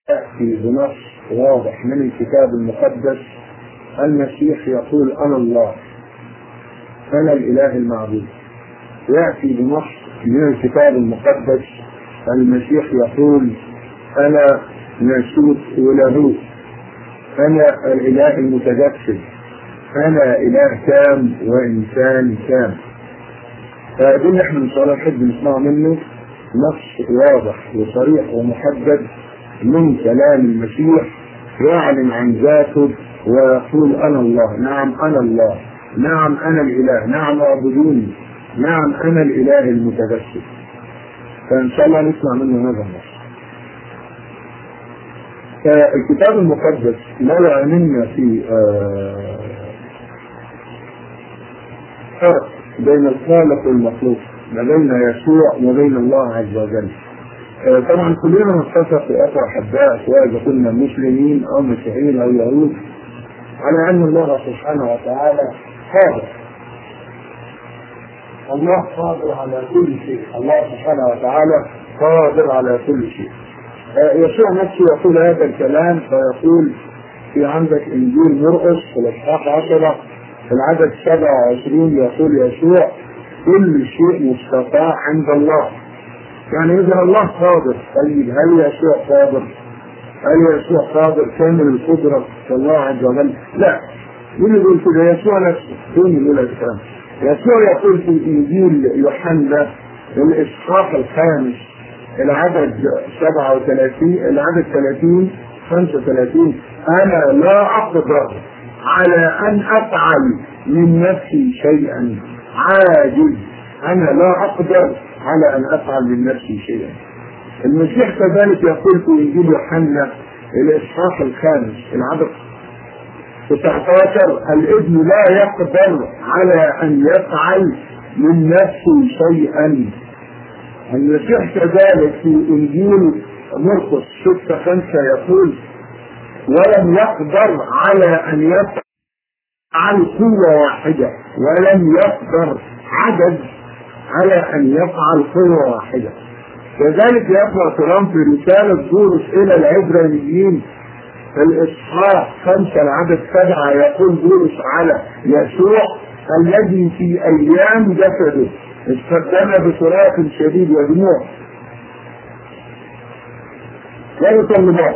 يأتي بنص واضح من الكتاب المقدس المسيح يقول أنا الله أنا الإله المعبود يأتي بنص من الكتاب المقدس المسيح يقول أنا ناسوت ولاهوت أنا الإله المتجسد أنا إله تام وإنسان تام فدي اللي احنا إن شاء الله نحب نسمع منه نص واضح وصريح ومحدد من كلام المسيح يعلن عن ذاته ويقول أنا الله نعم أنا الله نعم أنا الإله نعم اعبدوني نعم أنا الإله المتجسد فإن شاء الله نسمع منه هذا النص الكتاب المقدس لا يعنينا في فرق بين الخالق والمخلوق ما بين يسوع وبين الله عز وجل طبعا كلنا نتفق يا اخوة احباء سواء اذا كنا مسلمين او مسيحيين او يهود على ان الله سبحانه وتعالى قادر الله قادر على كل شيء الله سبحانه وتعالى قادر على كل شيء يسوع نفسه يقول هذا الكلام فيقول في عندك انجيل مرقس في الاصحاح 10 في العدد 27 يقول يسوع كل شيء مستطاع عند الله يعني اذا الله قادر طيب هل يسوع قادر؟ هل يسوع قادر كامل القدرة كالله عز وجل؟ لا مين يقول كده؟ يسوع نفسه فين يقول الكلام؟ يسوع يقول في انجيل يوحنا الاصحاح الخامس العدد 37 العدد 30 35 انا لا اقدر على ان افعل من نفسي شيئا عاجز انا لا اقدر على ان افعل من نفسي شيئا المسيح كذلك يقول في انجيل يوحنا الاصحاح الخامس العدد 19 الابن لا يقدر على ان يفعل من نفسه شيئا المسيح كذلك في انجيل مرقس 6 5 يقول ولم يقدر على ان يفعل قوة واحدة ولم يقدر عدد على ان يفعل قوة واحدة كذلك يقرأ كلام في رسالة بولس إلى العبرانيين في الإصحاح خمسة العدد سبعة يقول بولس على يسوع الذي في أيام جسده استخدم بصراخ شديد ودموع ومطلبات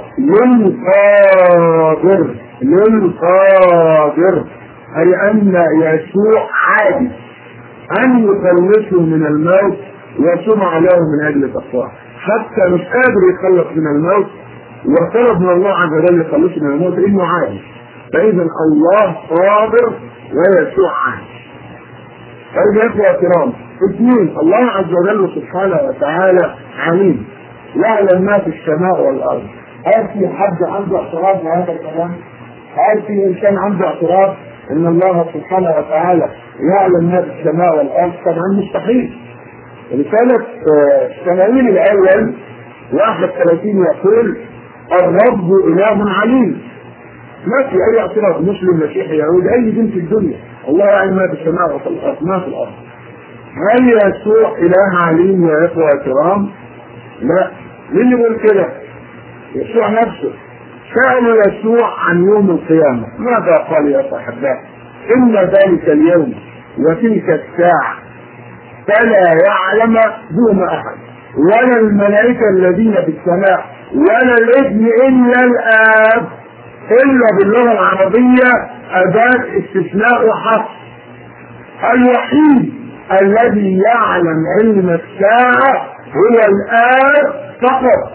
للقادر للقادر أي أن يسوع عاجز أن يخلصه من الموت وصنع له من أجل تقواه حتى مش قادر يخلص من الموت وطلب من الله عز وجل يخلصه من الموت إنه عاجز فإذا الله قادر ويسوع عاجز طيب يا اخوة كرام اثنين الله عز وجل سبحانه وتعالى عليم يعلم ما في السماء والارض هل في حد عنده اعتراض لهذا الكلام؟ هل في انسان عنده اعتراض ان الله سبحانه وتعالى يعلم ما في السماء والارض؟ طبعا مستحيل. رسالة السماويل الاول 31 يقول الرب اله عليم. ما في اي اعتراض مسلم مسيحي يهودي اي دين في الدنيا الله يعلم ما في السماء وفي الارض ما في الارض هل يسوع اله عليم يا اخوه الكرام؟ لا مين يقول كده؟ يسوع نفسه سأل يسوع عن يوم القيامة ماذا قال يا صاحباه؟ إن ذلك اليوم وتلك الساعة فلا يعلم دون أحد ولا الملائكة الذين في السماء ولا الابن إلا الآب إلا باللغة العربية أداة استثناء وحصر الوحيد الذي يعلم علم الساعة هو الآب فقط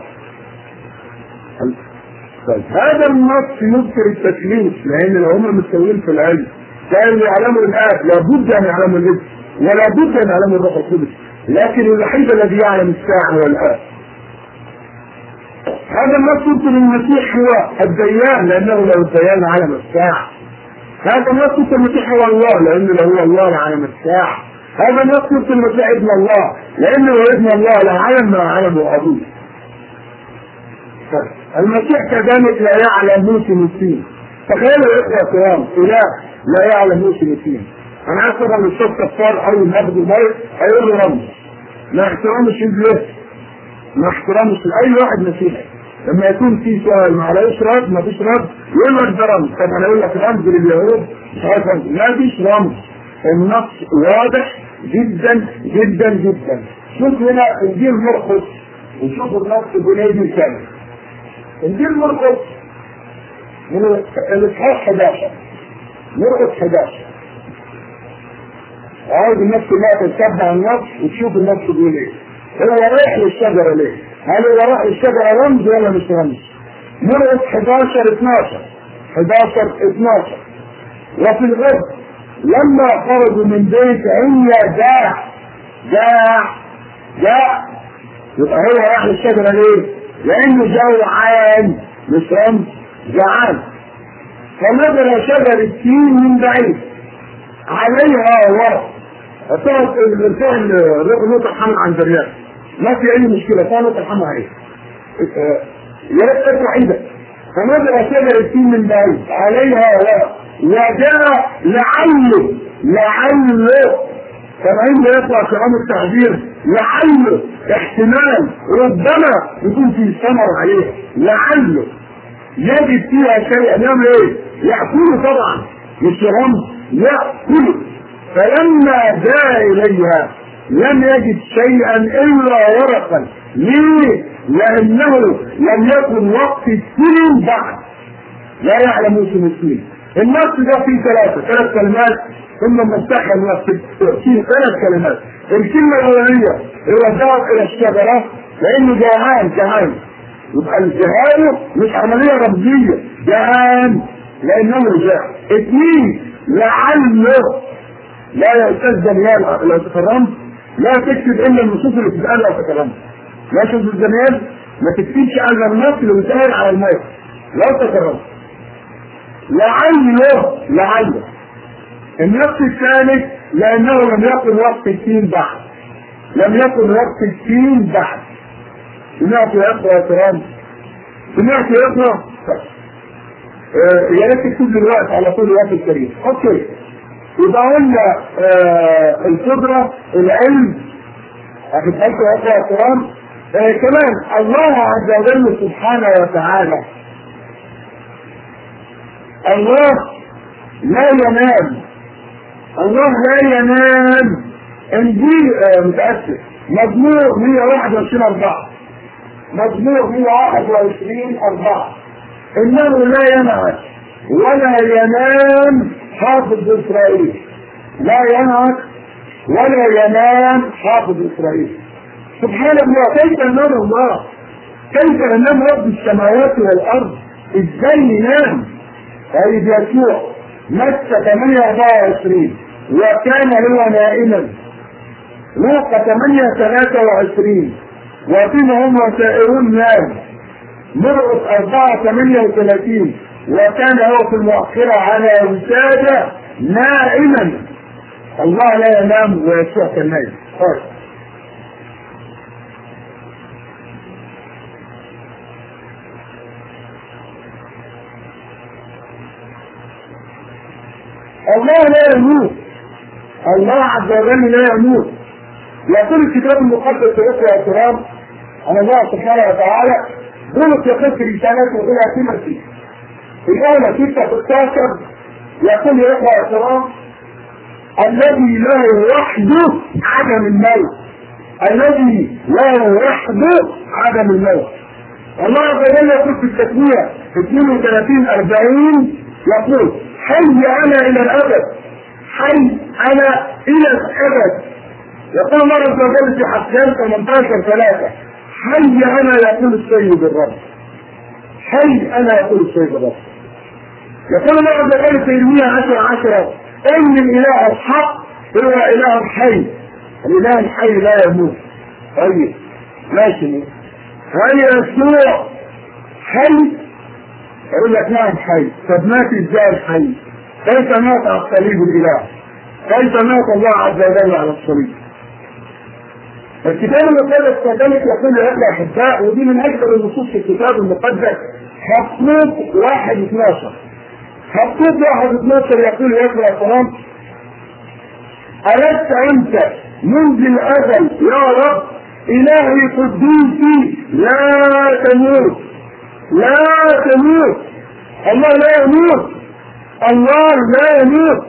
طيب هذا النص يذكر التكليف لأن لو هم مستويين في العلم كانوا يعلموا الآب لابد أن يعلموا الابن ولا بد أن يعلموا الروح القدس لكن الوحيد الذي يعلم الساعة هو الآب هذا النص يمكن المسيح هو الديان لانه لو الديان علم الساعه هذا النص يمكن المسيح هو الله لانه لو هو الله لعلم الساعه هذا النص يمكن المسيح ابن الله لانه لو ابن الله لعلم ما علمه ابوه المسيح كذلك لا يعلم موسم السين تخيلوا يا اخوه الكرام اله لا يعلم موسم السين انا عارف طبعا الشيخ كفار اول ما ياخد الميه هيقول له رمز ما احترامش له مع احترامي لاي واحد مسيحي لما يكون في سؤال ما عليهوش رد ما فيش رد يقول لك ده رمز طب انا اقول لك رمز لليهود مش عارف رمز ما فيش رمز النص واضح جدا جدا جدا شوف هنا انجيل مرقس وشوف النص بيقول ايه مثال انجيل مرقس من الاصحاح 11 مرقس 11 عاوز الناس كلها تتبع النص وتشوف النص بيقول ايه هو رايح للشجره ليه؟ هل هو رايح للشجره رمز ولا مش رمز؟ مرقس 11 12 11 12 وفي الغد لما خرجوا من بيت عيا جاع جاع جاع يبقى هو راح للشجره ليه؟ لانه جوعان مش رمز جعان فنظر شجر التين من بعيد عليها ورق فقط الفعل نقطة حمل عن ذريات ما في أي مشكلة فيها نقطة حمل عليه يا ريت ترفع ايدك فنظر شجر التين من بعيد عليها ورق وجاء لعله لعله سامعين ده يطلع كلام التعبير لعله احتمال ربما يكون في ثمر عليه لعله يجد فيها شيئا يعمل ايه؟ يأكله طبعا مش رمز يأكله فلما جاء إليها لم يجد شيئا إلا ورقا ليه؟ لأنه لم يكن وقت السنين بعد لا يعلم موسم السنين النص ده فيه ثلاثة ثلاث كلمات ثم مفتاح النص فيه ثلاث كلمات الكلمة الأولانية هو ذهب إلى الشجرة لأنه جوعان جعان يبقى الجهال مش عملية رمزية جهان لأنه جاع اثنين لعله لا يا أستاذ دانيال لو تكرمت لا تكتب إلا النصوص اللي بتتقال لو تكرمت لا أستاذ دانيال ما تكتبش على النص اللي بيتقال على المايك لو تكرمت لعله لعله النص الثالث لأنه لم يكن وقت الدين بعد لم يكن وقت الدين بعد سمعت يا اخوة يا كرام سمعت يا اخوة آه يا ريت تكتب دلوقتي على طول الوقت الكريم اوكي يبقى قلنا آه القدرة العلم اخد بالكم يا اخوة يا كرام آه كمان الله عز وجل سبحانه وتعالى الله لا ينام الله لا ينام انجيل آه متأسف مزمور 121 4 مزمور 121 4 انه لا ينعس ولا ينام حافظ اسرائيل لا ينعس ولا ينام حافظ اسرائيل سبحان الله كيف ينام الله كيف ينام رب السماوات والارض ازاي ينام طيب يسوع متى 8 24 وكان هو نائما لوقا 8 23 وفيما هم سائرون نام مرقس 4 38 وكان هو في المؤخرة على وسادة نائما الله لا ينام ويسوع كالنايم طيب الله لا يموت الله عز وجل لا يموت يقول الكتاب المقدس يا يا كرام عن الله سبحانه وتعالى بولس يقول في رسالته الى تيموثي في الآية 16 يقول يا إخوة يا كرام الذي له وحده عدم الموت الذي له وحده عدم الموت الله عز وجل يقول في التسمية في 32 40 يقول حي انا الى الابد حي انا الى الابد يقول الله عز وجل في حسان 18 3 حي انا يقول السيد الرب حي انا يقول السيد الرب يقول الله عز وجل في يرميا 10 10 ان الاله الحق هو اله حي الاله الحي لا يموت طيب ماشي هل يسوع حي يقول لك نعم حي طب مات ازاي الحي كيف مات على الصليب الاله كيف مات الله عز وجل على الصليب الكتاب المقدس كذلك يقول يا اخوة احباء ودي من اكثر النصوص في الكتاب المقدس حقوق واحد 12 حقوق واحد 12 يقول يا اخوة الكرام ألست أنت منذ الأزل يا رب إلهي قدوسي لا تموت لا تموت الله لا يموت الله لا يموت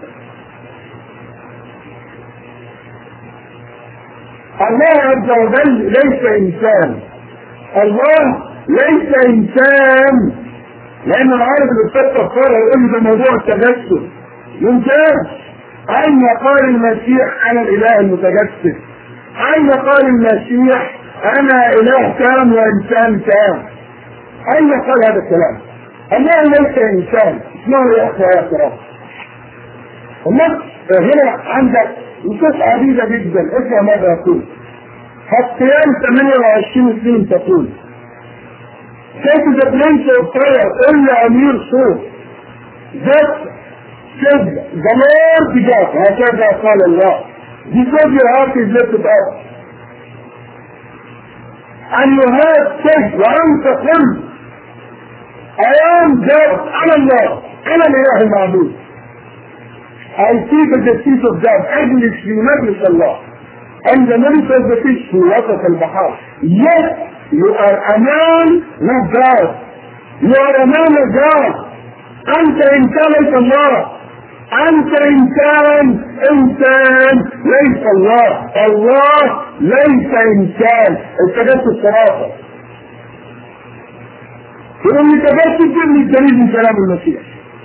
الله عز وجل ليس انسان الله ليس انسان لان العارف اللي بتفكر صار يقول لي ده موضوع التجسد ممتاز اين قال المسيح انا الاله المتجسد اين قال المسيح انا اله كام وانسان كام اين قال هذا الكلام الله ليس انسان اسمعوا يا اخوه يا كرام النص هنا عندك نصوص عديده جدا اسمع ماذا يقول الصيام 28 سنين تقول Take the place of prayer قل أمير صوت That said the Lord God هكذا قال الله Because your heart is lifted up and you have said وأنت قلت I am God أنا الله أنا الإله المعبود I seek the seat of God أجلس في مجلس الله and the middle of the fish في وسط البحار yet you are a man not God you are a man of God أنت إنسان ليس الله أنت إنسان إنسان ليس الله الله ليس إنسان التجسد الصراحة يقول لي تجسد من الدليل من كلام المسيح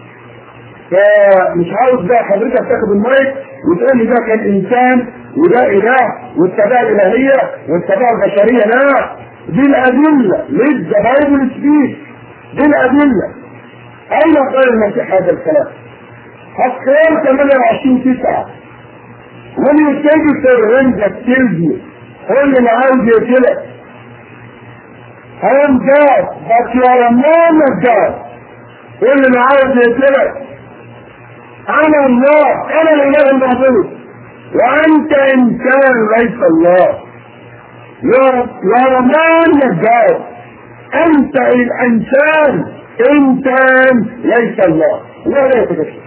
فمش عاوز بقى حضرتك تاخد المايك وتقول لي ده كان انسان وده اله والتبع الالهيه والتبع البشريه لا دي الادله ليه ذا بايبل سبيك دي الادله اين قال المسيح هذا الكلام؟ الصيام 28 9 when you say to the ring that kills you قول لي انا عاوز يقتلك I am God but you are a man of God قول لي انا عاوز يقتلك انا الله انا الاله المعبود وانت انسان ليس الله يا رمان الجاد انت الانسان انسان ليس الله لا لا يتكشف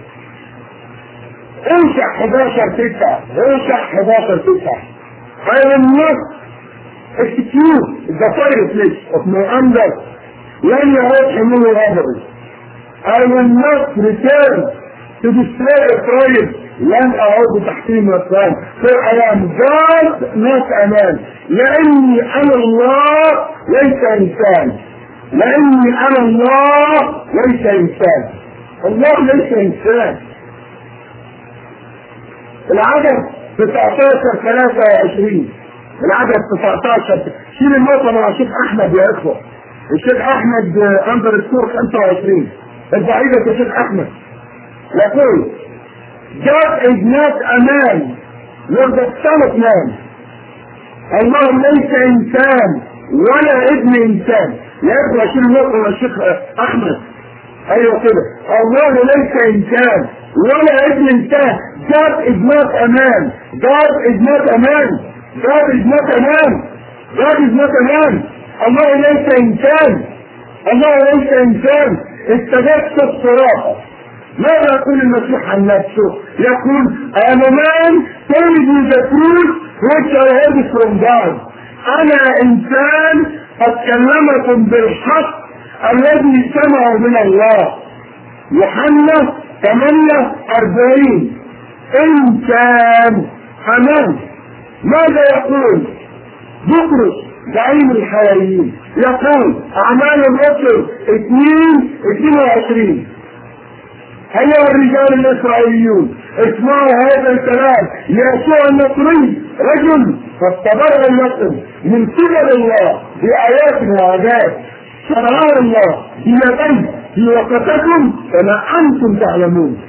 اوشع 11 9 اوشع 11 9 I will not execute the fire place of my anger لن يعود حمول غضبي I will not return to destroy a tribe لن اعود تحكيم الاسلام for I am God not a man لاني انا الله ليس انسان لاني انا الله ليس انسان الله ليس انسان العدد 19 23 العدد 19 شيل النقطة مع الشيخ احمد يا اخوة الشيخ احمد اندر السور 25 البعيدة يا شيخ احمد يقول God is not a man nor the son of man الله ليس انسان ولا ابن انسان يا اخوة شيل النقطة مع الشيخ احمد ايوه كده الله ليس انسان ولا ابن انسان God is not a man God is not a man God is not a man God is not a man الله ليس انسان الله ليس انسان التجسد صراحة ماذا يقول المسيح عن نفسه؟ يقول I'm a man telling you the truth which I heard from God أنا إنسان قد كلمكم بالحق الذي سمعه من الله يوحنا 8 40 إنسان أمان ماذا يقول؟ بطرس زعيم الحواريين يقول أعمال الرسل 2 22 أيها الرجال الإسرائيليون اسمعوا هذا الكلام يسوع النصري رجل فاستبرأ لكم من قبل الله بآيات وعذاب شرعاء الله بيديه في وقتكم كما أنتم تعلمون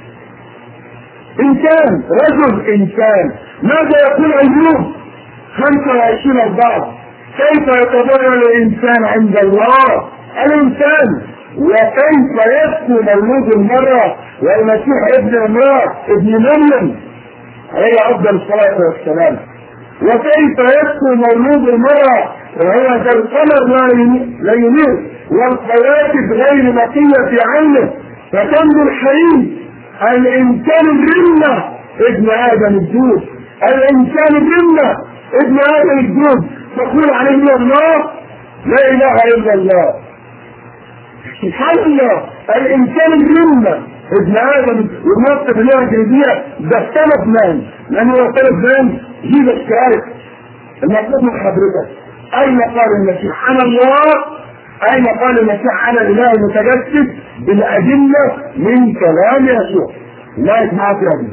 إنسان رجل إنسان ماذا يقول أيوب 25 أربعة كيف يتبرأ الإنسان عند الله الإنسان وكيف يسكن مولود المرأة والمسيح ابن امرأة ابن مريم عليه أفضل الصلاة والسلام وكيف يسكن مولود المرأة وهو ذا القمر لا ينير والكواكب غير نقية في عينه فتنظر الحريم الإنسان الرمة ابن آدم الجود الإنسان الرمة ابن آدم الجود تقول عليه الله لا إله إلا الله سبحان الله الانسان الجنة ابن ادم والنص في اللغه الانجليزيه ده ثلاث مان لان هو ثلاث مان جيزس كرايست المطلوب من حضرتك اين قال المسيح انا الله اين قال المسيح انا الاله المتجسد بالادله من كلام يسوع لا يسمعك يا ابني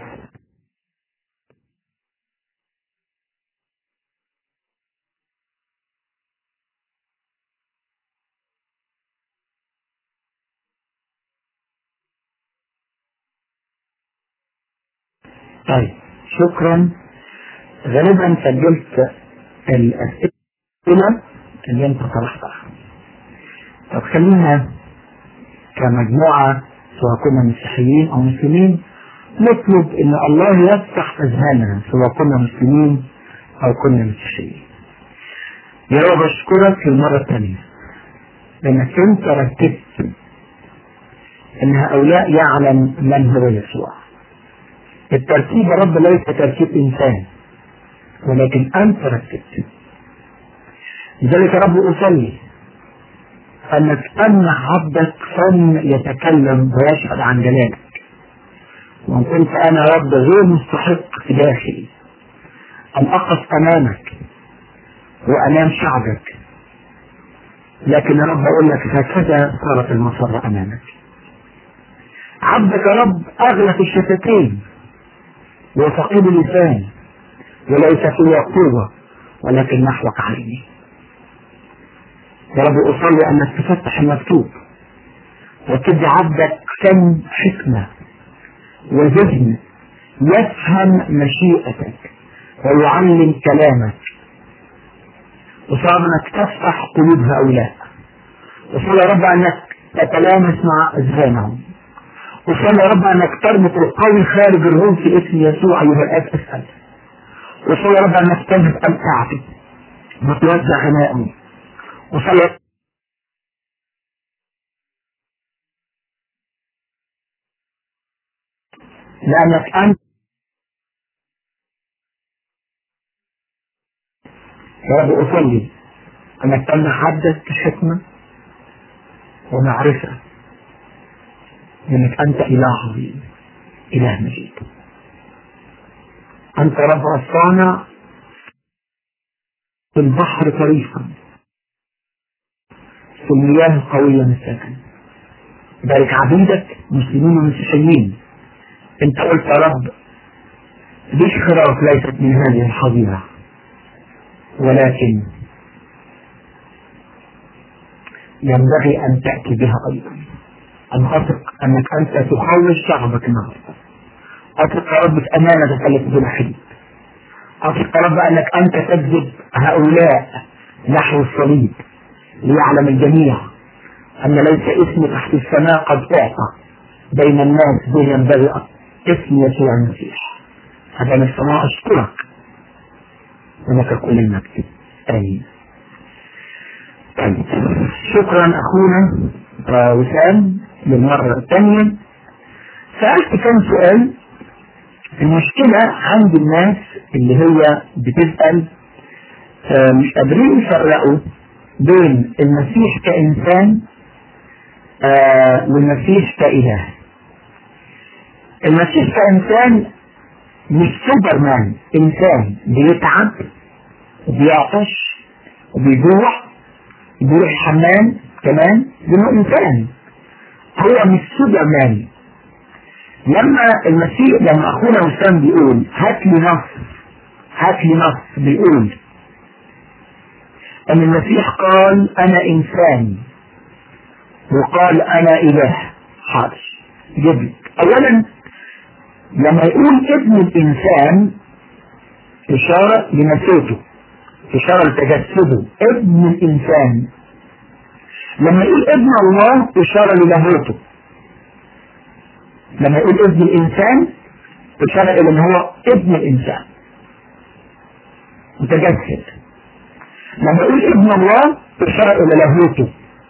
طيب شكرا غالبا سجلت الأسئلة اللي انت طرحتها طب خلينا كمجموعة سواء كنا مسيحيين أو مسلمين نطلب إن الله يفتح أذهاننا سواء كنا مسلمين أو كنا مسيحيين. يا رب أشكرك للمرة الثانية لأنك أنت رتبت إن هؤلاء يعلم من هو يسوع. الترتيب يا رب ليس ترتيب إنسان ولكن أنت رتبت. لذلك يا رب أصلي أنك تمنح عبدك فم يتكلم ويشهد عن جلالك وإن كنت أنا يا رب غير مستحق في داخلي أن أقف أمامك وأمام شعبك لكن يا رب أقول لك هكذا صارت المسرة أمامك عبدك يا رب أغلق الشفتين وثقيل اللسان وليس فيه قوة ولكن نحوك عيني يا رب أصلي أنك تفتح المكتوب وتدي عبدك فم حكمة وذهن يفهم مشيئتك ويعلم كلامك وصار انك تفتح قلوب هؤلاء وصلى يا رب انك تتلامس مع اذهانهم وصلى يا رب انك تربط القوي خارج الروم في اسم يسوع ايها الاب اسال وصلى يا رب انك تجد امتعتي وتوزع غنائي وصلى لأنك أنت يا رب أصلي أنك تمنح عبدك حكمة ومعرفة لأنك أنت إله عظيم إله مجيد أنت رب الصانع في البحر طريقا في المياه القوية مساكا بارك عبيدك مسلمين ومسيحيين انت قلت يا رب ليش خراف ليست من هذه الحظيرة ولكن ينبغي أن تأتي بها أيضا أنا أثق أنك أنت تخوف شعبك النهارده أثق يا رب في أمانتك التي بلا حدود أثق يا رب أنك أنت تجذب هؤلاء نحو الصليب ليعلم الجميع أن ليس اسم تحت السماء قد أعطى بين الناس به ينبغي اسم يسوع المسيح هذا من السماء أشكرك ولك كل المجد آمين طيب شكرا أخونا آه وسام للمرة الثانية سألت كم سؤال المشكلة عند الناس اللي هي بتسأل آه مش قادرين يفرقوا بين المسيح كإنسان آه والمسيح كإله المسيح كإنسان مش سوبرمان إنسان بيتعب وبيعطش وبيجوع بيروح الحمام كمان لأنه إنسان هو مش سوبرمان لما المسيح لما أخونا وسام بيقول هات لي نص هات لي نص بيقول أن المسيح قال أنا إنسان وقال أنا إله حاضر جد أولا لما يقول ابن الإنسان إشارة لنسيته إشارة لتجسده ابن الإنسان لما يقول ابن الله إشارة للاهوته لما يقول ابن الإنسان إشارة إلى أن هو ابن الإنسان متجسد لما يقول ابن الله إشارة إلى لاهوته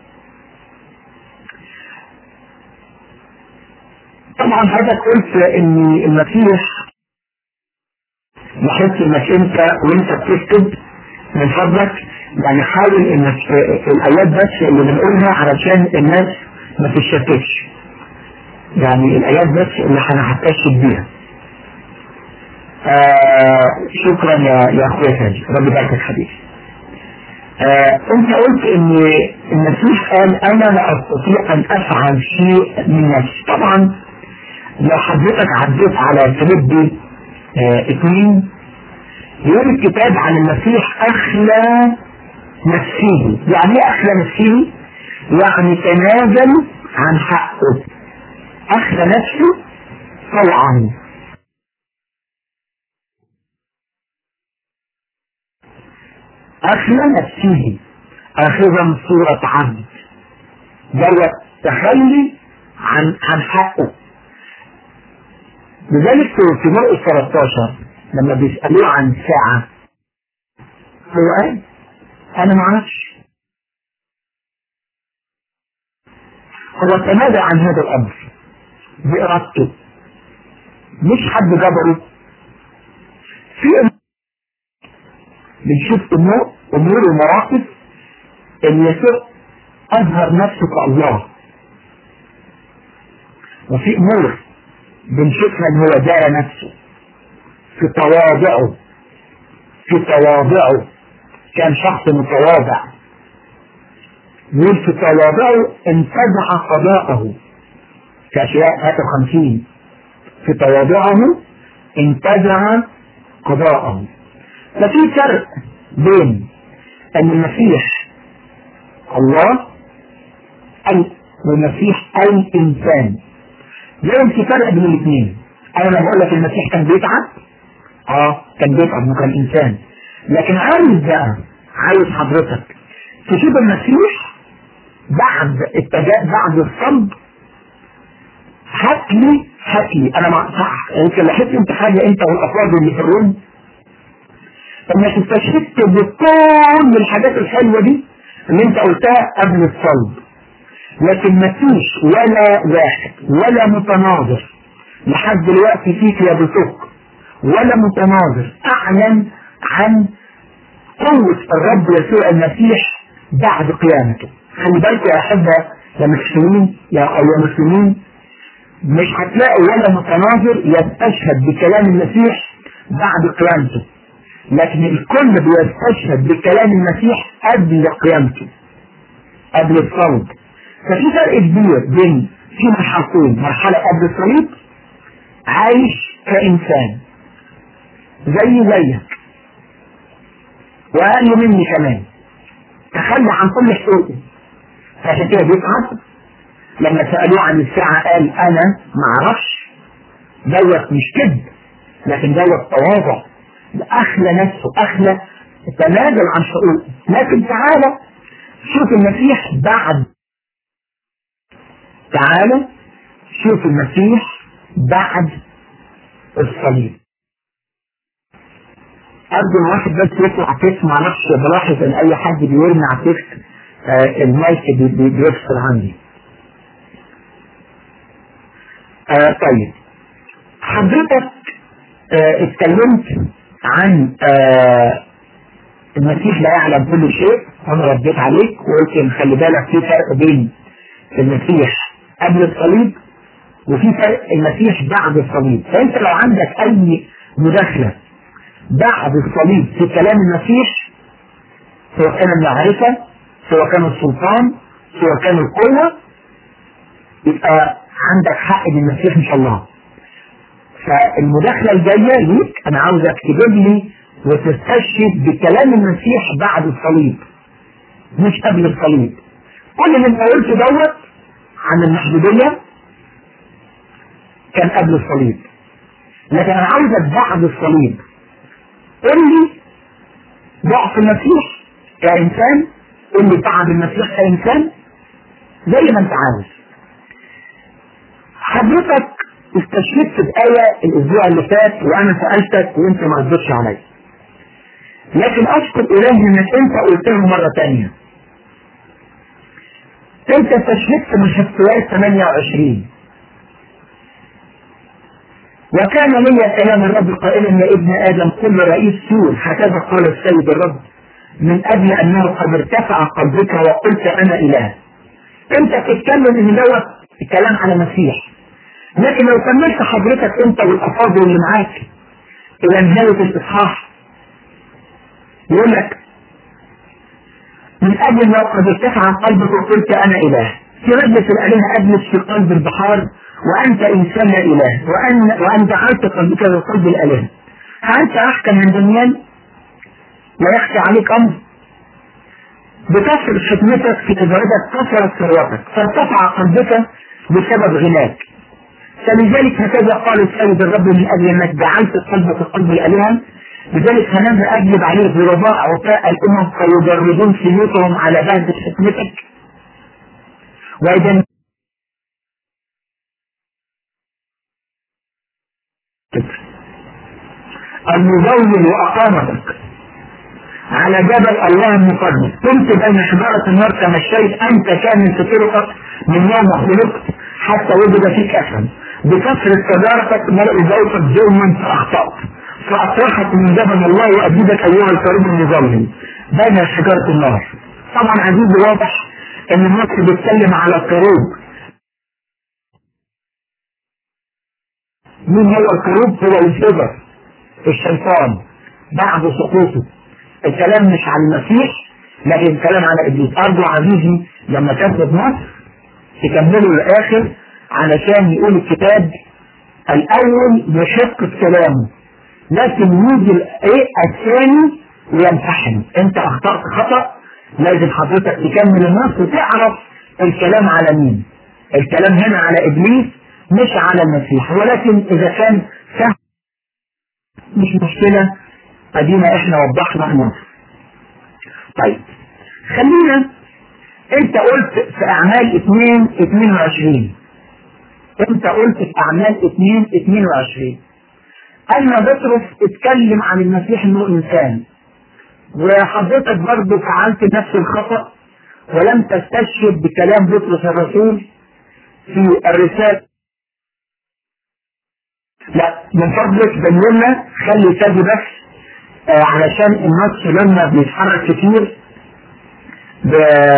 طبعا حضرتك قلت ان المسيح بحيث انك انت وانت بتكتب من فضلك يعني حاول انك الايات بس اللي بنقولها علشان الناس ما تتشتتش يعني الايات بس اللي انا هستشهد بيها آه شكرا يا يا اخويا تاج ربي يبارك حبيبي آه انت قلت ان المسيح قال انا لا استطيع ان افعل شيء من نفسي طبعا لو حضرتك عديت على فيليبي آه اثنين يقول الكتاب عن المسيح اخلى نفسه يعني ايه اخلى نفسه يعني تنازل عن حقه اخلى نفسه طوعا اخلى نفسه اخذا صورة عبد دوت تخلي عن عن حقه لذلك في مرقس 13 لما بيسألوه عن ساعة هو قال أنا ما أعرفش هو تنازع عن هذا الأمر بإرادته مش حد جبره في بنشوف أمور أمور ومواقف إن يسوع أظهر نفسه كالله وفي أمور بنشوفها إن هو دار نفسه في تواضعه في تواضعه كان شخص متواضع يقول في تواضعه انتزع قضاءه في أشياء 53 في تواضعه انتزع قضاءه ففي فرق بين أن المسيح الله أي والمسيح أي إنسان لازم في فرق بين الاثنين أنا لما بقول لك المسيح كان بيتعب اه كان بيتعب ما كان انسان لكن عايز بقى عايز حضرتك تشوف المسيح بعد التجا بعد الصلب هات لي هات لي انا مع صح انت لاحظت انت حاجه انت والافراد اللي في الروم انك استشهدت بكل الحاجات الحلوه دي اللي انت قلتها قبل الصلب لكن ما فيش ولا واحد ولا متناظر لحد دلوقتي فيك يا بتوك ولا متناظر اعلن عن قوة الرب يسوع المسيح بعد قيامته خلي بالكم يا احبة يا مسلمين يا او يا مسلمين مش هتلاقوا ولا متناظر يستشهد بكلام المسيح بعد قيامته لكن الكل بيستشهد بكلام المسيح قبل قيامته قبل الصلب ففي فرق كبير بين في مرحلتين مرحلة قبل الصليب عايش كإنسان زي زيك وأقل مني كمان تخلى عن كل حقوقه فعشان كده بيتعب لما سألوه عن الساعة قال أنا ما أعرفش دوت مش كذب لكن دوت تواضع أخلى نفسه أخلى تنازل عن حقوقه لكن تعالى شوف المسيح بعد تعالى شوف المسيح بعد الصليب أرجو واحد بس يطلع تكست معرفش بلاحظ إن أي حد بيرمي على التكست آه المايك بي بي بيفصل عندي. آه طيب حضرتك آه اتكلمت عن آه المسيح لا يعلم كل شيء أنا رديت عليك وقلت إن خلي بالك في فرق بين المسيح قبل الصليب وفي فرق المسيح بعد الصليب فأنت لو عندك أي مداخلة بعد الصليب في كلام المسيح سواء كان المعرفة سواء كان السلطان سواء كان القوة يبقى عندك حق للمسيح إن شاء الله فالمداخلة الجاية ليك أنا عاوزك تجيب لي وتستشهد بكلام المسيح بعد الصليب مش قبل الصليب كل اللي انت قلته دوت عن المحدودية كان قبل الصليب لكن انا عاوزك بعد الصليب قل لي ضعف المسيح كإنسان قل لي تعب المسيح كإنسان زي ما انت عاوز حضرتك استشهدت بآية الأسبوع اللي فات وأنا سألتك وأنت ما ردتش عليا لكن أشكر إلهي إنك أنت قلتها مرة تانية أنت استشهدت من حسوات 28 وكان لي كلام الرب قائلا يا ابن ادم كل رئيس سور هكذا قال السيد الرب من اجل انه قد ارتفع قلبك وقلت انا اله انت بتتكلم ان دوت الكلام على المسيح لكن لو كملت حضرتك انت والافاضل اللي معاك الى نهايه الاصحاح يقول لك من اجل ما قد ارتفع قلبك وقلت انا اله في مجلس الالهه اجلس في قلب البحار وانت انسان لا اله وان وان جعلت قلبك وقلب الالهه فانت احكم من دنيان ويخفى عليك امر بكثرة حكمتك في تجاربك كثرت ثروتك فارتفع قلبك بسبب غناك فلذلك هكذا قال السيد الرب من اجل انك جعلت قلبك قلب الالهه لذلك هنبدا اجلب عليه غرباء عتاء الامم فيجردون سيوفهم على بهجه حكمتك واذا المزول واقامتك على جبل الله المقدس كنت بين حجارة النار تمشيت أنت كامل في طرقك من يوم خلقت حتى وجد فيك أثم بكثرة تجارتك مرء ذوقك ظلما فأخطأت فأطرحت من جبل الله وأجيبك أيها الكريم المظلم بين حجارة النار طبعا عزيزي واضح ان النص بيتكلم على الكروب مين هو الكروب هو الفجر الشيطان بعد سقوطه الكلام مش على المسيح لكن الكلام على ابليس ارجو عزيزي لما تاخد مصر تكمله للاخر علشان يقول الكتاب الاول يشق كلامه لكن يجي الايه الثاني ويمتحن انت اخطأت خطأ لازم حضرتك تكمل النص وتعرف الكلام على مين الكلام هنا على ابليس مش على المسيح ولكن اذا كان سهل مش مشكلة ادينا احنا وضحنا النص طيب خلينا انت قلت في اعمال 2 22 انت قلت في اعمال 2 22 ان بطرس اتكلم عن المسيح انه انسان وحضرتك برضه فعلت نفس الخطأ ولم تستشهد بكلام بطرس الرسول في الرسالة لا من فضلك بنقولنا خلي تاجي بس آه علشان النص لما بيتحرك كتير ب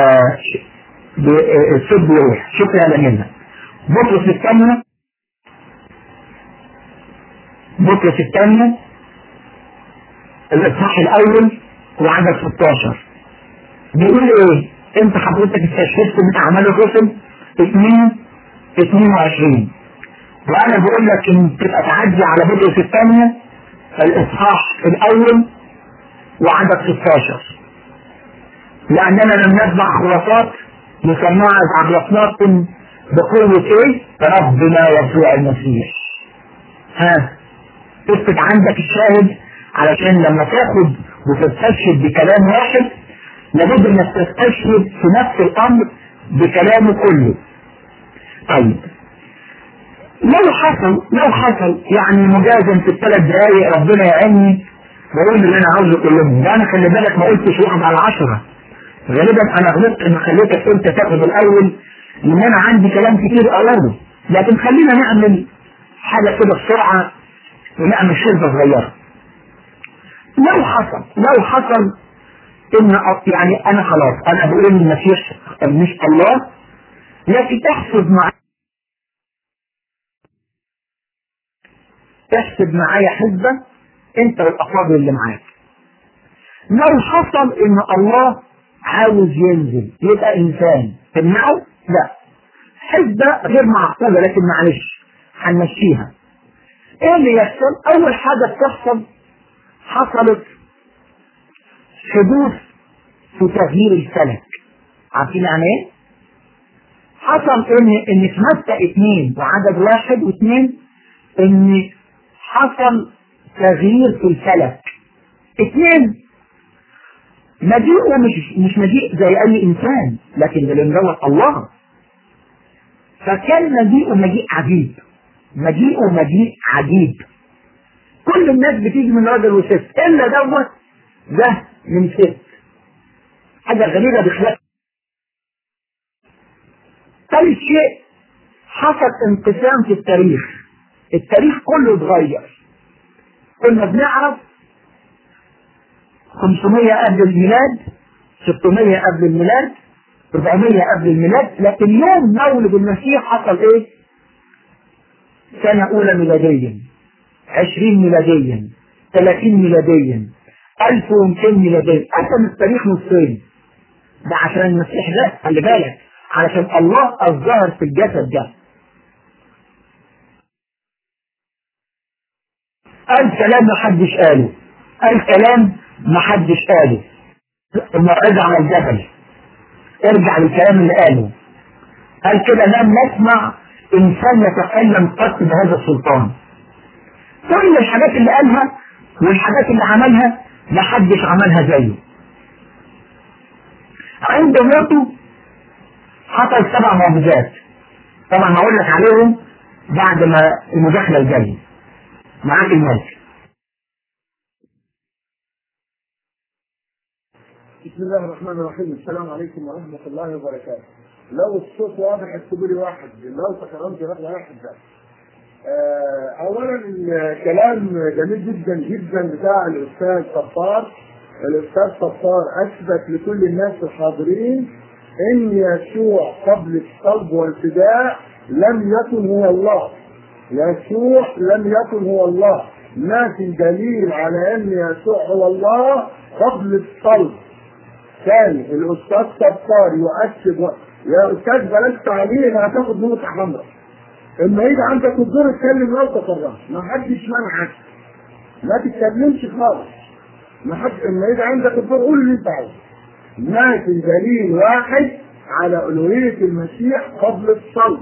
الصوت بيروح شكرا على منا بطرس الثانية بطرس الثانية الإصحاح الأول وعدد 16 بيقول ايه انت حضرتك استشهدت من اعمال الرسل 2 22 وانا بقول لك ان تبقى تعدي على بطرس الثانية الاصحاح الاول وعدد 16 لاننا لم نتبع خرافات نسمعها عرفناكم بقوة ايه ربنا يسوع المسيح ها اكتب عندك الشاهد علشان لما تاخد وتستشهد بكلام واحد لابد انك تستشهد في نفس الامر بكلامه كله طيب لو حصل لو حصل يعني مجازا في الثلاث دقايق ربنا يعيني واقول اللي انا عاوزه كلهم ده انا خلي بالك ما قلتش واحد على عشرة غالبا انا غلطت ان خليتك انت تاخد الاول لان انا عندي كلام كتير اقوله لكن خلينا نعمل حاجه كده بسرعه ونعمل شرطه صغيره لو حصل لو حصل ان يعني انا خلاص انا بقول ان المسيح مش الله لكن احسب معايا احسب معايا حسبة انت والافراد اللي معاك لو حصل ان الله عاوز ينزل يبقى انسان تمنعه لا حسبة غير معقولة لكن معلش هنمشيها ايه اللي يحصل اول حاجة بتحصل حصلت حدوث في تغيير الفلك عارفين يعني ايه؟ حصل ان ان في متى اثنين وعدد واحد واثنين ان حصل تغيير في الفلك اثنين مجيئه مش مش مجيء زي اي انسان لكن بالانجوة الله فكان مجيئه مجيء عجيب مجيئه مجيء عجيب كل الناس بتيجي من راجل وست الا دوت ده من ست حاجة غريبة بخلاف ثالث شيء حصل انقسام في التاريخ التاريخ كله اتغير كنا بنعرف 500 قبل الميلاد 600 قبل الميلاد 400 قبل الميلاد لكن يوم مولد المسيح حصل ايه؟ سنة أولى ميلاديا 20 ميلاديا 30 ميلاديا 1200 ميلاديا قسم التاريخ نصين ده عشان المسيح ده خلي بالك علشان الله الظاهر في الجسد ده قال كلام ما حدش قاله قال كلام ما حدش قاله الموعظة على الجبل ارجع للكلام اللي قاله قال كده لم نسمع انسان يتكلم قط بهذا السلطان كل الحاجات اللي قالها والحاجات اللي عملها ما حدش عملها زيه عند موته حصل سبع معجزات طبعا هقول لك عليهم بعد ما المداخله الجايه معاك المايك بسم الله الرحمن الرحيم السلام عليكم ورحمة الله وبركاته لو الصوت واضح اكتبوا لي واحد لو تكرمت رقم واحد ده آه، اولا الكلام جميل جدا جدا بتاع الاستاذ صفار الاستاذ صفار اثبت لكل الناس الحاضرين ان يسوع قبل الصلب والفداء لم يكن هو الله يسوع لم يكن هو الله ما في دليل على ان يسوع هو الله قبل الصلب ثاني الاستاذ صفار يؤكد و... يا استاذ بلاش تعليق هتاخد نقطه حمراء اما يجي عندك الدور اتكلم لو تكرمت ما حدش منعك ما تتكلمش خالص ما حد اما يجي عندك الدور قول اللي انت عايزه ما في دليل واحد على الوهيه المسيح قبل الصلب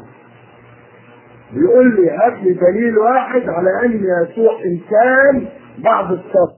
بيقول لي هات لي دليل واحد على ان يسوع انسان بعد الصلب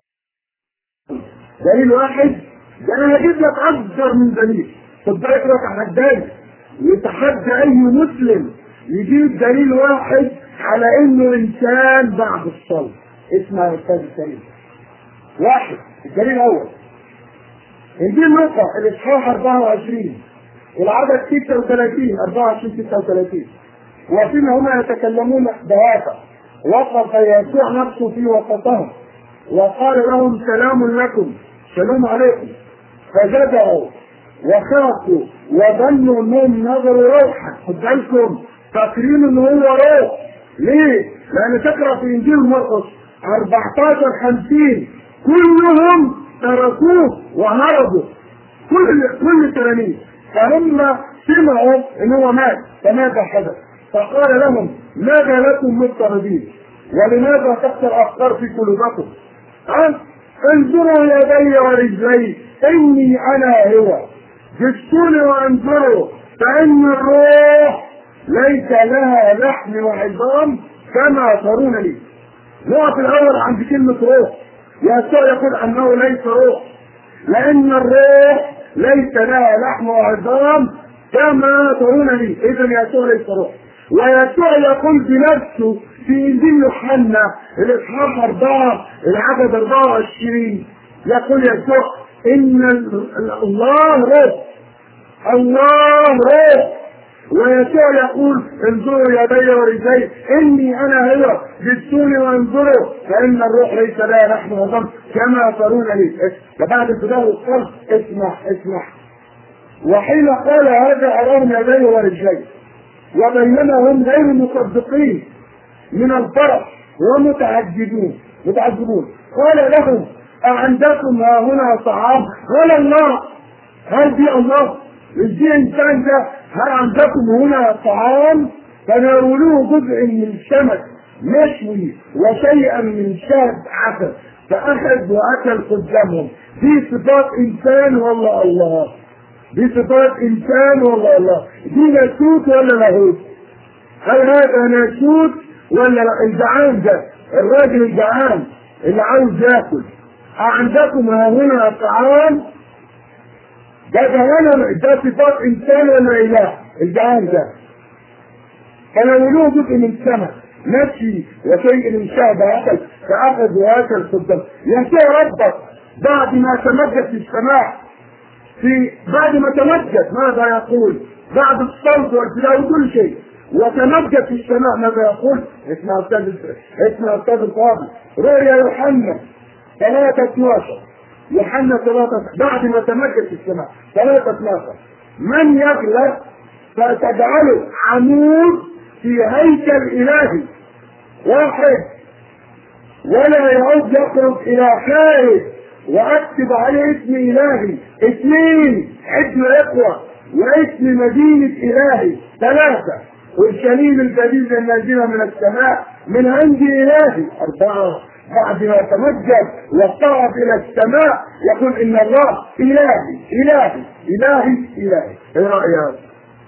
دليل واحد ده انا هجيب لك اكثر من دليل خد بالك لك حداني يتحدى اي مسلم يجيب دليل واحد على انه انسان بعد الصلب اسمع يا استاذ الكريم واحد الدليل الاول انجيل لوقا الاصحاح 24 العدد 36 24 36 وفيما هما يتكلمون بهذا وقف يسوع نفسه في وسطهم وقال لهم سلام لكم سلام عليكم فجدعوا وخافوا وظنوا انهم نظروا روحا خد بالكم فاكرين ان هو روح ليه؟ لان تقرا في انجيل مرقس 14 50 كلهم تركوه وهربوا كل كل التلاميذ فهم سمعوا ان هو مات فماذا حدث؟ فقال لهم ماذا لكم مضطربين؟ ولماذا تخسر افكار في قلوبكم؟ أه؟ انظروا يدي ورجلي اني انا هو جسوني وانظروا فان الروح ليس لها لحم وعظام كما ترون لي. نقط الاول عند كلمه روح. يسوع يقول انه ليس روح. لان الروح ليس لها لحم وعظام كما ترون لي. اذا يسوع ليس روح. ويسوع يقول بنفسه في انجيل يوحنا الاصحاح 4 العدد 24 يقول يسوع ان الله روح الله روح ويسوع يقول انظروا يدي ورجلي اني انا هو جسوني وانظروا فان الروح ليس لها لحم وضم كما ترون لي فبعد البدايه والصلب اسمع اسمع وحين قال هذا اراهم يدي ورجلي وبينما هم غير مصدقين من الفرح ومتعجبون متعجبون قال لهم أعندكم ها هنا طعام قال الله هل دي الله مش دي انسان ده هل عندكم هنا طعام فناولوه جزء من السمك مشوي وشيئا من شهد عسل فاخذ واكل قدامهم دي صفات انسان ولا الله دي صفات انسان ولا الله دي ناسوت ولا لاهوت هل هذا ناسوت ولا الجعان ده الراجل الجعان اللي عاوز ياكل عندكم ها هنا طعام ده جهنم ده صفات انسان ولا اله الجهان ده فناولوه جزء من السماء مشي وشيء من شهد اكل فاخذ واكل قدام يسوع ربك بعد ما تمجد في السماء في بعد ما تمجد ماذا يقول؟ بعد الصوت والفداء وكل شيء وتمجد في السماء ماذا يقول؟ اسمع استاذ اسمع استاذ الفاضل رؤيا يوحنا 3 12 يوحنا 3 بعد ما تمجد في السماء 3 12 من يغلب فتجعله عمود في هيكل الهي واحد ولا يعود يخرج الى خارج واكتب عليه اسم الهي اثنين اسم اخوه واسم مدينه الهي ثلاثه والشليل الجديد النازله من السماء من عند الهي اربعه بعد ما تمجد وصعد الى السماء يقول ان الله الهي الهي الهي الهي ايه رايك؟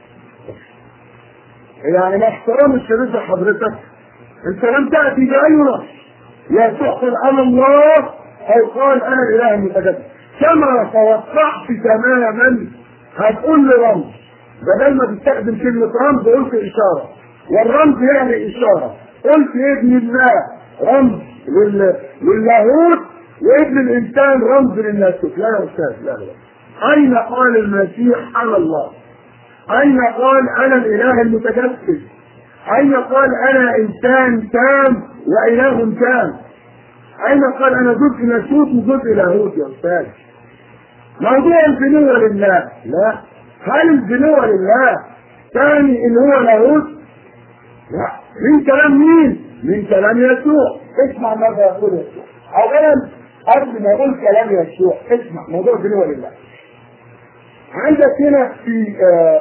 يعني مع احترام الشريف لحضرتك انت لم تاتي باي نص لا تقول انا الله او قال انا الاله المتجدد كما توقعت تماما هتقول لي رمز بدل ما تستخدم كلمه رمز قلت اشاره والرمز يعني اشاره قلت ابن الله رمز لل... للاهوت وابن الانسان رمز للناسوت لا يا استاذ لا لا اين قال المسيح انا الله اين قال انا الاله المتجسد اين قال انا انسان تام واله تام اين قال انا جزء ناسوت وجزء لاهوت يا استاذ موضوع البنوة لله لا هل البنوة لله ثاني ان هو لاهوت لا من كلام مين من كلام يسوع اسمع ماذا يقول يسوع اولا قبل ما يقول كلام يسوع اسمع موضوع البنوة لله عندك هنا في آه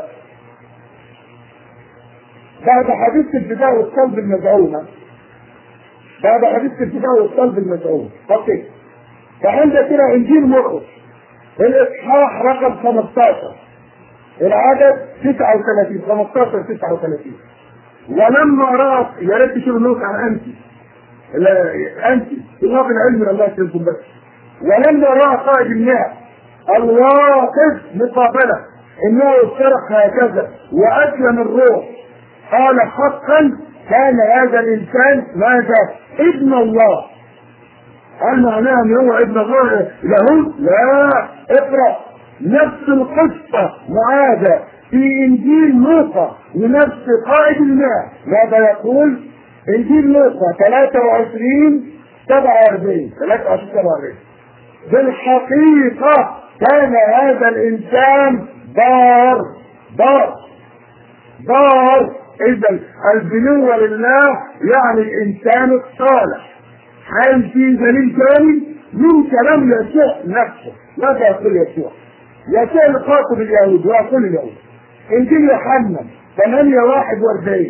بعد حديث الفداء والصلب المزعومة بعد حديث الفداء والصلب المزعوم اوكي فعندك هنا انجيل مرقس الاصحاح رقم 15 العدد 39 15 39 ولما رأت يا ريت تشيلوا النوت عن انت لا انت طلاب العلم الله يسلمكم بس ولما راى قائد المئة الواقف مقابله انه يفترق هكذا واسلم الروح قال حقا كان هذا الانسان ماذا؟ ابن الله هل معناه ان هو ابن الله له؟ لا اقرا نفس القصه معاذه في انجيل لوقا لنفس قائد الماء ماذا يقول؟ انجيل لوقا 23 47 23 47 بالحقيقه كان هذا الانسان دار دار دار اذا البنوة لله يعني الانسان الصالح هل في دليل ثاني من كلام يسوع نفسه ماذا يقول يسوع؟ يسوع يخاطب اليهود ويقول اليهود انجيل يوحنا 8 41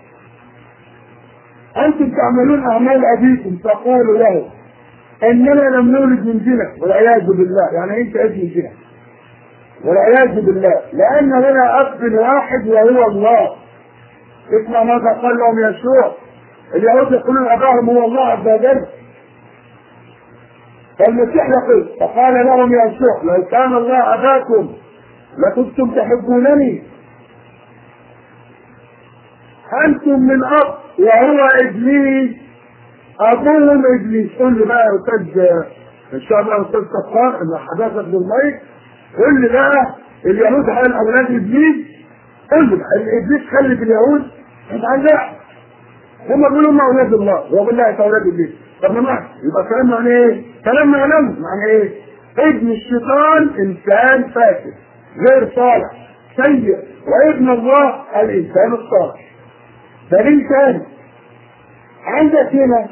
انتم تعملون اعمال ابيكم تقولوا له اننا لم نولد من زنا والعياذ بالله يعني انت ابن زنا والعياذ بالله لان لنا اب واحد وهو الله اسمع ماذا قال لهم يسوع اليهود يقولون اباهم هو الله عز وجل فالمسيح يقول فقال لهم يسوع لو كان الله اباكم لكنتم تحبونني انتم من اب وهو ابليس ابوهم ابليس قل لي بقى يا استاذ ان شاء الله استاذ صفار ان حضرتك بالمايك قل لي بقى اليهود هل اولاد ابليس قل لي بقى ابليس خلف اليهود طبعا لا هم بيقولوا هم اولاد الله هو بيقول لا اولاد ابليس طب ما يبقى كلام معناه ايه؟ كلام معناه معناه ايه؟ ابن الشيطان انسان فاسد غير صالح سيء وابن الله الانسان الصالح دليل ثاني عندك هنا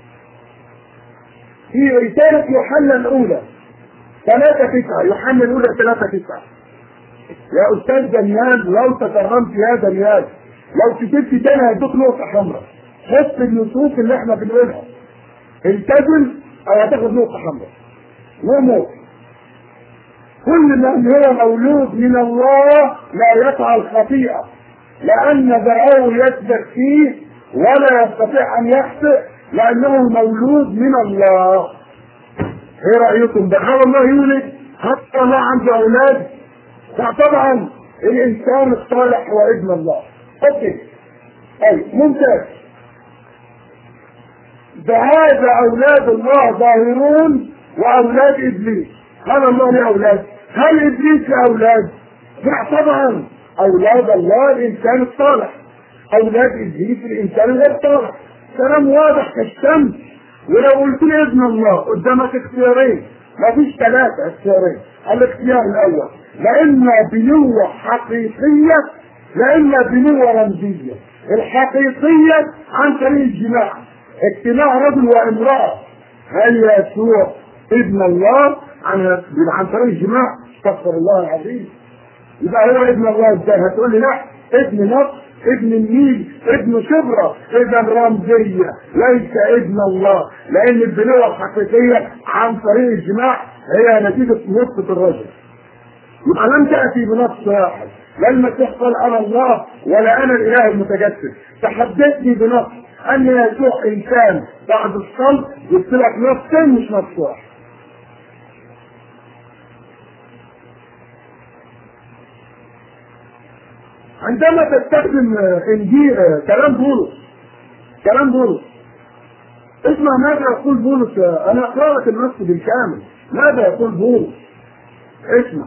في رسالة يوحنا الأولى ثلاثة تسعة يوحنا الأولى ثلاثة تسعة يا أستاذ دنيان لو تكرمت يا دنيان لو كتبت تاني هدوك نقطة حمراء حط النصوص اللي احنا بنقولها التزم أو هتاخد نقطة حمراء وموت كل من هو مولود من الله لا يفعل خطيئة لأن ذرعه يسبق فيه ولا يستطيع أن يخطئ لأنه مولود من الله. إيه رأيكم؟ ده هو الله يولد حتى الله عنده أولاد فطبعا الإنسان الصالح هو ابن الله. أوكي. أي ممتاز. بهذا أولاد الله ظاهرون وأولاد إبليس. هل الله له أولاد؟ هل إبليس له أولاد؟ لا طبعا اولاد الله الانسان الصالح اولاد ابليس الانسان الغير صالح كلام واضح كالشمس ولو قلت لي ابن الله قدامك اختيارين ما فيش ثلاثة اختيارين الاختيار الأول لا إما بنوة حقيقية لا إما بنوة رمزية الحقيقية عن طريق الجماع اجتماع رجل وامرأة هل يسوع ابن الله عن عن طريق الجماع استغفر الله العظيم يبقى هو ابن الله ازاي هتقول لي لا ابن نصر ابن النيل ابن شبرة اذا رمزية ليس ابن الله لان البنوة الحقيقية عن طريق الجماع هي نتيجة نطفة الرجل يبقى لم تأتي بنص واحد لا المسيح قال انا الله ولا انا الاله المتجسد تحدثني بنص ان يسوع انسان بعد الصلب جبت لك نصين مش نص واحد عندما تستخدم انجيل كلام بولس كلام بولس اسمع ماذا يقول بولس انا اقرا لك النص بالكامل ماذا يقول بولس اسمع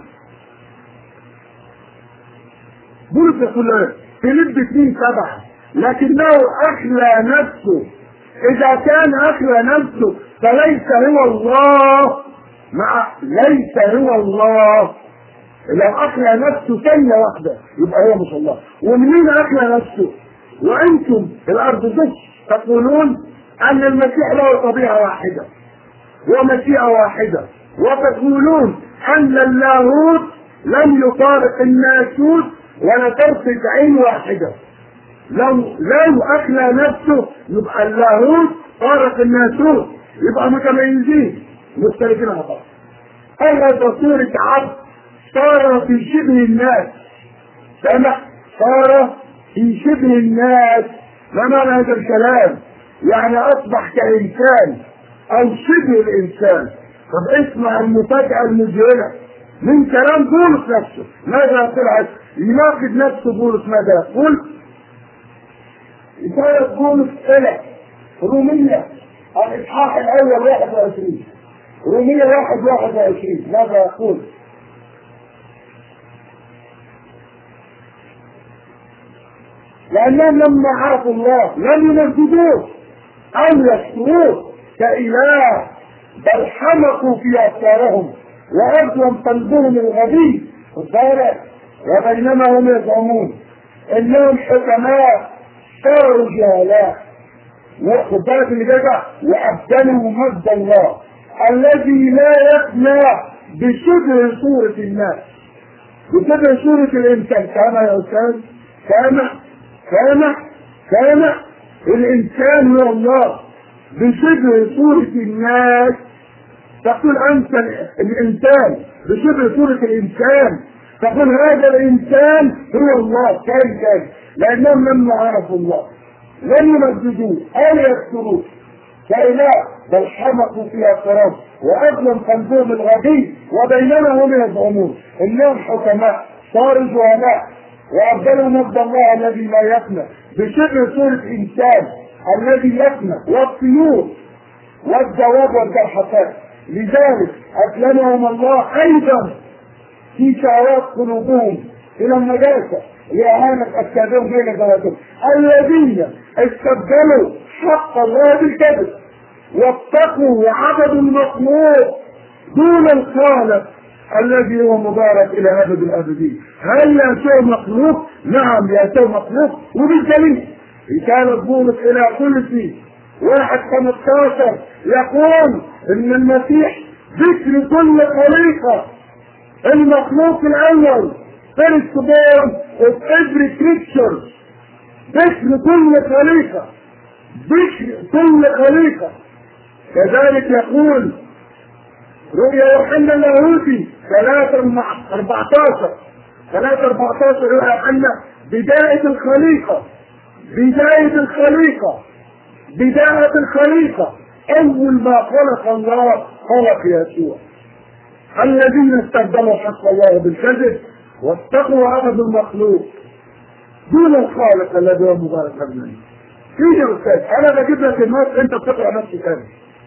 بولس يقول ايه فيليب 2 سبعة لكنه اخلى نفسه اذا كان اخلى نفسه فليس هو الله مع ليس هو الله لو اخلى نفسه ثانية واحدة يبقى هو مش الله ومنين اخلى نفسه وانتم الارثوذكس تقولون ان المسيح له طبيعة واحدة ومشيئة واحدة وتقولون ان اللاهوت لم يفارق الناسوت ولا ترفض عين واحدة لو لو اخلى نفسه يبقى اللاهوت فارق الناسوت يبقى متميزين مختلفين عن بعض اما بصورة عبد صار في شبه الناس سمع صار في شبه الناس ما معنى هذا الكلام يعني اصبح كانسان او شبه الانسان طب اسمع المفاجاه المذهله من كلام بولس نفسه ماذا طلعت يناقض نفسه بولس ماذا يقول رسالة بولس طلع رومية الإصحاح الأول 21 رومية 1 21 ماذا يقول؟ لأنهم لما عرفوا الله لم يمجدوه أو يشكروه كإله بل حمقوا في أفكارهم وأرجوا قلبهم الغبي الضارع وبينما هم يزعمون إنهم حكماء صاروا جهلاء وخد بالك اللي جاي وأبدلوا مجد الله الذي لا يفنى بشبه صورة الناس بشبه صورة الإنسان كان يا أستاذ سامع سامع سامع الانسان هو الله بشبه صورة الناس تقول انت الانسان بشبه صورة الانسان تقول هذا الانسان هو الله كان كان لانهم لما عرفوا الله لم يمجدوه او يكفروه كإله بل حمقوا في اعتراف واظلم قلبهم الغبي وبينما هم يزعمون انهم حكماء صاروا جهلاء وأبدلوا مجد الله الذي لا يفنى بشبه صورة إنسان الذي يفنى والطيور والدواب والجرحفات لذلك أسلمهم الله أيضا في شهوات قلوبهم إلى النجاسة لإهانة أجسادهم بين ذواتهم الذين استبدلوا حق الله بالكذب واتقوا وعبدوا المخلوق دون الخالق الذي هو مبارك الى ابد الابدين هل يسوع مخلوق نعم يسوع مخلوق وبالدليل رسالة بولس الى كل شيء واحد 15 يقول ان المسيح ذكر كل خليقة المخلوق الاول first born of every creature ذكر كل خليقة ذكر كل خليقة كذلك يقول رؤيا يوحنا اللاهوتي 3 14 3 14 رؤيا يوحنا بداية الخليقة بداية الخليقة بداية الخليقة أول ما خلق الله خلق يسوع الذين استبدلوا حق الله بالكذب واتقوا عبد المخلوق دون الخالق الذي هو مبارك ابنه في يا استاذ انا بجيب لك الناس انت بتقرا نفس تاني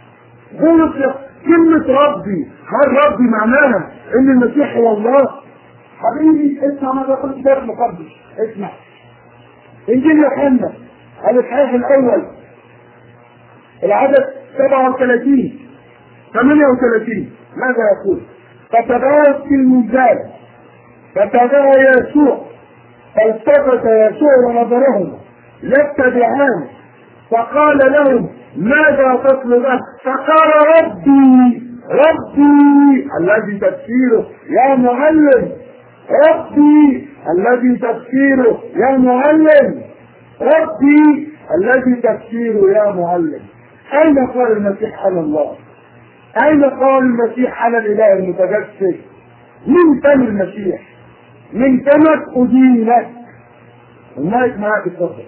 بولس كلمة ربي هل ربي معناها ان المسيح هو الله حبيبي اسمع ما بقول الكتاب المقدس اسمع انجيل يوحنا الاصحاح الاول العدد 37 38 ماذا يقول؟ فتباوت في الميزان فتباوى يسوع فالتفت يسوع ونظرهم يتبعان فقال لهم ماذا تطلب فقال ربي ربي الذي تفسيره يا معلم ربي الذي تفسيره يا معلم ربي الذي تفسيره يا معلم أين قال المسيح على الله؟ أين قال المسيح على الإله المتجسد؟ من فم المسيح؟ من فمك أدينك المايك معاك اتفضل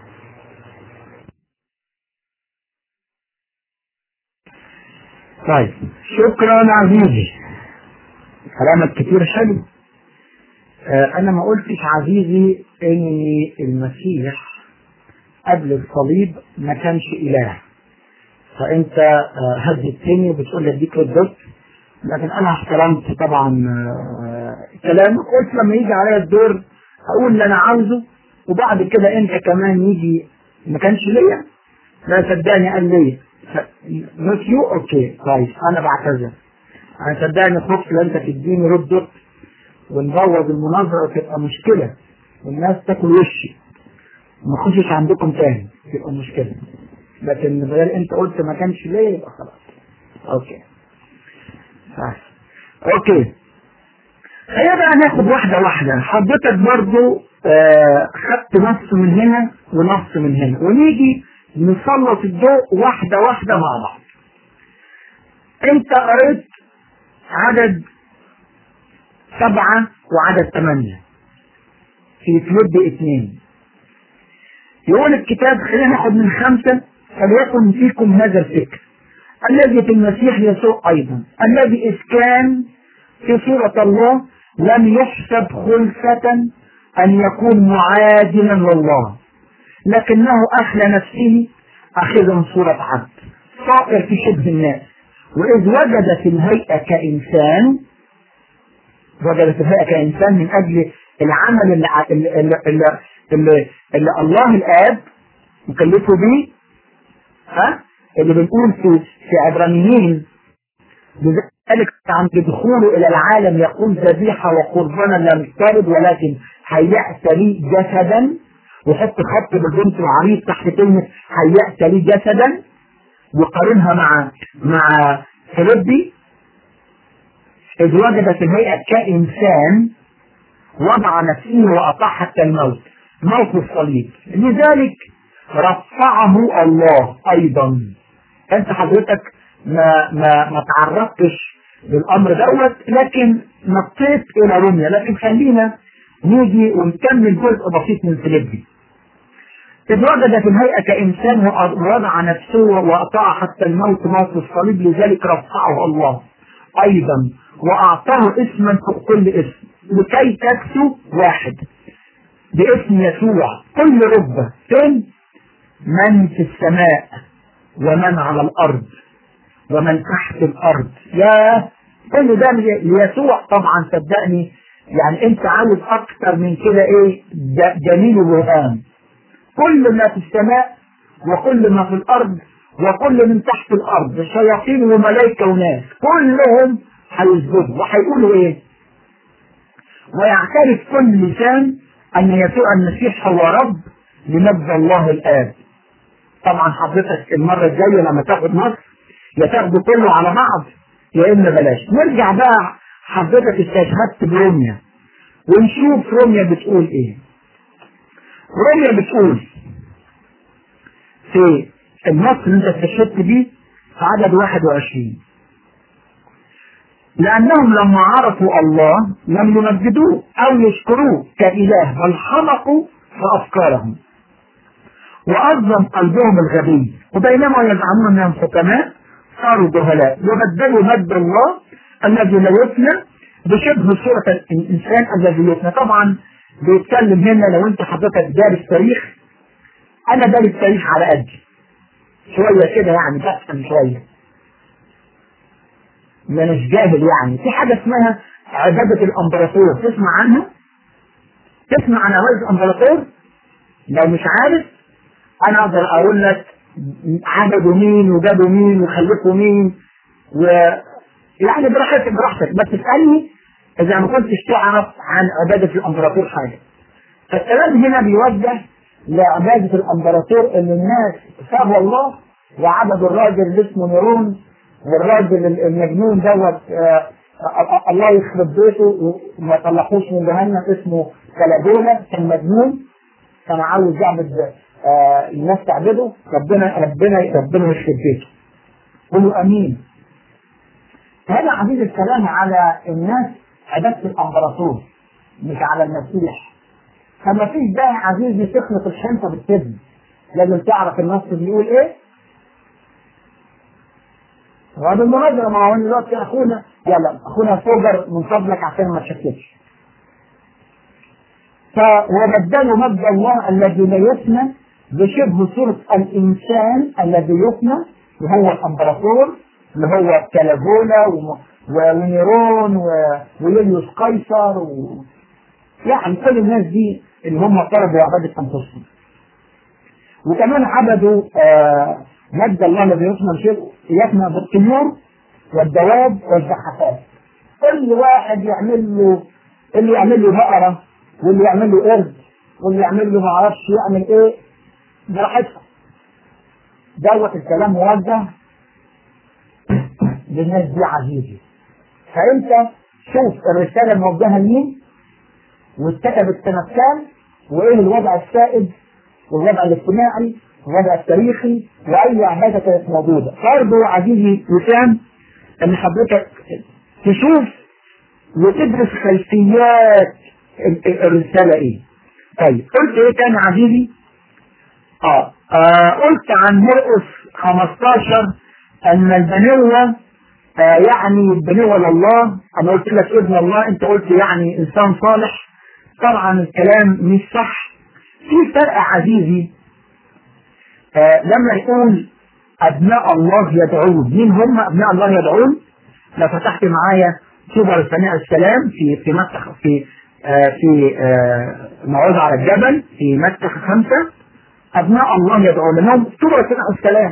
طيب شكرا عزيزي كلامك كتير حلو آه انا ما قلتش عزيزي ان المسيح قبل الصليب ما كانش اله فانت آه هددتني وبتقول لي اديك ردت لكن انا احترمت طبعا آه كلامك قلت لما يجي عليا الدور اقول اللي انا عاوزه وبعد كده انت كمان يجي ما كانش ليا لا صدقني قال ليا نوت يو اوكي كويس انا بعتذر انا صدقني خفت لو انت تديني ردك ونبوظ المناظره وتبقى مشكله والناس تاكل وشي ما اخشش عندكم تاني تبقى مشكله لكن غير انت قلت ما كانش ليا يبقى خلاص اوكي صح. اوكي خلينا بقى ناخد واحدة واحدة حضرتك برضو آه خدت نص من هنا ونص من هنا ونيجي نسلط الضوء واحدة واحدة مع بعض انت قريت عدد سبعة وعدد ثمانية في فيليب اثنين يقول الكتاب خلينا ناخد من خمسة فليكن فيكم هذا الفكر الذي في المسيح يسوع أيضا الذي إذ كان في صورة الله لم يحسب خلفة أن يكون معادلا لله لكنه أخلى نفسه أخذا صورة عبد صائر في شبه الناس وإذ وجد في الهيئة كإنسان وجد في الهيئة كإنسان من أجل العمل اللي, اللي, اللي, اللي, اللي الله الآب مكلفه به ها اللي بنقول في في عبرانيين لذلك عند دخوله الى العالم يقول ذبيحه وقربانا لم ترد ولكن هيأت لي جسدا وحط خط بالبنت العريض تحت كلمه هيأت لي جسدا وقارنها مع مع فيليبي إذ وجد في الهيئة كإنسان وضع نفسه وأطاع حتى الموت موت الصليب لذلك رفعه الله أيضا أنت حضرتك ما ما ما تعرضتش للأمر دوت لكن نطيت إلى روميا لكن خلينا نيجي ونكمل جزء بسيط من فيليبي إذ وجد في الهيئة كإنسان ووضع نفسه وأطاع حتى الموت موت الصليب لذلك رفعه الله أيضا وأعطاه اسما فوق كل اسم لكي تكسو واحد باسم يسوع كل ربة فين من في السماء ومن على الأرض ومن تحت الأرض يا كل ده ليسوع طبعا صدقني يعني انت عاوز اكتر من كده ايه جميل وبرهان كل ما في السماء وكل ما في الارض وكل من تحت الارض شياطين وملائكه وناس كلهم هيسجدوا وهيقولوا ايه؟ ويعترف كل لسان ان يسوع المسيح هو رب لمجد الله الاب. طبعا حضرتك المره الجايه لما تاخد مصر يا تاخده كله على بعض يا اما بلاش. نرجع بقى حضرتك استشهدت بروميا ونشوف روميا بتقول ايه. روميا بتقول في النص اللي انت استشهدت بيه في عدد 21 لأنهم لما عرفوا الله لم يمجدوه أو يشكروه كإله بل حمقوا في أفكارهم وأظلم قلبهم الغبي وبينما يزعمون أنهم حكماء صاروا جهلاء وبدلوا مجد الله الذي لا يفنى بشبه صورة الإنسان الذي يفنى طبعا بيتكلم هنا لو أنت حضرتك دارس تاريخ أنا دارس تاريخ على قدي شوية كده يعني بفهم شوية ما مش جاهل يعني في حاجة اسمها عبادة الامبراطور تسمع عنها تسمع عن عبادة الامبراطور لو مش عارف انا اقدر اقول لك عبدوا مين وجابوا مين وخلفوا مين و يعني براحتك براحتك بس اسالني اذا ما كنتش تعرف عن عباده الامبراطور حاجه فالكلام هنا بيوجه لعباده الامبراطور ان الناس سابوا الله وعبدوا الراجل اللي اسمه نيرون والراجل المجنون دوت آه الله يخرب بيته وما يطلعوش من جهنم اسمه كلابولا كان مجنون كان عاوز يعبد آه الناس تعبده ربنا ربنا ربنا يخرب بيته قولوا امين هذا عزيز الكلام على الناس عباده الامبراطور مش على المسيح فما فيش داعي عزيزي تخلط الحنطه بالتبن لازم تعرف النص بيقول ايه وهذا المناظرة ما هو دلوقتي اخونا يلا اخونا فوجر من فضلك عشان ما تشككش وبدلوا مجد الله الذي لا يفنى بشبه صورة الإنسان الذي يفنى وهو الإمبراطور اللي هو كالافولا ونيرون ويوليوس قيصر و... يعني كل الناس دي اللي هم طلبوا عبادة أنفسهم وكمان عبدوا آه مجد الله الذي يفنى بشبه يفنى بالطيور والدواب والزحفات كل واحد يعمل له اللي يعمل له بقرة واللي يعمل له قرد واللي يعمل له ما اعرفش يعمل ايه براحتهم دوت الكلام موجه للناس دي عزيزي فانت شوف الرساله الموجهه لمين واتكتبت سنه كام وايه الوضع السائد والوضع الاجتماعي والوضع التاريخي واي عباده كانت موجوده برضه عزيزي وسام ان حضرتك تشوف وتدرس خلفيات الرسالة ايه طيب قلت ايه تاني عزيزي اه, آه قلت عن مرقس 15 ان البنوة آه يعني البنوة لله انا قلت لك ابن الله انت قلت يعني انسان صالح طبعا الكلام مش صح في فرق عزيزي آه لما يقول ابناء الله يدعون مين هم ابناء الله يدعون لو فتحت معايا سورة سميع السلام في في مكة في آه في آه موعظة على الجبل في مكة خمسة أبناء الله يدعون لهم سورة سميع السلام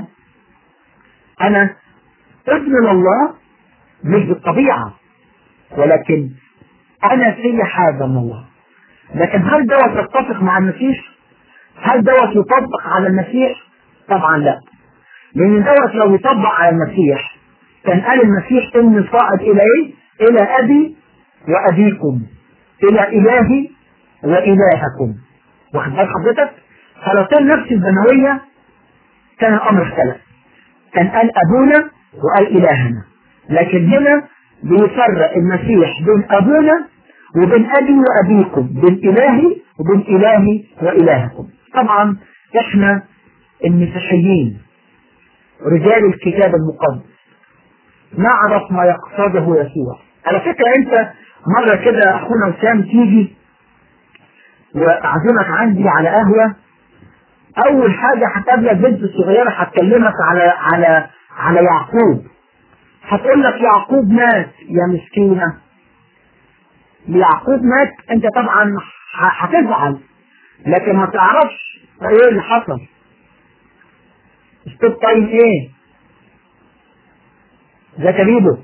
أنا ابن الله مش بالطبيعة ولكن أنا في حاجة من الله لكن هل دوت يتفق مع المسيح؟ هل دوت يطبق على المسيح؟ طبعا لا لأن دوت لو يطبق على المسيح كان قال المسيح إني صاعد إلى إيه؟ إلى أبي وأبيكم إلى إلهي وإلهكم واخد بال حضرتك؟ فلو كان نفس البنوية كان الأمر اختلف كان قال أبونا وقال إلهنا لكن هنا بيفرق المسيح بين أبونا وبين أبي وأبيكم بين إلهي وبين إلهي وإلهكم طبعا إحنا المسيحيين رجال الكتاب المقدس نعرف ما يقصده يسوع على فكرة أنت مرة كده أخونا وسام تيجي وأعزمك عندي على قهوة أول حاجة هتقابلك بنت صغيرة هتكلمك على على على يعقوب هتقول لك يعقوب مات يا مسكينة يعقوب مات أنت طبعا هتزعل لكن ما تعرفش إيه اللي حصل ستوب تايم إيه ده كبيبه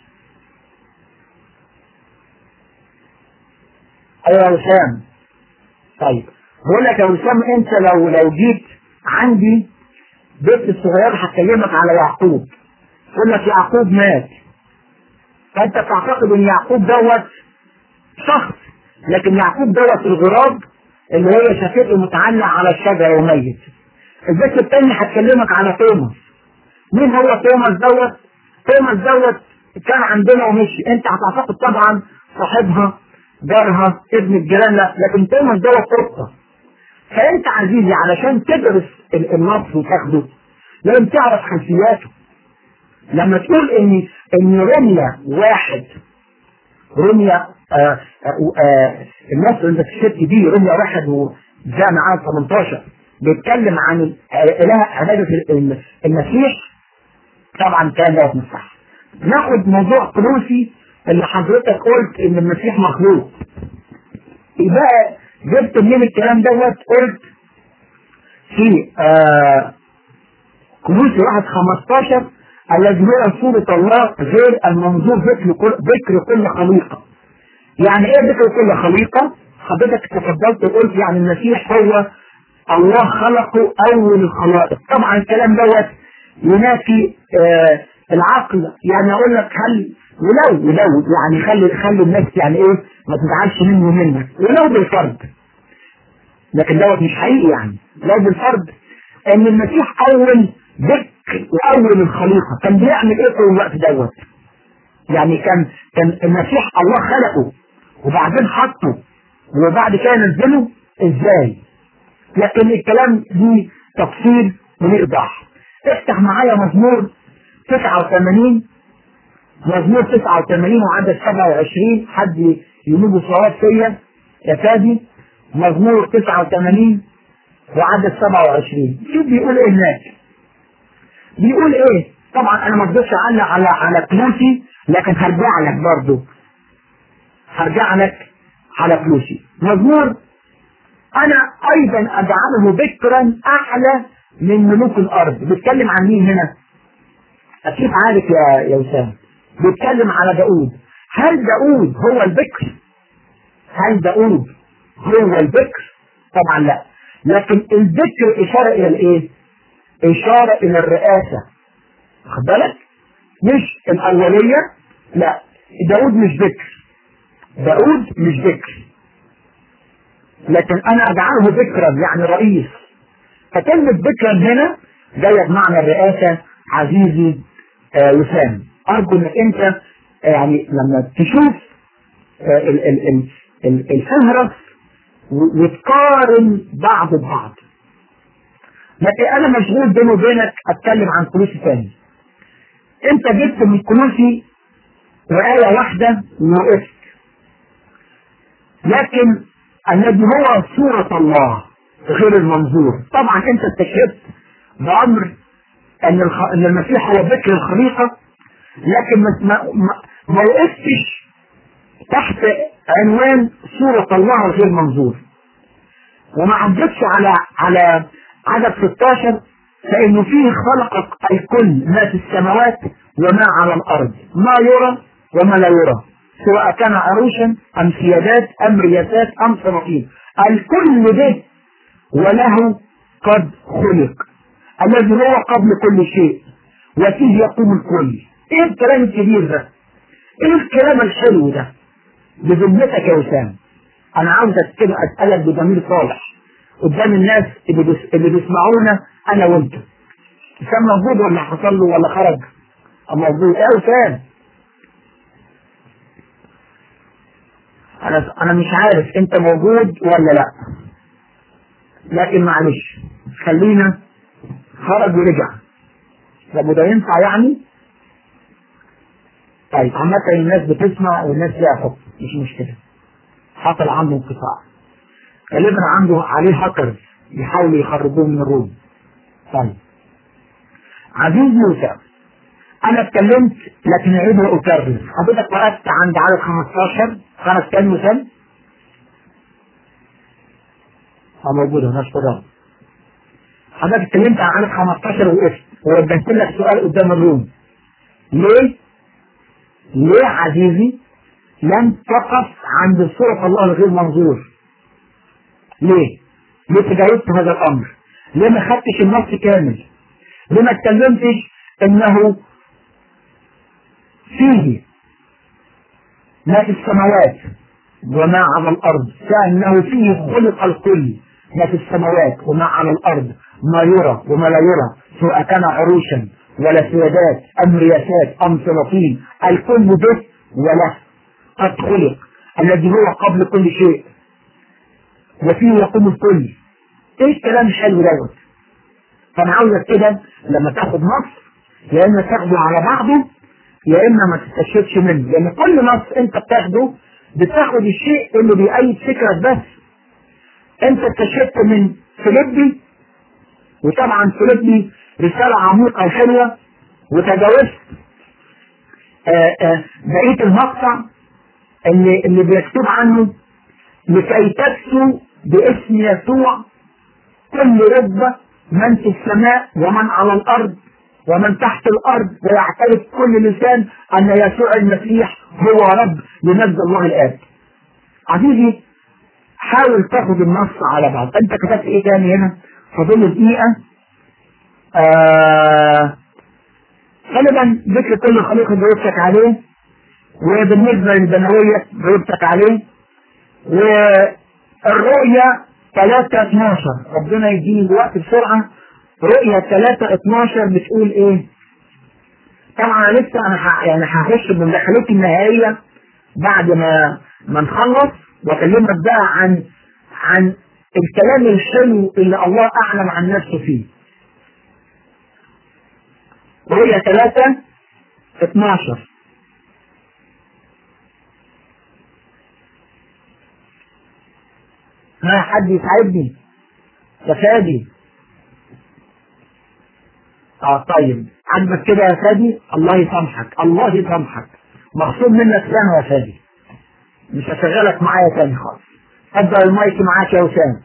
ايوه يا وسام طيب بقول لك يا وسام انت لو لو جيت عندي بنت الصغير هتكلمك على يعقوب يقول لك يعقوب مات فانت تعتقد ان يعقوب دوت شخص لكن يعقوب دوت الغراب اللي هي شافته متعلق على الشجره وميت البنت الثانيه هتكلمك على توماس مين هو توماس دوت توماس دوت كان عندنا ومشي انت هتعتقد طبعا صاحبها جارها ابن الجيران لا لكن توماس دوت قطه فانت عزيزي علشان تدرس النص وتاخده لازم تعرف خلفياته لما تقول ان ان رمية واحد رمية آآ آآ النص اللي الست دي رمية واحد وجاء معاه 18 بيتكلم عن اله عبادة المسيح طبعا كان دوت مش صح ناخد موضوع كروسي اللي حضرتك قلت ان المسيح مخلوق يبقى جبت منين الكلام دوت قلت في آه كروسي واحد 15 الذي هو صورة الله غير المنظور ذكر كل ذكر كل خليقة يعني ايه ذكر كل خليقة حضرتك تفضلت وقلت يعني المسيح هو الله خلقه اول الخلائق طبعا الكلام دوت ينافي آه العقل يعني اقول لك هل ولو ولو يعني خلي خلي الناس يعني ايه ما تزعلش مني ومنك ولو بالفرد لكن دوت مش حقيقي يعني لو بالفرد ان المسيح اول ذكر واول الخليقه كان بيعمل ايه طول الوقت دوت يعني كان كان المسيح الله خلقه وبعدين حطه وبعد كده نزله ازاي لكن الكلام دي تفصيل وليه ايضاح افتح معايا مزمور 89 مزمور 89 وعدد 27 حد يجيبه صواب فيا يا فادي مزمور 89 وعدد 27 شوف بيقول ايه هناك بيقول ايه طبعا انا ما اقدرش اعلق على على فلوسي لكن هرجع لك برضه هرجع لك على فلوسي مزمور انا ايضا اجعله بكرا اعلى من ملوك الارض بيتكلم عن مين هنا اكيد عارف يا يا وسام بيتكلم على داود هل داود هو البكر هل داود هو البكر طبعا لا لكن الذكر اشاره الى الايه اشاره الى الرئاسه خد بالك مش الاوليه لا داود مش ذكر داود مش ذكر لكن انا اجعله ذكرا يعني رئيس فكلمة ذكرا هنا جاية بمعنى الرئاسة عزيزي آه وسام ارجو انك انت آه يعني لما تشوف آه ال ال ال ال الفهرس وتقارن بعض ببعض لكن انا مشغول بيني وبينك اتكلم عن كلوسي تاني انت جبت من كلوسي وآية واحدة ووقفت لكن الذي هو صورة الله غير المنظور طبعا انت استشهدت بأمر ان الخ... ان المسيح هو ذكر الخليقة لكن ما ما, ما وقفتش تحت عنوان صورة الله غير منظور وما عدتش على على عدد 16 فانه فيه خلق الكل ما في السماوات وما على الارض ما يرى وما لا يرى سواء كان عروشا ام سيادات ام رياسات ام سلاطين الكل ده وله قد خلق الذي هو قبل كل شيء وفيه يقوم الكل ايه الكلام الكبير ده ايه الكلام الحلو ده بذمتك يا وسام انا عاوزك كده اسالك بضمير صالح قدام الناس اللي, بس اللي بيسمعونا انا وانت وسام موجود ولا حصل له ولا خرج موجود ايه وسام انا انا مش عارف انت موجود ولا لا لكن معلش خلينا خرج ورجع طب ده ينفع يعني طيب عامة الناس بتسمع والناس ليها حكم مش مشكلة حصل عنده انقطاع غالبا عنده عليه هاكرز يحاولوا يخرجوه من الروم طيب عزيز موسى انا اتكلمت لكن اعيد واكرر حضرتك وقفت عند عدد 15 خمس كام مثال اه موجودة نشكر رب حضرتك اتكلمت عن عدد 15 وقفت ووجهت لك سؤال قدام الروم ليه؟ ليه عزيزي لم تقف عند صورة الله الغير منظور؟ ليه؟ ليه تجاوزت هذا الأمر؟ ليه ما خدتش النص كامل؟ ليه ما اتكلمتش انه فيه ما في السماوات وما على الارض كانه فيه خلق الكل ما في السماوات وما على الارض ما يرى وما لا يرى سواء كان عروشا ولا سيادات ام رياسات ام سلاطين الكل به وله قد خلق الذي هو قبل كل شيء وفيه يقوم الكل ايه الكلام الحلو دوت فانا عاوزك كده لما تاخد نص يا اما تاخده على بعضه يا اما ما تستشهدش منه لان كل نص انت بتاخده بتاخد الشيء اللي بيأيد فكرك بس انت استشهدت من فيليبي وطبعا فيليبي رسالة عميقة وحلوة وتجاوزت بقية المقطع اللي اللي بيكتب عنه لكي تكسو باسم يسوع كل رتبة من في السماء ومن على الأرض ومن تحت الارض ويعترف كل لسان ان يسوع المسيح هو رب لمجد الله الاب عزيزي حاول تاخد النص على بعض انت كتبت ايه تاني هنا فاضل دقيقه آه غالبا ذكر كل خليقه جاوبتك عليه وبالنسبه للبنويه جاوبتك عليه والرؤيه 3 12 ربنا يديني الوقت بسرعه رؤيه 3 12 بتقول ايه؟ طبعا لسه انا ح... يعني هخش بمداخلتي النهائيه بعد ما ما نخلص واكلمك بقى عن عن الكلام الحلو اللي الله اعلم عن نفسه فيه. رؤية 3 12 ها حد يساعدني يا فادي اه طيب عجبك كده يا فادي الله يسامحك الله يسامحك مغصوب منك سنة يا فادي مش هشغلك معايا تاني خالص ابدا المايك معاك يا وسام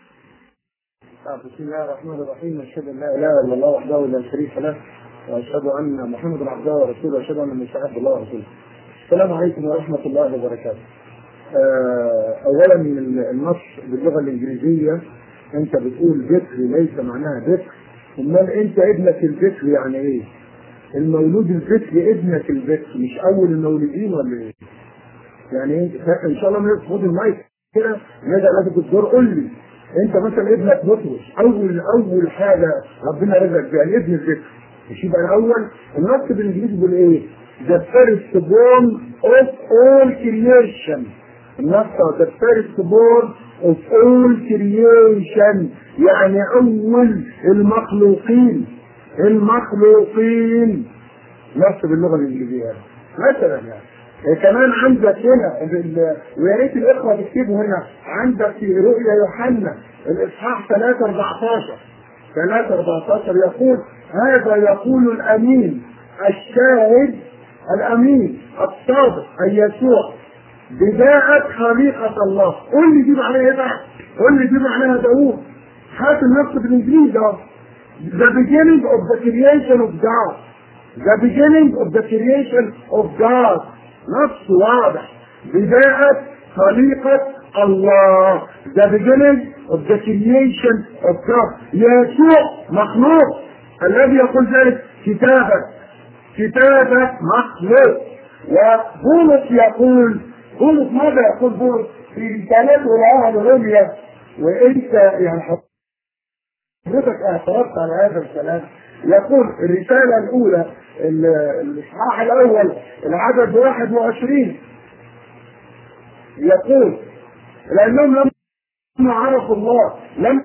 بسم الله الرحمن الرحيم اشهد ان لا اله الا الله وحده لا شريك له واشهد ان محمدا عبده ورسوله واشهد ان موسى عبد الله ورسوله. السلام عليكم ورحمه الله وبركاته. آه، اولا من النص باللغه الانجليزيه انت بتقول ذكر ليس معناها ذكر امال انت ابنك الذكر يعني ايه؟ المولود الذكر ابنك الذكر مش اول المولودين ولا ايه؟ يعني ايه ان شاء الله ما خد المايك كده نادى لك الدكتور قول لي انت مثلا ابنك مطرش اول اول حاجه ربنا رزقك بيها ابن الذكر مش يبقى الاول النص بالانجليزي بيقول ايه؟ The first born of all creation النص the first born of all creation يعني اول المخلوقين المخلوقين نص باللغه الانجليزيه مثلا يعني كمان عندك هنا ال- ويا ريت الاخوه تكتبوا هنا عندك في رؤيا يوحنا الاصحاح 3 14 3 14 يقول هذا يقول الامين الشاهد الامين الصادق اي يسوع بداية خليقة الله قول لي دي معناها ايه بقى؟ قول لي دي معناها داوود هات النص بالانجليزي اهو The beginning of the creation of God The beginning of the creation of God نص واضح بداية خليقة الله The beginning of the creation of God يسوع مخلوق الذي يقول ذلك كتابة كتابة مخلوق وبولس يقول بولس ماذا يقول بولس في رسالته لأهل روميا وانت يعني حضرتك اعترضت على هذا الكلام يقول الرسالة الأولى ال- الإصحاح الأول العدد 21 يقول لأنهم لما عرفوا الله لم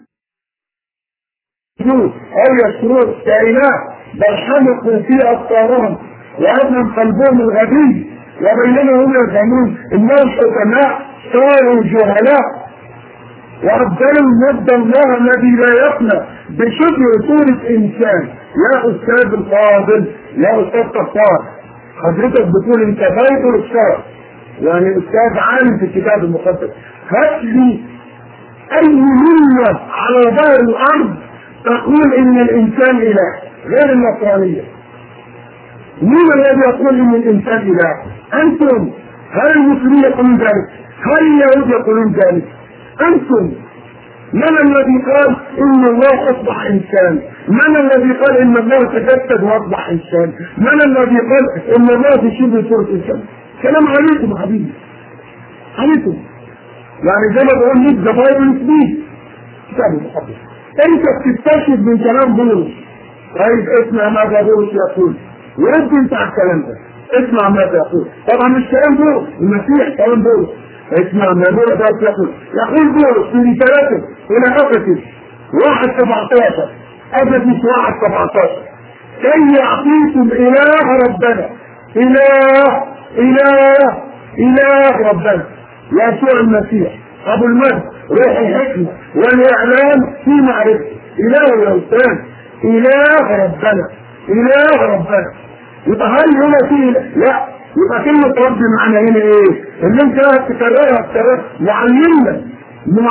يجوز أو يشرون كائنات بل حمقوا في أفكارهم وأظلم قلبهم الغبي وبينهم هم يفهمون إنهم حكماء صاروا جهلاء وأبدلوا مجد الله الذي لا يفنى بشبه صورة إنسان يا أستاذ الفاضل يا أستاذ كفار حضرتك بتقول أنت بايبل الشرع يعني أستاذ عالم في الكتاب المقدس هات لي أي ملة على ظهر الأرض تقول إن الإنسان إله غير النصرانية مين الذي يقول إن الإنسان إله؟ أنتم هل المسلمين يقولون ذلك؟ هل اليهود يقولون ذلك؟ أنتم من الذي قال إن الله أصبح إنسان؟ من الذي قال إن الله تجسد وأصبح إنسان؟ من الذي قال إن الله في شبه صورة إنسان؟ كلام عليكم يا حبيبي عليكم يعني زي ما بقول لك ذا بايبل سبيك كتاب المقدس انت بتستشهد من كلام بولس طيب اسمع ماذا بولس يقول ورد انت على الكلام ده اسمع ماذا يقول طبعا مش كلام بولس المسيح كلام بولس اسمع ما بولس يقول يقول بولس في رسالته الى افسس واحد 17 افسس واحد 17 كي يعطيكم اله ربنا اله اله اله ربنا يسوع المسيح ابو المجد روح الحكمه والاعلام في معرفته اله يا استاذ اله ربنا اله ربنا يبقى هل هنا في لا يبقى كلمة رب معنى هنا ايه؟ اللي انت تكررها تكررها معلمنا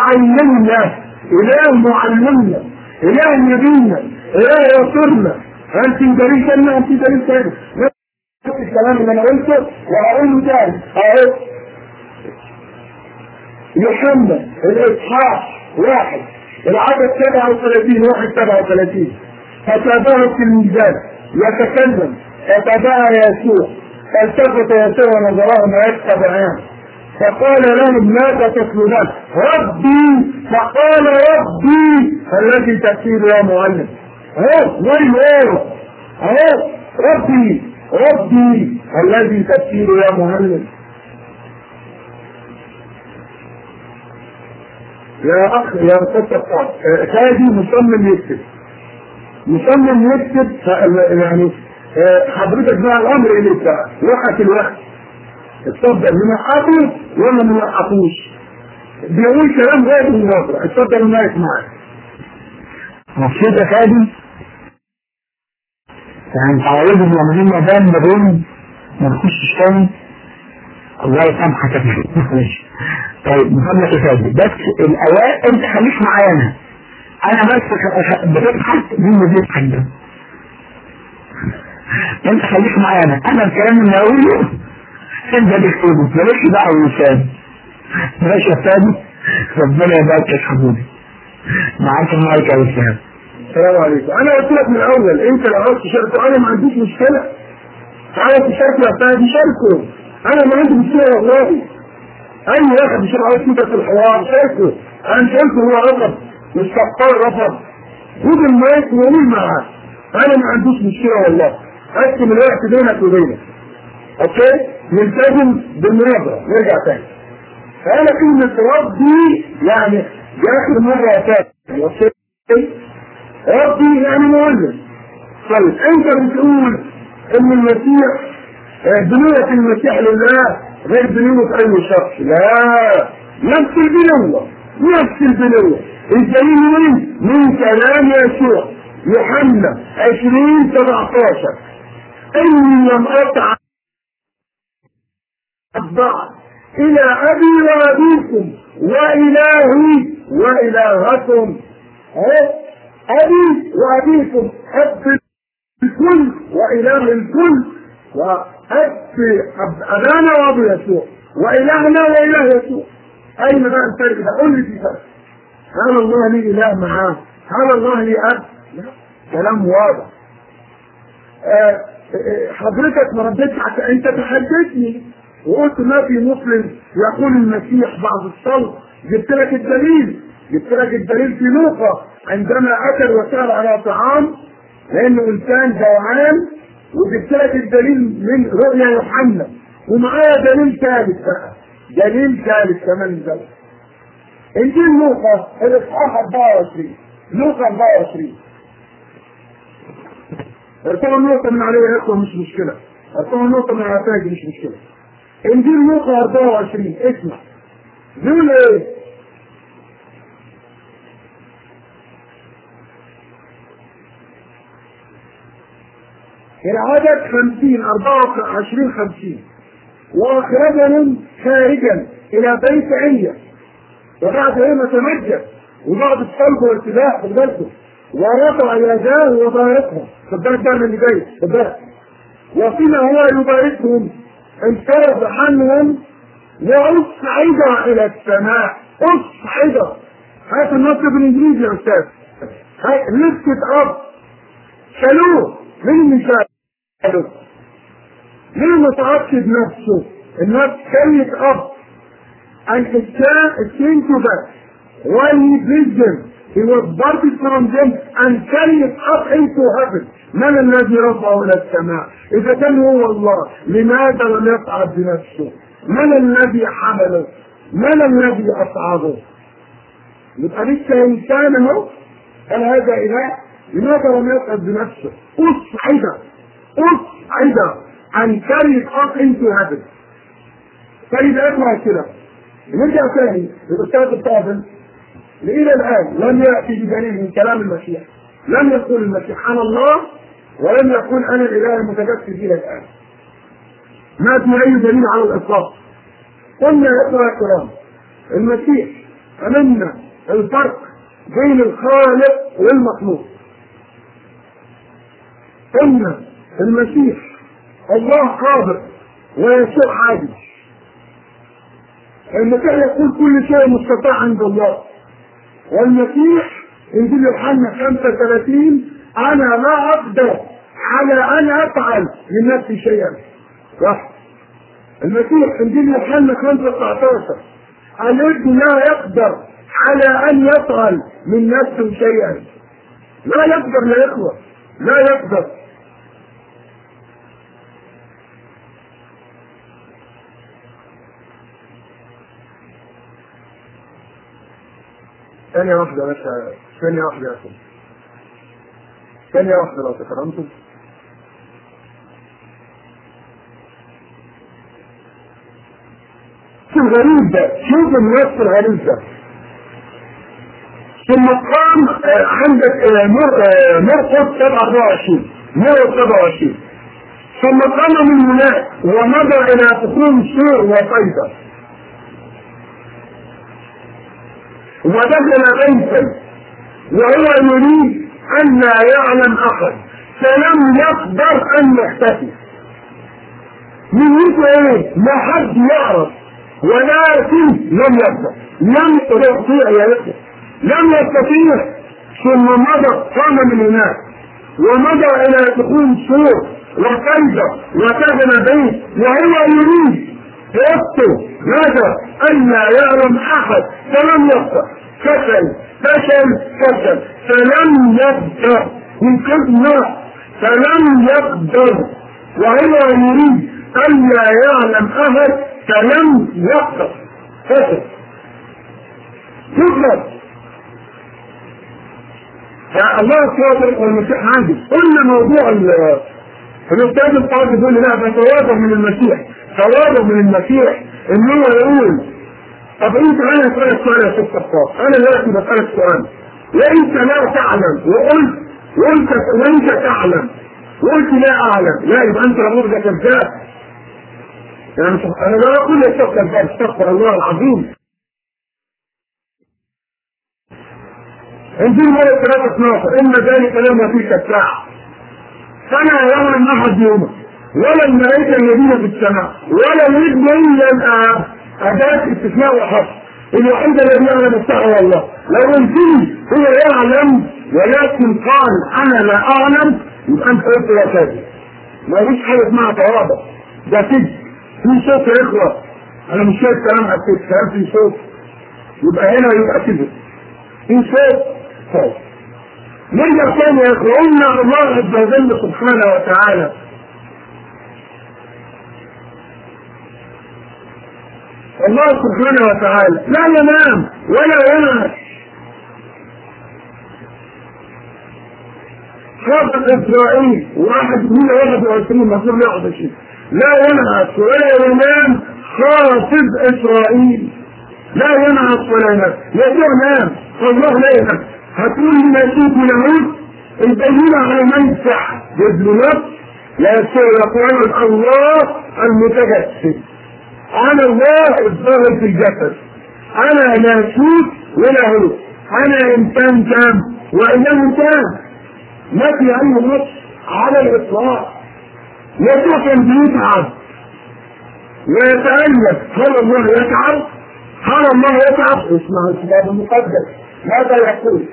معلمنا اله معلمنا اله نبينا اله يسرنا انت دليل ثاني انت دليل ثاني نفس الكلام اللي انا قلته وهقوله تاني اهو يوحنا الاصحاح واحد العدد 37 واحد 37 فتابعه في الميزان يتكلم فتابع يسوع فالتفت يسوع ونظراه ما يتبعان فقال لهم ماذا تطلبان ربي فقال ربي الذي تسير يا معلم اهو وين اهو اهو ربي ربي الذي تسير يا معلم يا اخ يا استاذ قطاع هادي مصمم يكتب مصمم يكتب يعني حضرتك بقى الامر اليك بقى وقت الوقت اتفضل منحطه ولا ما منحطوش بيقول كلام غير الواقع اتفضل المايك معاك مبسوط يا خالد يعني تعودوا من ما دام نبون ما نخشش تاني الله يسامحك يا فندم. معلش طيب محمد يا خالد بس الاوائل انت خليك معايا انا انا بس خ- بتضحك مين اللي بيضحك ده انت خليك معايا انا انا الكلام اللي هقوله انت اللي تكتبه مالكش دعوه باللسان ماشي يا فادي ربنا يبارك يا حبيبي معاك المايك يا وسام السلام عليكم انا قلت لك من الاول انت لو عاوز تشاركوا انا ما عنديش مشكله عاوز تشاركوا يا فادي شاركوا انا ما عندي مشكله والله اي واحد يشوف عاوز يبقى في الحوار شاركوا انا شاركه هو رفض مش سقطان رفض خد المايك وقول معاه انا ما عنديش مشكله والله اقسم الوقت بينك وبينك اوكي نلتزم بالمناظره نرجع تاني فانا كلمه ربي يعني دي اخر مره يا فادي اوكي ربي يعني معلم طيب انت بتقول ان المسيح آه، بنية المسيح لله غير بنية اي شخص لا نفس البنوة نفس البنوة الدليل من من كلام يسوع يوحنا 20 17 اني لم اطع الضعف الى ابي وابيكم والهي والهكم اهو ابي وابيكم اب الكل واله الكل واب أب- ابانا وابو يسوع والهنا واله يسوع اين بقى الفرق ده قول لي في فرق هل الله لي اله معاه هل الله لي اب لا كلام واضح آه، آه، حضرتك ما ردتش على- انت تحدثني وقلت ما في مسلم يقول المسيح بعد الصلب جبت لك الدليل جبت لك الدليل في لوقا عندما اكل وسال على طعام لانه انسان جوعان وجبت لك الدليل من رؤيا يوحنا ومعايا دليل ثالث بقى دليل ثالث كمان ده انجيل لوقا الاصحاح 24 لوقا 24 ارفعوا النقطة من عليها يا اخوة مش مشكلة ارفعوا النقطة من على تاج مش مشكلة انجيل لوقا 24 اسمع بيقول ايه العدد 50 24 50 واخرجهم خارجا الى بيت عيه وبعد ما تمجد وبعد الصلب والسباح خد بالكم ورفع يداه وباركهم خد بالك بقى من اللي جاي خد بالك وفيما هو يباركهم انصرف عنهم واصعد الى السماء اصعد هات النص بالانجليزي يا استاذ هات لفت اب شالوه مين اللي شالوه؟ مين ما صعدش بنفسه؟ النفس كانت اب and it came, it came to that when he pleased them he was parted from them and carried up into heaven من الذي رفعه الى السماء اذا كان هو الله لماذا لم يصعد بنفسه من الذي حمله من الذي اصعده يبقى لسه انسان اهو قال هذا اله لماذا لم يصعد بنفسه اصعد اصعد and carried up into heaven طيب اسمع كده نرجع تاني للاستاذ الفاضل الى الان لم ياتي بدليل من كلام المسيح لم يقول المسيح انا الله ولم يقول انا الاله المتجسد الى الان ما في اي دليل على الاطلاق قلنا يا اخوه الكرام المسيح امنا الفرق بين الخالق والمخلوق قلنا المسيح الله قادر ويسوع عادل المسيح يقول كل شيء مستطاع عند الله والمسيح انجيل يوحنا 35 انا لا اقدر على ان افعل من نفسي شيئا صح المسيح انجيل يوحنا 19 الابن لا يقدر على ان يفعل من نفسه شيئا لا يقدر يا اخوه لا يقدر ثانية واحدة بس ثانية واحدة يا أخي ثانية واحدة لو تكرمتم شوف غريب ده شوف النص الغريب ده ثم قام آه، عندك آه، مر- آه، مرقس 27 مرقس 27 ثم قام من هناك ومضى الى تكون سور وطيبه ودخل بيتا وهو يريد ان لا يعلم احد فلم يقدر ان يختفي من ايه ما حد يعرف ولكن لم يقدر لم يستطيع يا اخوه لم يستطيع ثم مضى قام من هناك ومضى الى دخول سور وكيده وكذب بيت وهو يريد يكتب ماذا؟ أن لا يعلم أحد فلم يقدر فشل فشل فشل فلم يقدر من كل نوع فلم يقدر وهو يريد أن لا يعلم أحد فلم يقدر فشل يقدر يا الله صادق والمسيح عادل قلنا موضوع ال- الاستاذ الطالب يقول لي لا ده تواضع من المسيح تواضع من المسيح ان هو يقول طب انت انا اسالك سؤال يا شيخ صفار انا دلوقتي بسالك سؤال وانت لا تعلم وقلت وانت وانت تعلم وقلت لا اعلم لا يبقى انت الامور ده كذاب يعني مش- انا لا اقول يا شيخ كذاب استغفر الله العظيم انجيل مالك 3 12 ان ذلك لما فيك الساعه فلا يعلم احد يومه ولا الملائكه الذين في السماء ولا الابن الا الاب اداه استثناء وحصر الوحيد الذي يعلم الساعه هو الله لو قلت لي هو يعلم ولكن قال انا لا اعلم يبقى انت قلت يا كاذب ما فيش حاجه اسمها تواضع ده كذب في صوت يا اخوه انا مش شايف كلام على الكذب كلام في صوت يبقى هنا يبقى كذب في صوت صوت نرجع تاني يا اخوة قلنا الله عز وجل سبحانه وتعالى الله سبحانه وتعالى لا ينام ولا ينعس خاطب اسرائيل واحد من 21 مصير 21 لا ينعس ولا ينام خاطب اسرائيل لا ينعس ولا ينام يسوع نام الله لا ينام هتقول لي نسيت نموت البينة على من يمسح جزء نفس لا يسوع يقول الله المتجسد انا الله الظاهر في الجسد انا لا شوت ولا هو انا انسان تام وانه تام ما في اي نص على الاطلاق يسوع كان بيتعب ويتألف هل الله يتعب؟ هل الله يتعب؟ اسمع الكتاب المقدس ماذا يقول؟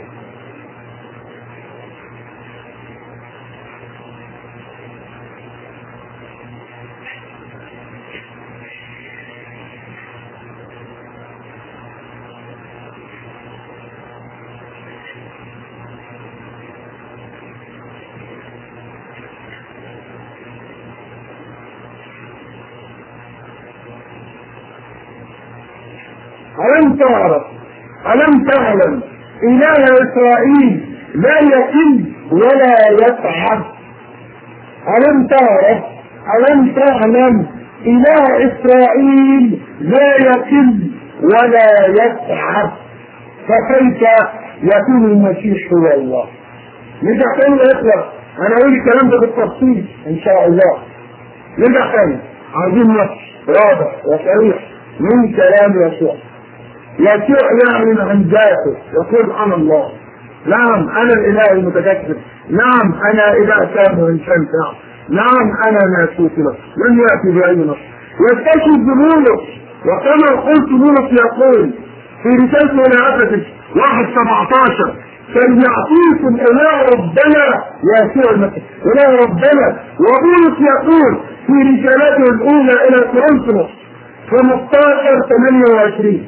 ألم تعرف ألم تعلم إله إسرائيل لا يكل ولا يتعب ألم تعرف ألم تعلم إله إسرائيل لا يكل ولا يتعب فكيف يكون المسيح هو الله نرجع تاني يا إخوة أنا أقول الكلام ده بالتفصيل إن شاء الله نرجع تاني عايزين نص واضح وصريح من كلام يسوع يسوع يعلن عن ذاته يقول انا الله نعم انا الاله المتكبر نعم انا اذا كان انسان فعل نعم انا ناسوت له لم ياتي باي نص يستشهد بمولس وكما قلت مولس يقول في رسالته الى افسس واحد 17 فليعطيكم اله ربنا يسوع المسيح اله ربنا وبولس يقول في رسالته الاولى الى كورنثوس 15 28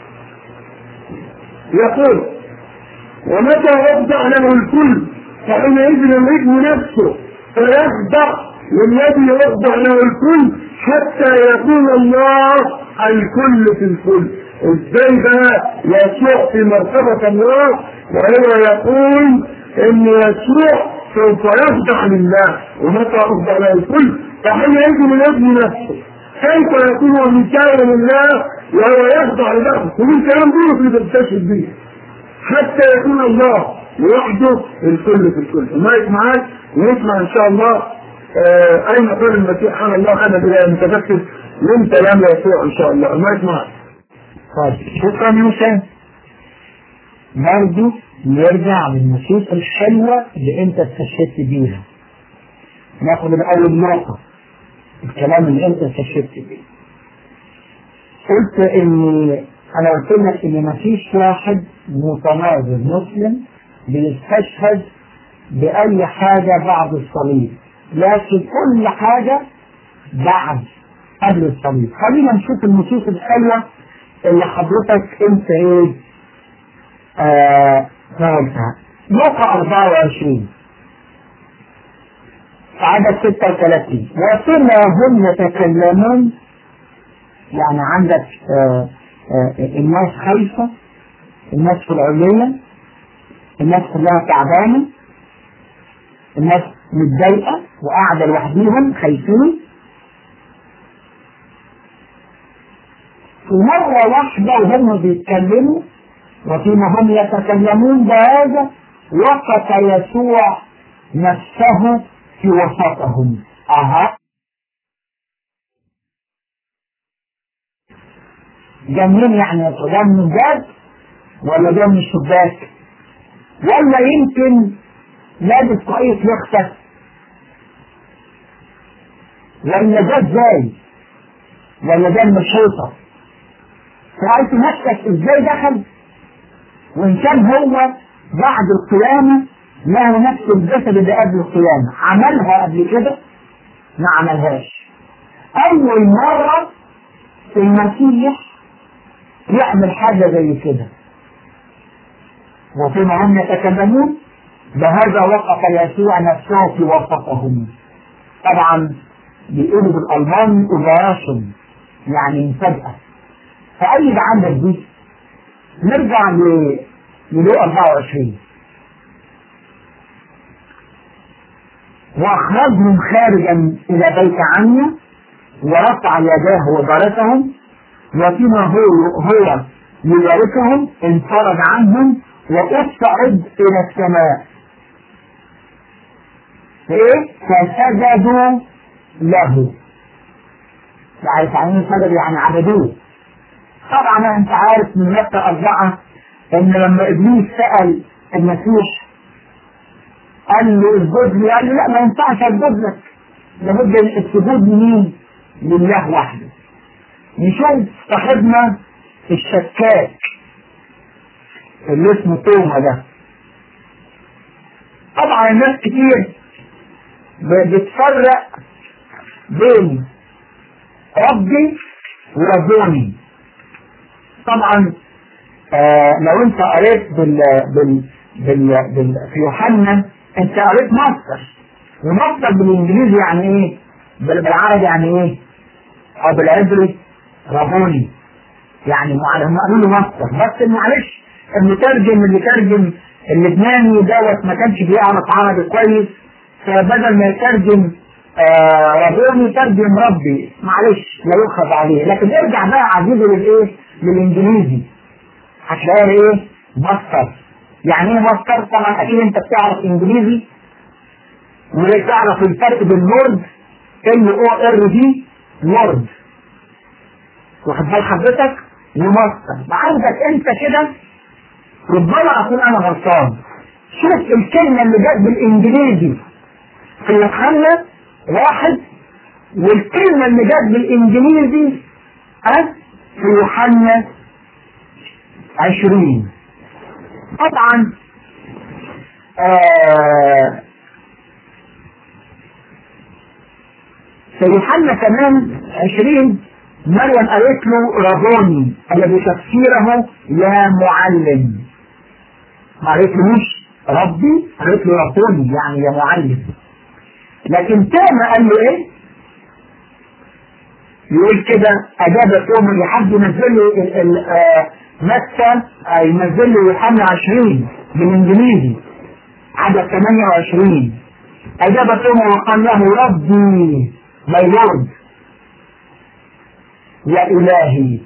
يقول ومتى يخضع له الكل فحينئذ الابن نفسه فيخضع للذي يخضع له الكل حتى يكون الله الكل في الكل ازاي بقى يسوع في مرتبة الله وهو يقول ان يسوع سوف يخضع لله ومتى يخضع له الكل فحينئذ الابن نفسه كيف يكون مثالا لله وهو يخضع لله ومن كلام دول اللي بتستشهد به حتى يكون الله لوحده الكل في الكل المايك معاك ونسمع ان شاء الله آه اين قول المسيح سبحان الله انا بلا متفكر من كلام يسوع ان شاء الله المايك معاك طيب شكرا موسى برضه نرجع للنصوص الحلوة اللي انت استشهدت بيها ناخد الاول نقطة الكلام اللي انت استشهدت بيه قلت ان انا قلت لك ان مفيش واحد متناظر مسلم بيستشهد باي حاجة بعد الصليب لكن كل حاجة بعد قبل الصليب خلينا نشوف النصوص الحلوة اللي حضرتك انت ايه آه قلتها موقع 24 عدد 36 وكما هم يتكلمون يعني عندك آه آه الناس خايفة الناس في العلية الناس كلها تعبانة الناس متضايقة وقاعدة لوحديهم خايفين مرة واحدة وهم بيتكلموا وفيما هم يتكلمون بهذا وقف يسوع نفسه في وسطهم أها ده منين يعني ده من جد ولا ده من الشباك ولا يمكن لابس كويس يخسف ولا ده ازاي ولا ده من الحيطه رأيت نفسك ازاي دخل وان كان هو بعد القيامة له نفس الجسد اللي قبل القيامة عملها قبل كده ما عملهاش اول مرة المسيح يعمل حاجة زي كده وفيما هم يتكلمون بهذا وقف يسوع نفسه في وسطهم طبعا بيقولوا بالالماني اوبراشن يعني مفاجأة فأيد عندك دي نرجع ل للو 24 وأخرجهم خارجا إلى بيت عنيا ورفع يداه وباركهم وفيما هو هو يباركهم انفرد عنهم واصعد إلى السماء إيه؟ فسجدوا له يعني تعليم سجدوا يعني عبدوه طبعا انت عارف من متى أربعة ان لما ابليس سأل المسيح قال له اسجد لي قال له لا ما ينفعش اسجد لك لابد السجود لمين؟ لله وحده نشوف صاحبنا الشكاك اللي اسمه توما ده طبعا الناس كتير بتفرق بين ربي وربوني طبعا آه لو انت قريت بال بال بال, بال في يوحنا انت قريت ماستر وماستر بالانجليزي يعني ايه؟ بالعربي يعني ايه؟ او بالعبري ربوني يعني هم قالوا له ماستر بس معلش المترجم اللي ترجم اللبناني دوت ما كانش بيعرف عربي كويس فبدل ما يترجم آه ربوني ترجم ربي معلش لا يؤخذ عليه لكن ارجع بقى عزيزي للايه؟ للانجليزي هتلاقي ايه؟ ماستر يعني ايه ماستر؟ طبعا اكيد انت بتعرف انجليزي وتعرف الفرق بين لورد ال او ار دي لورد واخد بال حضرتك وماستر عندك انت كده ربما اكون انا غلطان شوف الكلمة اللي جت بالإنجليزي في يوحنا واحد والكلمة اللي جت بالإنجليزي أه في يوحنا عشرين طبعا آه في يوحنا كمان عشرين مريم قالت له ربوني الذي تفسيره يا معلم ما قالتلوش ربي قالت له ربوني يعني يا معلم لكن تاما قال له ايه يقول كده اجاب توما لحد ينزل له متى ينزل له يوحنا 20 بالانجليزي عدد 28 اجاب توما وقال له ربي ماي لورد يا الهي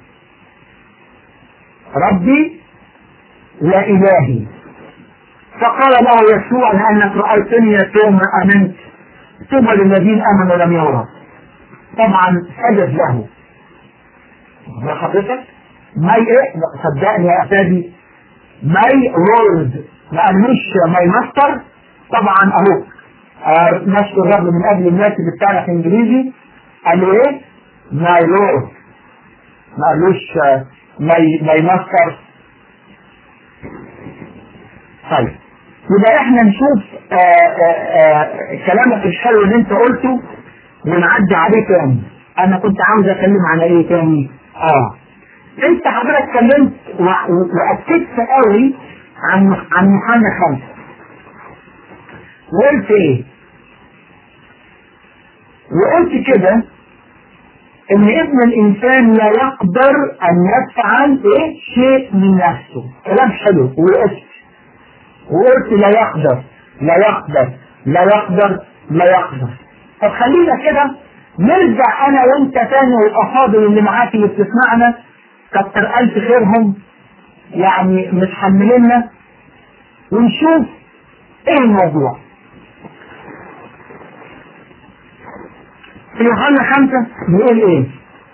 ربي يا الهي فقال له يسوع لانك رايتني يا توما امنت طوبى للذين امنوا لم يروا طبعا سجد له يا حضرتك ماي ايه صدقني يا افادي ماي لورد ما قالوش ماي ماستر طبعا اهو آه نشكر الرب من اجل الناس اللي بتعرف انجليزي قالوا ايه ماي لورد ما قالوش ماي ماي ماستر طيب يبقى احنا نشوف آآ آآ كلامك الحلو اللي انت قلته ونعدي عليه تاني انا كنت عاوز اتكلم على ايه تاني اه انت حضرتك اتكلمت واكدت قوي عن عن يوحنا خمسه وقلت ايه وقلت كده ان ابن الانسان لا يقدر ان يفعل ايه شيء من نفسه كلام حلو وقلت وقلت لا يقدر لا يقدر لا يقدر لا يقدر طب خلينا كده نرجع انا وانت تاني والافاضل اللي معاك اللي بتسمعنا كتر الف خيرهم يعني متحمليننا ونشوف ايه الموضوع في يوحنا خمسة بيقول ايه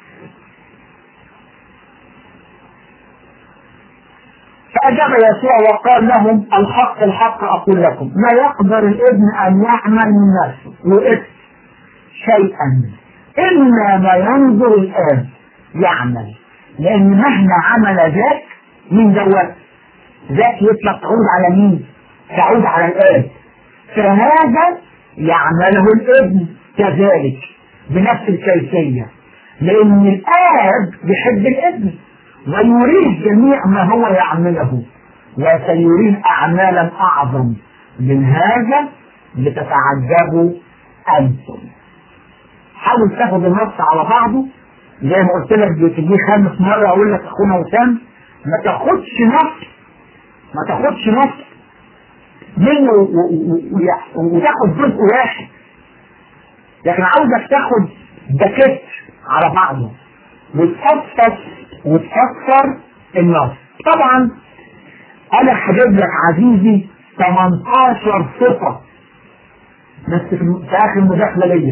فأجاب يسوع وقال لهم الحق الحق أقول لكم ما يقدر الابن أن يعمل من نفسه وإثم شيئا إلا ما ينظر الآن يعمل لأن مهما عمل ذاك من دوت ذاك يطلق تعود على مين؟ تعود على الآب فهذا يعمله الابن كذلك بنفس الكيفية لأن الآب بيحب الابن ويريد جميع ما هو يعمله وسيريد أعمالا أعظم من هذا لتتعجبوا أنتم حاول تاخد النص على بعضه زي ما قلت لك بتجي خامس مرة أقول لك أخونا وسام ما تاخدش نص ما تاخدش نص منه وتاخد جزء واحد لكن عاوزك تاخد باكيت على بعضه وتفسر وتفسر النص طبعا انا هجيب لك عزيزي 18 صفة بس في اخر مداخلة ليا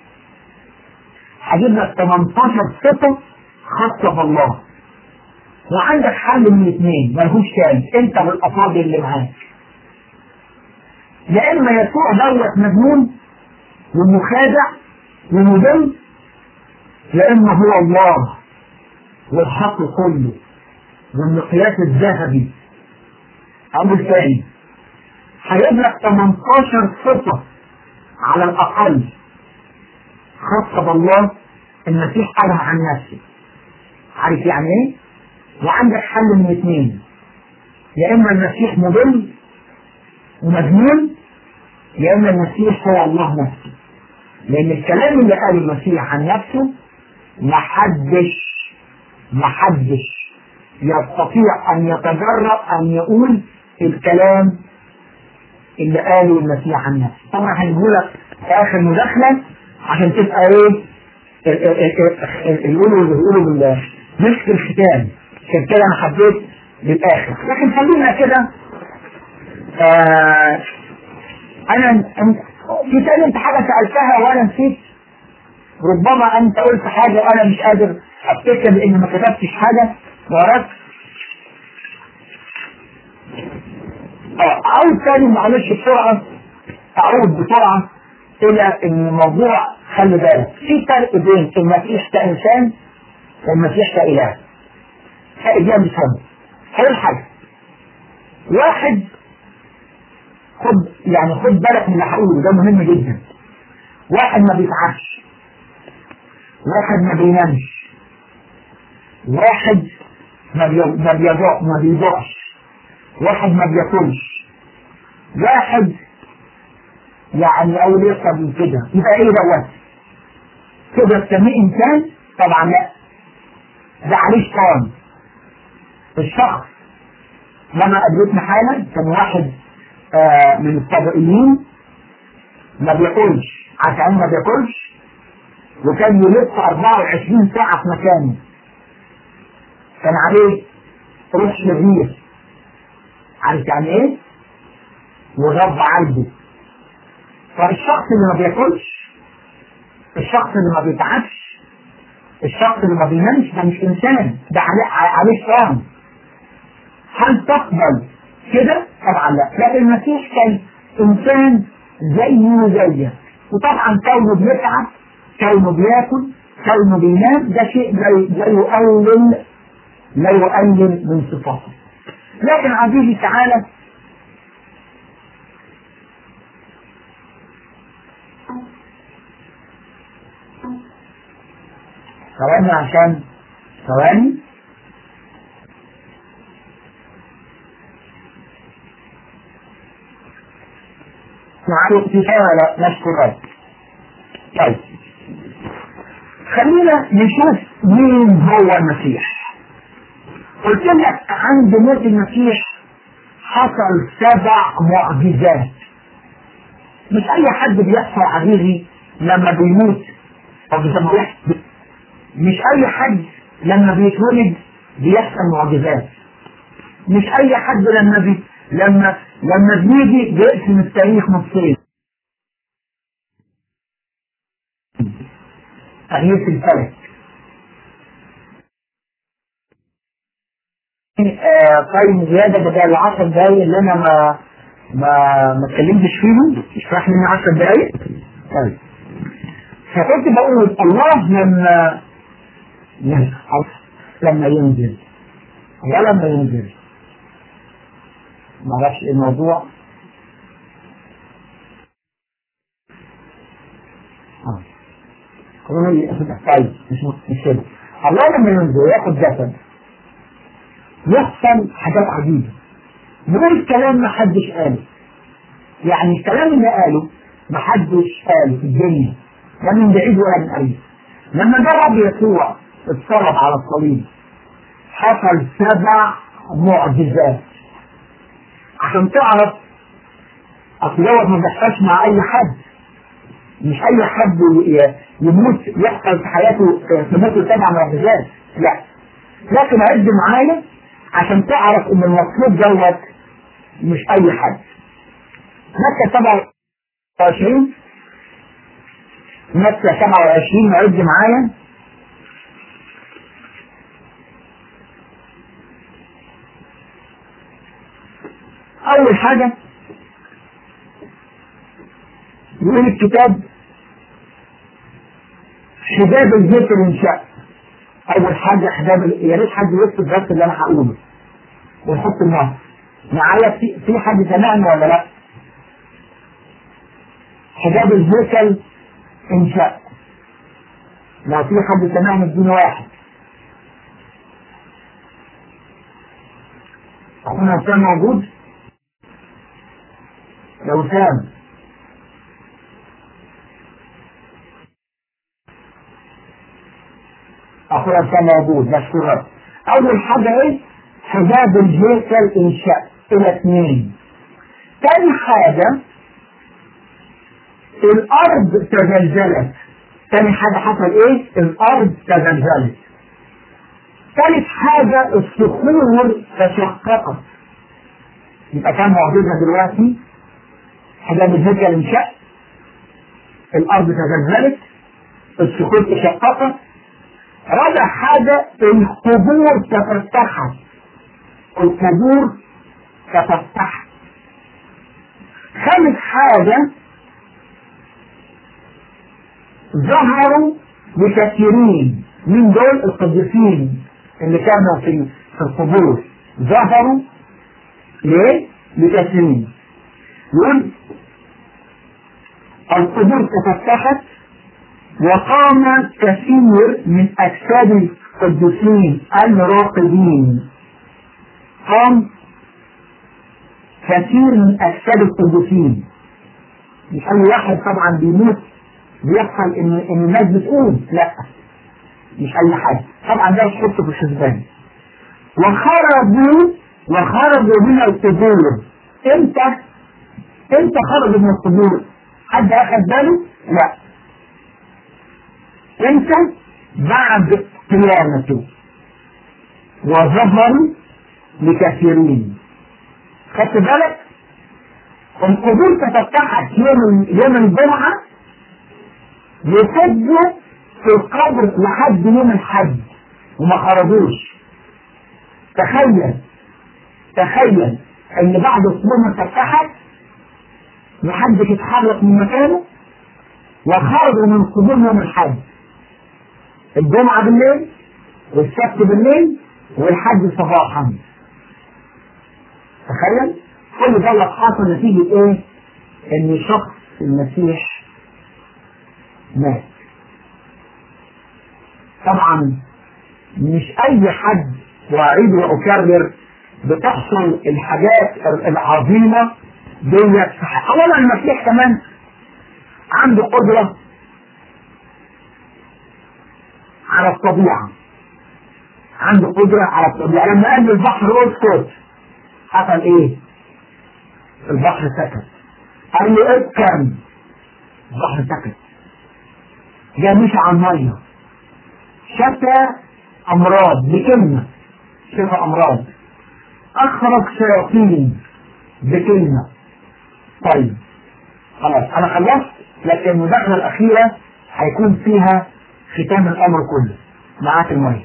هجيب لك 18 صفة خاصة بالله وعندك حل من اثنين ملهوش تاني انت والافاضل اللي معاك يا اما يسوع دوت مجنون ومخادع ومضل يا اما هو الله والحق كله والمقياس الذهبي أمر ثاني هيجيب لك 18 صفة على الأقل خاصة بالله المسيح قالها عن نفسه عارف يعني ايه؟ وعندك حل من اثنين يا اما المسيح مضل ومجنون يا اما المسيح هو الله نفسه لان الكلام اللي قاله المسيح عن نفسه محدش محدش يستطيع ان يتجرأ ان يقول الكلام اللي قاله المسيح عن نفسه طبعا هنقول في اخر مداخله عشان تبقى ايه يقولوا اللي بيقولوا مسك الختام عشان كده انا حبيت للاخر لكن خلينا كده آه انا في تاني انت حاجه سالتها وانا نسيت ربما انت قلت حاجه وانا مش قادر افتكر لان ما كتبتش حاجه وراك اه اعود تاني معلش بسرعه اعود بسرعه الى ان الموضوع خلي بالك في فرق بين المسيح كانسان والمسيح كاله فرق جامد خالص اول حاجه واحد خد يعني خد بالك من اللي هقوله ده مهم جدا واحد ما بيتعبش واحد ما بينامش واحد ما بي- ما بيجوع ما بيجوعش واحد ما بياكلش واحد يعني او يشرب من كده يبقى ايه دوت كده تسميه انسان طبعا لا ده عليه شيطان الشخص لما قابلتنا حالا كان واحد آه من الطبيعيين ما بياكلش عشان ما بياكلش وكان يلف 24 ساعة في مكانه كان عليه روح شرير عارف يعني ايه؟ وغض عرضه فالشخص اللي ما بياكلش الشخص اللي ما بيتعبش الشخص اللي ما بينامش ده مش انسان ده عليه عليه شيطان هل تقبل كده؟ طبعا لا لكن المسيح كان انسان زيه زيك وطبعا كونه بيتعب كونه بياكل كونه بينام ده شيء لا لا يقلل لا يقلل من صفاته لكن عزيزي تعالى ثواني عشان ثواني معايا كفاية ولا نشكر رب طيب خلينا نشوف مين هو المسيح قلت لك عند موت المسيح حصل سبع معجزات مش اي حد بيحصل عزيزي لما بيموت او زي ما بيحصل مش اي حد لما بيتولد بيحصل معجزات مش اي حد لما بي لما لما بيجي بيقسم التاريخ نصين تغيير في الفلك آه طيب زيادة بدل العشر دقايق اللي انا ما ما ما اتكلمتش فيهم اشرح لي 10 دقايق طيب فكنت بقول الله لما لما ينزل ولما ينزل ما اعرفش ايه الموضوع اه طيب مش مش كده الله لما ينزل ياخد جسد يحصل حاجات عجيبة نقول كلام ما حدش قاله يعني الكلام اللي قاله ما حدش قاله في الدنيا لا من بعيد ولا من قريب لما جرب يسوع اتصرف على الصليب حصل سبع معجزات عشان تعرف اصل دوت ما بيحصلش مع اي حد مش اي حد ي- يموت يحصل في حياته تموت سبع معجزات لا لكن عد معايا عشان تعرف ان المطلوب دوت مش اي حد مكة 27 مكة 27 عد معايا أول حاجة يقول الكتاب حجاب البيت الإنشاء أول حاجة حجاب ال- يا ريت حد يكتب بس اللي أنا هقوله ونحط النص معايا في في حد سمعني ولا لا؟ حجاب الهيكل إنشاء لو في حد سمعني اديني واحد أخونا وسام موجود؟ لو سام أخونا وسام موجود مشكورة أول حاجة إيه؟ حجاب الهيكل إنشاء إلى اثنين تاني حاجة الأرض تزلزلت تاني حاجة حصل إيه؟ الأرض تزلزلت ثالث حاجة الصخور تشققت يبقى كان معجزة دلوقتي حجاب الهيكل انشق الأرض تزلزلت الصخور تشققت رابع حاجة القبور تفتحت القبور تفتحت خامس حاجة ظهروا لكثيرين من دول القديسين اللي كانوا في في القبور ظهروا ليه؟ لكثيرين يقول القبور تفتحت وقام كثير من أجساد القديسين الراقدين قام كثير من أجساد القديسين مش أي واحد طبعا بيموت بيحصل إن إن الناس بتقوم لا مش أي حد طبعا ده يحطه في الحسبان وخرجوا وخرجوا من القبور امتى؟ امتى خرجوا من القبور؟ حد أخذ باله؟ لا امتى؟ بعد قيامته وظهروا لكثيرين خدت بالك؟ القبور تفتحت يوم يوم الجمعة يسجوا في القبر لحد يوم الحج وما خرجوش تخيل تخيل ان بعد القبور ما اتفتحت محدش يتحرك من مكانه وخرجوا من القبور يوم الحج الجمعة بالليل والسبت بالليل والحج صباحا تخيل كل ده اللي حصل نتيجة ايه؟ ان شخص المسيح مات طبعا مش اي حد واعيد واكرر بتحصل الحاجات العظيمة ديت اولا المسيح كمان عنده قدرة على الطبيعة عنده قدرة على الطبيعة لما قال البحر اسكت حصل ايه؟ البحر سكت قال له اركن البحر سكت جاء مشي على المية شفى امراض بكلمة شفى امراض اخرج شياطين بكلمة طيب خلاص انا خلصت لكن المداخلة الاخيرة هيكون فيها ختام الامر كله معاك المية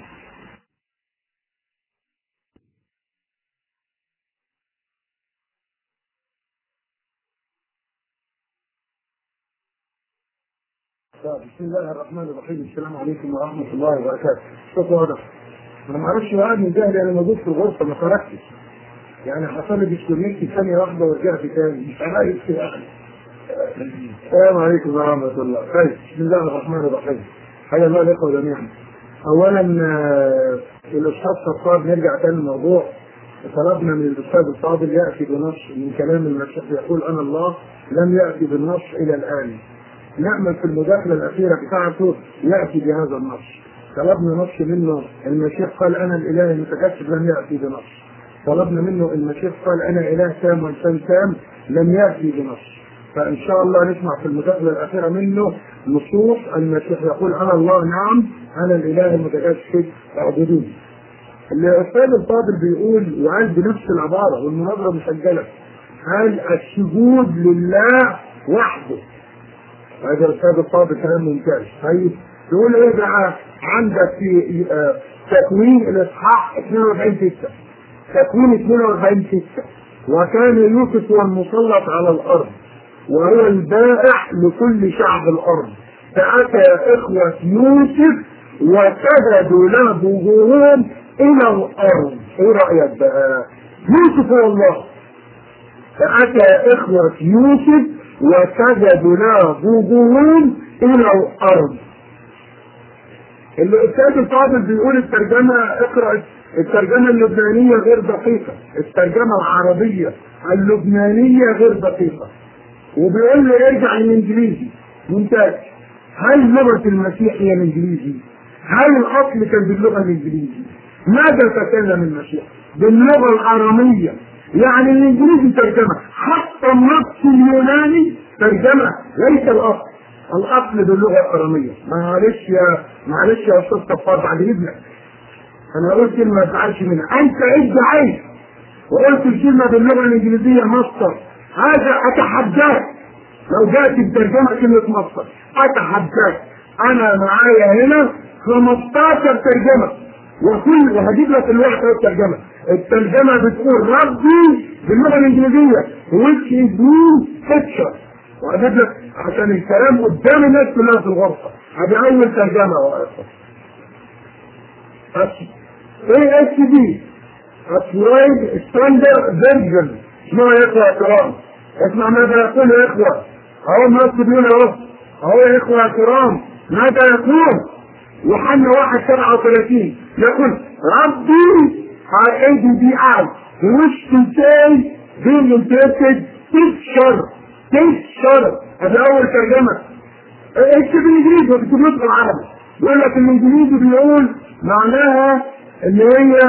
بسم الله الرحمن الرحيم السلام عليكم ورحمة الله وبركاته صوت واضح أنا ما أعرفش وقعد من جهلي أنا موجود في الغرفة ما خرجتش يعني حصل لي ديسكونكت ثانية واحدة ورجعت تاني مش عارف يا أخي السلام عليكم ورحمة الله طيب بسم الله الرحمن الرحيم حيا الله الإخوة جميعا أولا آه، الأستاذ صفار نرجع تاني الموضوع طلبنا من الأستاذ الفاضل يأتي بنص من كلام المسيح يقول أنا الله لم يأتي بالنص إلى الآن نأمل في المداخلة الأخيرة بتاعته يأتي بهذا النص طلبنا نص منه المسيح قال أنا الإله المتكسب لم يأتي بنص طلبنا منه المسيح قال أنا إله تام وإنسان تام لم يأتي بنص فإن شاء الله نسمع في المداخلة الأخيرة منه نصوص المسيح يقول أنا الله نعم أنا الإله المتكسب اعبدوني الأستاذ الفاضل بيقول وقال بنفس العبارة والمناظرة مسجلة قال السجود لله وحده هذا الأستاذ الفاضل كلام ممتاز طيب يقول ايه بقى عندك في آه، تكوين الاصحاح 42 6 تكوين 42 6 وكان يوسف هو المسلط على الارض وهو البائع لكل شعب الارض فاتى اخوه يوسف وسجدوا له بوجوههم الى الارض ايه رايك بقى؟ يوسف هو الله فاتى اخوه يوسف وسجدوا له بوجوههم الى الارض الاستاذ الفاضل بيقول الترجمه اقرا الترجمه اللبنانيه غير دقيقه الترجمه العربيه اللبنانيه غير دقيقه وبيقول لي ارجع للانجليزي ممتاز هل لغه المسيح هي الانجليزي؟ هل الاصل كان باللغه الانجليزيه؟ ماذا تكلم المسيح؟ باللغه الاراميه يعني الانجليزي ترجمه حتى النص اليوناني ترجمه ليس الاصل الاصل باللغه الاراميه معلش يا معلش يا استاذ صفار بعد اذنك انا قلت كلمه ما تزعلش منها انت عد عين وقلت الكلمه باللغه الانجليزيه مصدر هذا اتحداك لو جاءت بترجمه كلمه مصدر اتحداك انا معايا هنا 15 ترجمه وكل وهجيب لك الوقت الترجمه الترجمه بتقول ربي باللغه الانجليزيه which is new picture وأجيب لك عشان الكلام قدام الناس كلها في الغرفه هذه اول ترجمه واقفه ايه اس دي ابلايد ستاندرد فيرجن اسمعوا يا اخوه الكرام اسمع ماذا يقول يا اخوه اهو الناس بيقول اهو اهو يا اخوه الكرام ماذا يقول يوحنا 1 37 يقول ربي I ADBI wish to say being interpreted picture picture هذا أول ترجمة اكتب الإنجليزي وبتكتب له بالعربي يقول لك الإنجليزي بيقول معناها اللي هي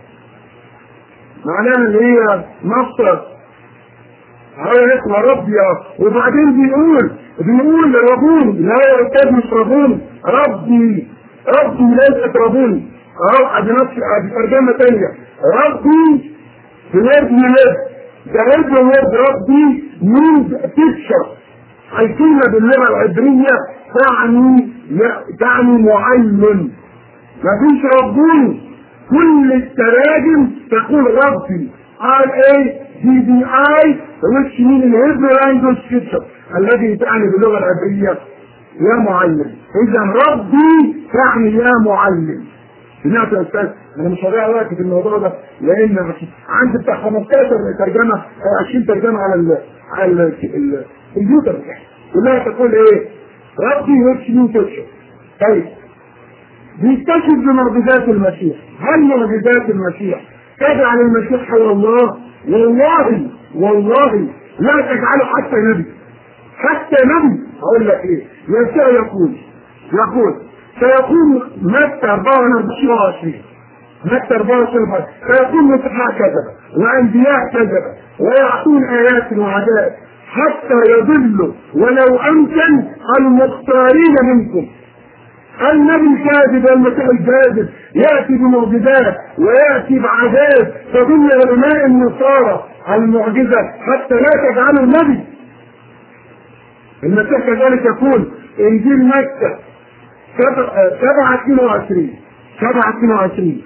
معناها اللي هي مصر هو اسمه ربي وبعدين بيقول بيقول لربوني لا يا استاذ مش ربوني ربي ربي ليست ربوني اهو ادي نفس ادي ترجمه ثانيه ربي بورد ميلاد ده هيد وورد ربي مينز بيكتشر الكلمه باللغه العبريه تعني تعني معلم مفيش ربوني كل التراجم تقول ربي ار اي دي بي اي which mean in Hebrew language scripture الذي تعني باللغه العبريه يا معلم اذا ربي تعني يا معلم سمعت يا استاذ انا مش هضيع وقت في الموضوع ده لان عندي بتاع 15 ترجمه 20 ترجمه على ال على ال الكمبيوتر كلها تقول ايه ربي which mean picture طيب بيكتشف بمعجزات المسيح هل معجزات المسيح تجعل المسيح هو الله والله والله لا تجعله حتى نبي حتى نبي اقول لك ايه يسوع يقول يقول سيكون متى 24 متى 24 سيكون مسيحاء كذبة وانبياء كذبة ويعطون ايات وعجائب حتى يضلوا ولو امكن المختارين منكم النبي كاذب المسيح الكاذب ياتي بمعجزات وياتي بعذاب تضل علماء النصارى المعجزه حتى لا تجعله النبي المسيح كذلك يقول انجيل مكه 7 22 7 22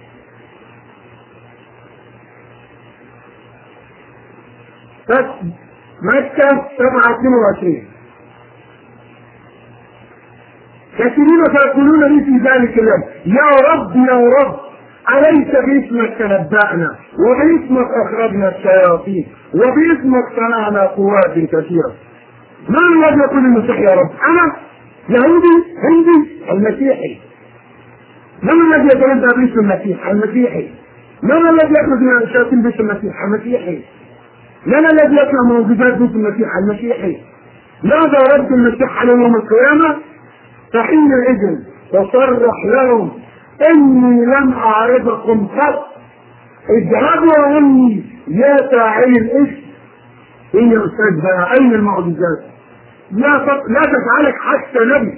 مكة 7 22 كثيرين سيقولون لي في ذلك اليوم يا رب يا رب أليس باسمك تنبأنا وباسمك أخرجنا الشياطين وباسمك صنعنا قوات كثيرة من الذي يقول المسيح يا رب؟ أنا يهودي هندي المسيحي من الذي يتنبأ باسم المسيح؟ المسيحي من الذي يخرج من الشياطين باسم المسيح؟ المسيحي من الذي يصنع معجزات باسم المسيح؟ المسيحي ماذا رد المسيح على يوم القيامة؟ فحينئذ تصرح لهم اني لم اعرفكم قط اذهبوا عني يا فاعلي الاسم ايه يا استاذ بقى اين المعجزات؟ لا تط... لا تجعلك حتى نبي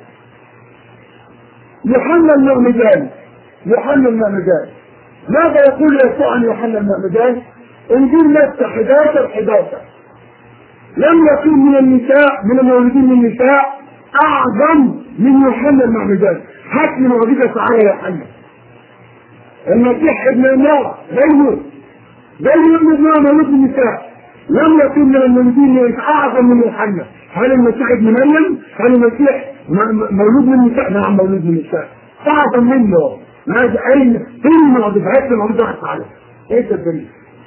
يوحنا المعمدان يوحنا المعمدان ماذا يقول يسوع عن يوحنا المعمدان؟ انجيل متى 11 11 لم يكن من النساء من المولودين من النساء اعظم من يوحنا المعمدان هات لي معجزه تعالى يا يوحنا المسيح ابن الله زيه زي ابن الله مولود من النساء لم يكن من المولودين اعظم من يوحنا هل المسيح ابن مريم؟ هل المسيح مولود من النساء؟ نعم مولود من النساء اعظم منه ماذا اين فين المعجزه؟ هات لي معجزه تعالى ايه الدليل؟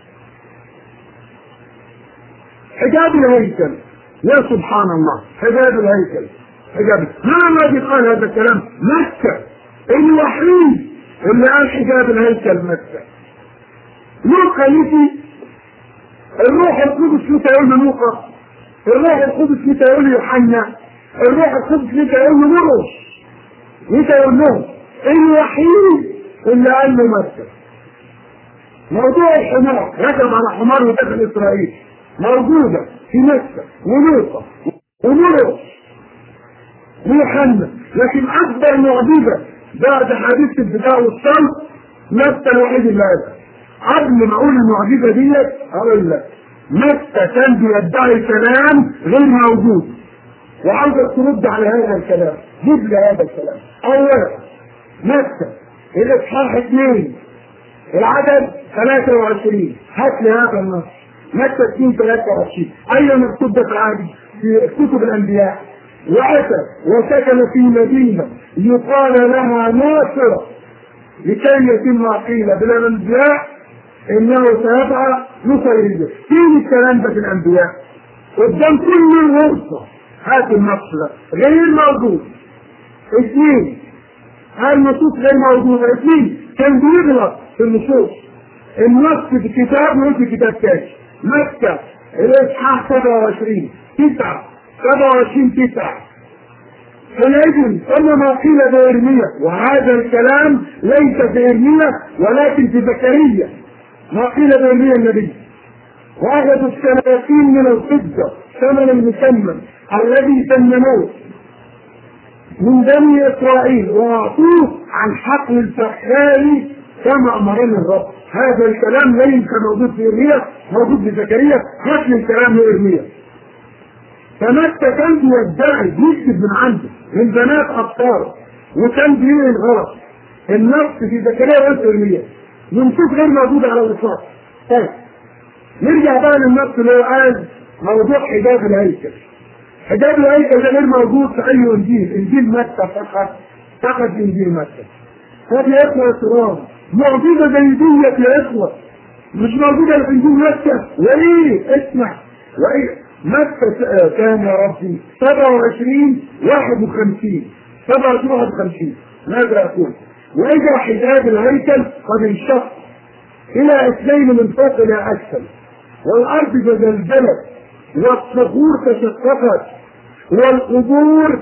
حجاب الهيكل يا سبحان الله حجاب الهيكل حجاب ما الذي قال هذا الكلام مكة الوحيد اللي قال حجاب الهيكل مكة لوقا يجي الروح القدس متى يقول له لوقا الروح القدس متى يقول له يوحنا الروح القدس متى يقول له مرقس متى يقول لهم الوحيد اللي قال له مكة موضوع الحمار ركب على حمار ودخل اسرائيل موجودة في مكة ولوطة ومرقس ويوحنا لكن أكبر معجزة بعد حديث البداية والصلب متى الوحيد اللي قالها قبل ما أقول المعجزة ديت أقول لك متى كان بيدعي كلام غير موجود وعاوزك ترد على هذا الكلام جيب لي هذا الكلام أولا متى الإصحاح اثنين العدد 23 هات لي هذا النص متى 2 23 اين مكتوب ده في العهد في كتب الانبياء واتى وسكن في مدينه يقال لها ناصره لكي يتم قيل بالانبياء انه سيدعى نصيريه فين الكلام ده في الانبياء قدام كل الغرفه هات النص ده غير موجود اثنين النصوص غير موجوده اثنين كان بيغلط في النصوص النص في كتاب وفي في كتاب تاني مكة الإصحاح 27 9 27 9 حينئذ أن ما قيل بإرميا وهذا الكلام ليس في إرميا ولكن في زكريا ما قيل بإرميا النبي وأخذوا السنتين من الفضة ثمنا مسمى الذي سمنوه من بني إسرائيل وأعطوه عن حقل الفحال كما أمرنا الرب هذا الكلام ليس موجود في إرميا موجود في زكريا مثل الكلام لإرميا فمتى كان بيدعي بيكتب من عنده من بنات أبطال وكان بينهي الغلط النص في زكريا وفي إرميا نصوص غير موجودة على الإطلاق طيب نرجع بقى للنص اللي هو قال موضوع حجاب الهيكل حجاب الهيكل ده غير موجود في أي إنجيل إنجيل متى فقط فقط إنجيل متى طب يا إخوة الكرام معجزة زي ديت يا إخوة مش موجودة في إنجيل متى وإيه اسمع وإيه متى كان يا ربي 27 51 27 51 ماذا أقول؟ وإذا حجاب الهيكل قد انشق إلى اثنين من فوق إلى أسفل والأرض تزلزلت والصخور تشققت والقبور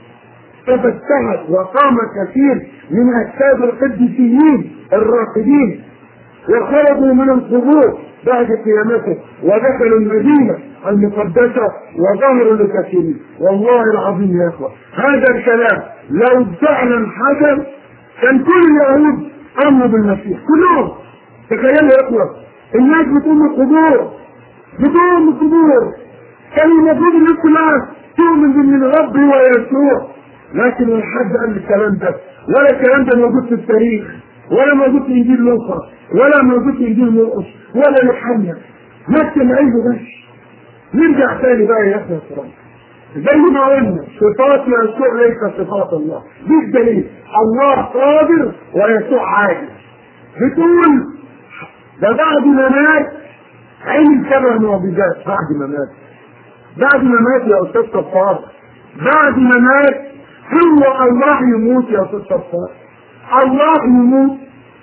تفتحت وقام كثير من أجساد القديسيين الراقدين وخرجوا من القبور بعد قيامته ودخلوا المدينة المقدسة وظهروا لكثيرين والله العظيم يا اخوة هذا الكلام لو فعلا حدث كان كل اليهود امنوا بالمسيح كلهم تخيلوا يا اخوة الناس بتقوم القبور بتقوم القبور كان المفروض الناس كلها تؤمن بان الرب هو يسوع لكن الحد قال الكلام ده ولا الكلام ده موجود في التاريخ ولا موجود في انجيل لوقا ولا موجود في انجيل مرقس ولا يوحنا نفس العيب بس نرجع تاني بقى يا اخي الكرام زي ما قلنا صفات يسوع ليس صفات الله دي الدليل الله قادر ويسوع عاجز بتقول ده بعد ما مات عين سبع معجزات بعد ما مات بعد ما مات يا استاذ صفار بعد ما مات هو الله يموت يا استاذ صفار الله يموت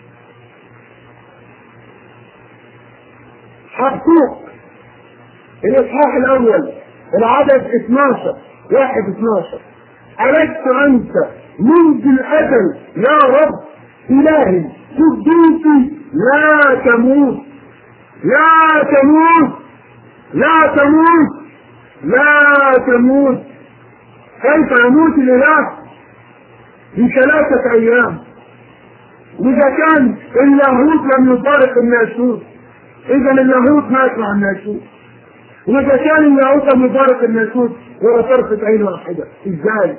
حقوق الاصحاح الاول العدد 12 واحد 12 ألست أنت منذ الأزل يا رب إلهي قدوسي لا تموت لا تموت لا تموت لا تموت كيف يموت الإله في ثلاثة أيام وإذا كان اللاهوت لم يفارق الناسوت إذا اللاهوت مات مع الناسوت وإذا كان اللاهوت لم يفارق الناسوت هو طرفة عين واحدة إزاي؟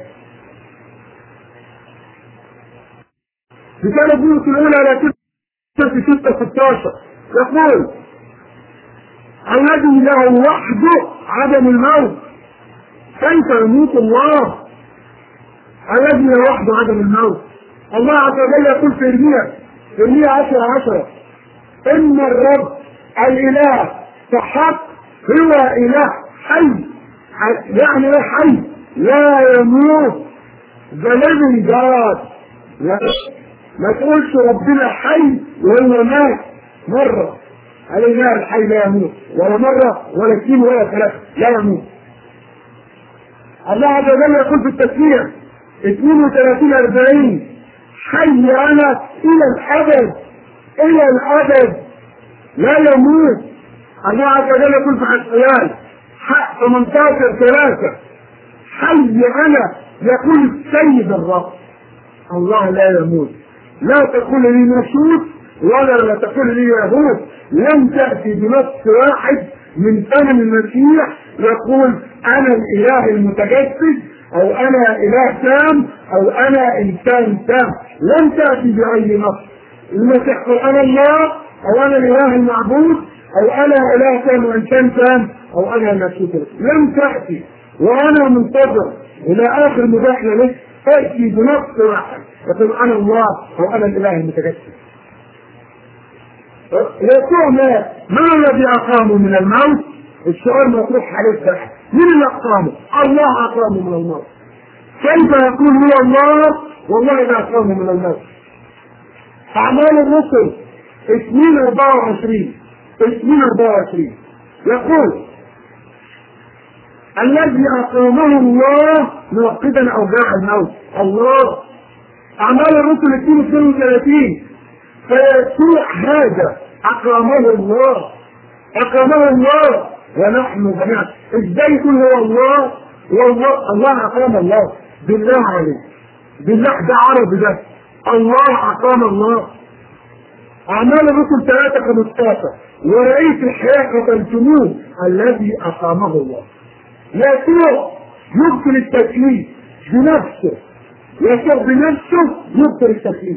رسالة بولس الأولى على في 6 16 يقول الذي له وحده عدم الموت كيف يموت الله الذي له وحده عدم الموت الله عز وجل يقول في ارميا في ارميا 10 10 ان الرب الاله فحق هو اله حي يعني ايه حي لا يموت ذا living God ما تقولش ربنا حي وهو مات مرة الاله الحي لا يموت ولا مرة ولا اثنين ولا ثلاثة لا يموت الله عز وجل يقول في التسبيح 32 40 حي انا الى الابد الى الابد لا يموت الله عز وجل يقول في حسيان حق 18 3 حي انا يقول السيد الرب الله لا يموت لا تقول لي نشوط ولا لا تقول لي يهود لم تأتي بنص واحد من فم المسيح يقول انا الاله المتجسد او انا اله تام او انا انسان تام لم تأتي بأي نص المسيح قال انا الله او انا الاله المعبود او انا اله كان وانسان كان او انا المسيح لم تاتي وانا منتظر الى اخر مداخله لك تاتي بنص واحد يقول انا الله او انا الاله المتجسد يسوع مات من الذي اقامه من الموت؟ السؤال مطروح عليه بقى مين اللي اقامه؟ الله اقامه من الموت كيف يقول هو الله والله لا اقامه من الموت اعمال الرسل 2 24 2 24 يقول الذي اقامه الله موقدا اوجاع الموت الله اعمال الرسل 2 32 فيسوع هذا اقامه الله اقامه الله ونحن جميعا ازاي يكون هو الله والله الله اقام الله بالله عليك بالله ده عربي ده الله اقام الله اعمال الرسل 3 15 ورئيس الحياه قتلتموه الذي اقامه الله يسوع يبطل التكليف بنفسه يسوع بنفسه يبطل التكليف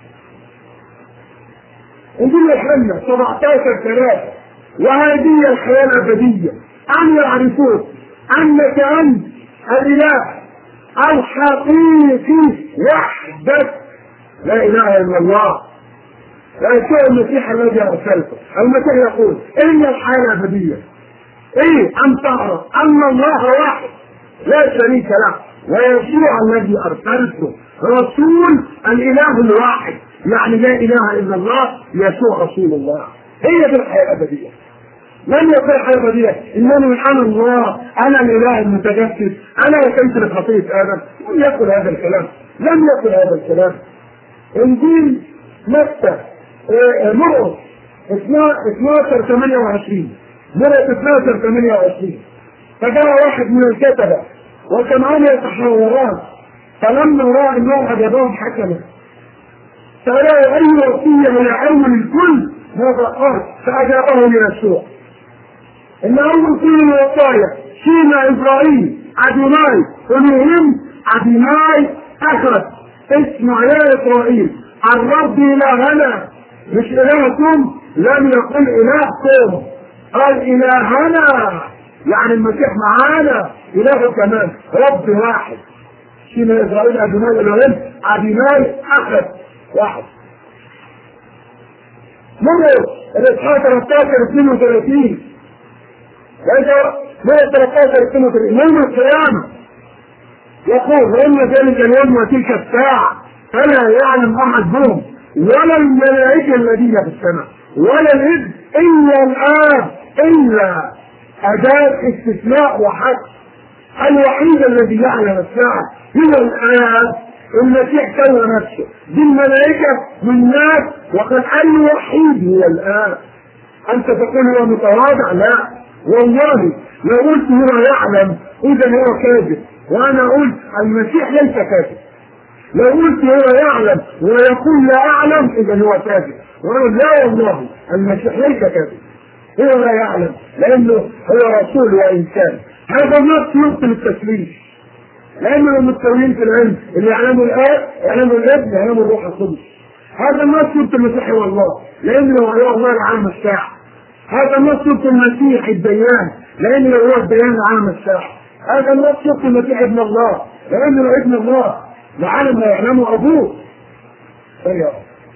انجيل يوحنا 17 3 وهذه الحياه الابديه ان يعرفوك انك انت الاله الحقيقي وحدك لا اله الا الله يسوع المسيح الذي ارسلته المسيح يقول ان الحياه الابديه ايه ان تعرف ان الله واحد لا شريك له ويسوع الذي ارسلته رسول الاله الواحد يعني لا اله الا الله يسوع رسول الله هي دي الحياه الابديه لم يقل الحياه الابديه انني انا الله انا الاله المتجسد انا وكيف لخطيه ادم لم يقل هذا الكلام لم يقل هذا الكلام انجيل متى مرقس 12 28 مرقس 12 28 فجاء واحد من الكتبه وكمان يتحاوران فلما راى انهم عجبهم حكمه فلا اي وصيه من اول الكل ماذا قال فاجابه ليسوع ان اول كل الوصايا شيما ابراهيم ادوناي ونهم ادوناي اخذ اسمع يا اسرائيل الرب الهنا مش الهكم لم يقل الهكم قال الهنا يعني المسيح معانا اله كمان رب واحد شيما اسرائيل ادوناي الههم ادوناي اخذ واحد مرة الاصحاح 13 32 وإذا مرة 13 32 يوم القيامة يقول وإن ذلك اليوم وتلك الساعة فلا يعلم أحد بهم ولا الملائكة الذين في السماء ولا الإذ إلا الآب إلا أداة استثناء وحق الوحيد الذي يعلم الساعة هو الآب المسيح سوى نفسه دي الملائكة والناس وقد الوحيد هو الآب أنت تقول هو متواضع لا والله لو قلت هو يعلم إذا هو كاذب وأنا أقول المسيح ليس كاذب لو قلت هو يعلم ويقول لا أعلم إذا هو كاذب وأقول لا والله المسيح ليس كاذب هو لا يعلم لأنه هو رسول وإنسان هذا النص يبطل التسليم لأنه المتساويين في العلم اللي يعلموا الآب يعلموا الابن يعلموا الروح القدس هذا النص يبطل المسيح هو الله لأنه هو الله العالم الساعة هذا النص يبطل المسيح الديان لأنه هو الديان العالم الساعة هذا النص يبطل المسيح ابن الله لأنه ابن الله لعالم ما يعلمه أبوه أيوه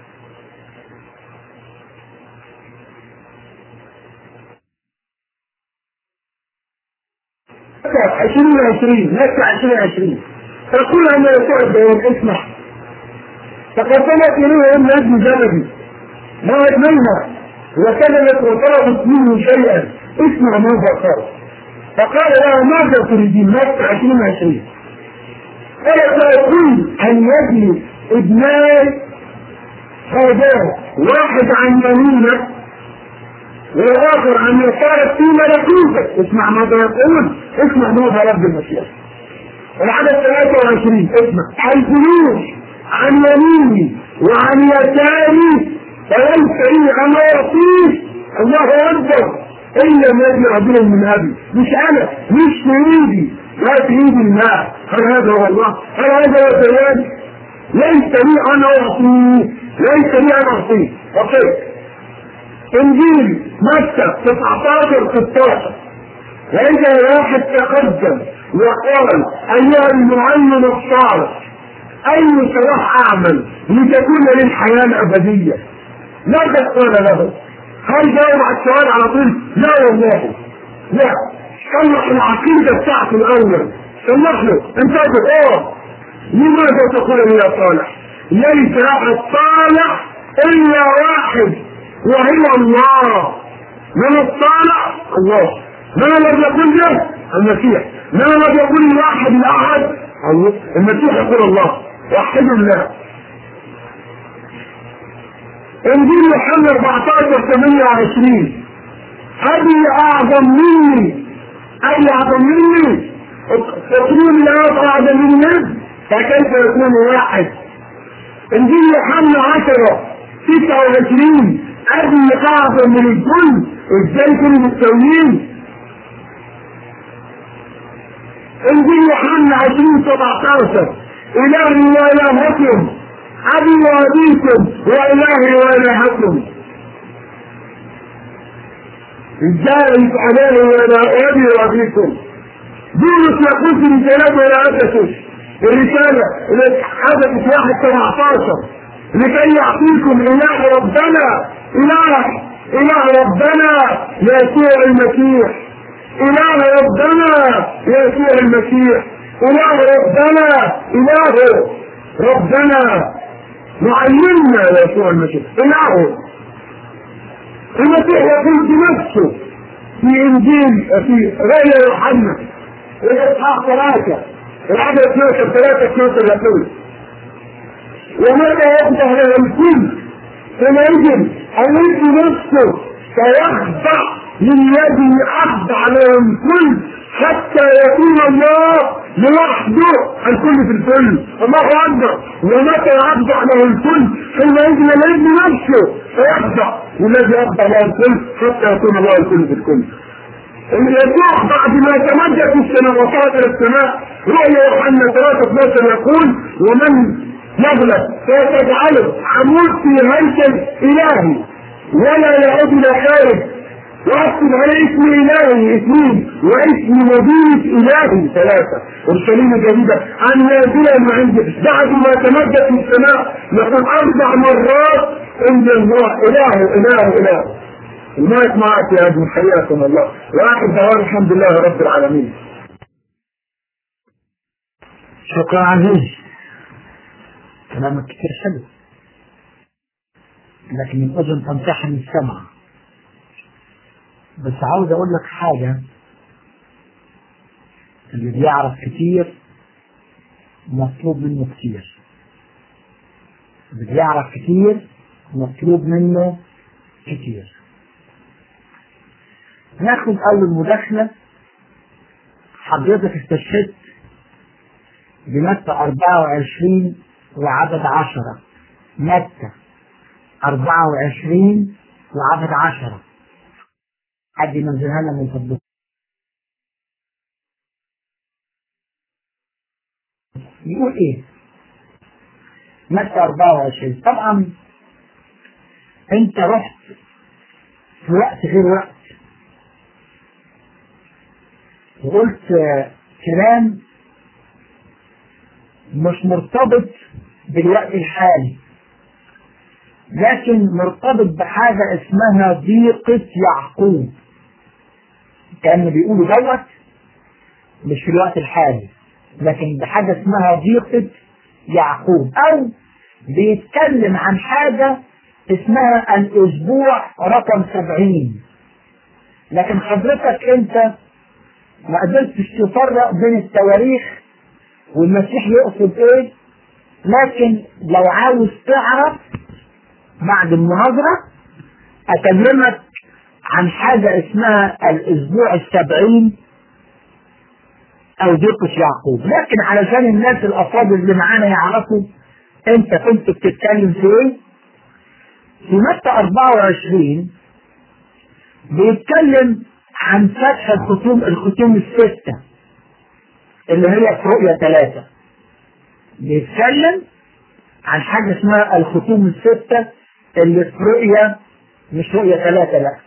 عشرين عشرين مكة عشرين عشرين فكل ما يسوع الديان اسمع تقدمت إليه ابن ابن جلبي ما منها وكلمت وطلبت منه شيئا اسمع ماذا قال فقال لها ماذا تريدين مكة عشرين عشرين قال سأقول أن يجلس ابناي هذان واحد عن يمينك والآخر عن يسارك في ملكوتك اسمع ماذا يقول اسمع ماذا رب المسيح العدد 23 اسمع الجلوس عن يميني وعن يساري فليس لي ان اعطيه الله اكبر الا ما يجري رجل من ابي مش انا مش في ايدي لا في ايدي الله هل هذا هو الله هل هذا هو البيان ليس لي ان اعطيه ليس لي انا اعطيه اوكي انجيل متى 19 16 واذا واحد تقدم وقال ايها المعلم الصالح اي صلاح اعمل لتكون لي الحياه الابديه ماذا قال له؟ هل جاوب على السؤال على طول؟ لا والله لا صلح العقيده بتاعته الاول صلح له انتبه اه لماذا تقول لي يا صالح؟ ليس احد صالح الا واحد وهو الله من الصالح الله من الذي يقول له؟ المسيح من الذي يقول الواحد الاحد؟ الله المسيح يقول الله وحد الله انجيل يوحنا 14 28 ابي اعظم مني ابي اعظم مني تقولون الاب اعظم مني فكيف يكون واحد انجيل يوحنا 10 29 ابي اعظم من الكل ازاي كانوا متساويين انجيل يوحنا 20 17 الهي والهكم ابي وابيكم والهي والهكم ازاي ابي وانا ابي وابيكم بولس يقول في رسالته الى افسس الرساله اللي حدثت في واحد 17 لكي يعطيكم اله ربنا اله اله ربنا يسوع المسيح اله ربنا يسوع المسيح اله ربنا اله ربنا معلمنا يسوع المسيح اله المسيح يقول بنفسه في انجيل في رؤيا يوحنا الاصحاح ثلاثه العدد 12 3 12 يقول ومتى يفتح له الكل حينئذ الذي نفسه سيخضع للذي اخضع له الكل حتى يكون الله لوحده الكل في الكل الله اكبر ومتى يخضع له الكل حينئذ الذي نفسه سيخضع والذي اخضع له الكل حتى يكون الله الكل في الكل يسوع بعد ما تمدد السماء وصعد الى السماء رؤيا يوحنا 3 12 يقول ومن يغلب فيتجعله عمود في هيكل الهي ولا يعود الى خارج واكتب على اسم الهي اثنين واسم مدينة الهي ثلاثة اورشليم الجديدة عن نازلة من عند بعد ما تمدد في السماء يقول اربع مرات عند الله اله اله اله المايك معك يا ابن حياكم الله واخر دعوان الحمد لله رب العالمين شكرا عزيز كلامك كتير حلو لكن الأذن تمتحن السمع بس عاوز أقول لك حاجة اللي بيعرف كتير مطلوب منه كتير اللي بيعرف كتير مطلوب منه كتير ناخد أول مداخلة حضرتك استشهدت بمتى 24 وعدد عشرة متى أربعة وعشرين وعدد عشرة حد ينزلها لنا من فضلك يقول ايه متى أربعة وعشرين طبعا انت رحت في وقت غير وقت وقلت كلام مش مرتبط بالوقت الحالي لكن مرتبط بحاجة اسمها ضيقة يعقوب كان بيقولوا دوت مش في الوقت الحالي لكن بحاجة اسمها ضيقة يعقوب أو بيتكلم عن حاجة اسمها الأسبوع رقم سبعين لكن حضرتك أنت ما قدرتش تفرق بين التواريخ والمسيح يقصد ايه لكن لو عاوز تعرف بعد المناظرة أكلمك عن حاجة اسمها الأسبوع السبعين أو دقة يعقوب لكن علشان الناس الأفاضل اللي معانا يعرفوا أنت كنت بتتكلم في إيه في متى 24 بيتكلم عن فتح الختوم الختوم الستة اللي هي في رؤية ثلاثة بيتكلم عن حاجة اسمها الختوم الستة اللي في رؤية مش رؤية ثلاثة لا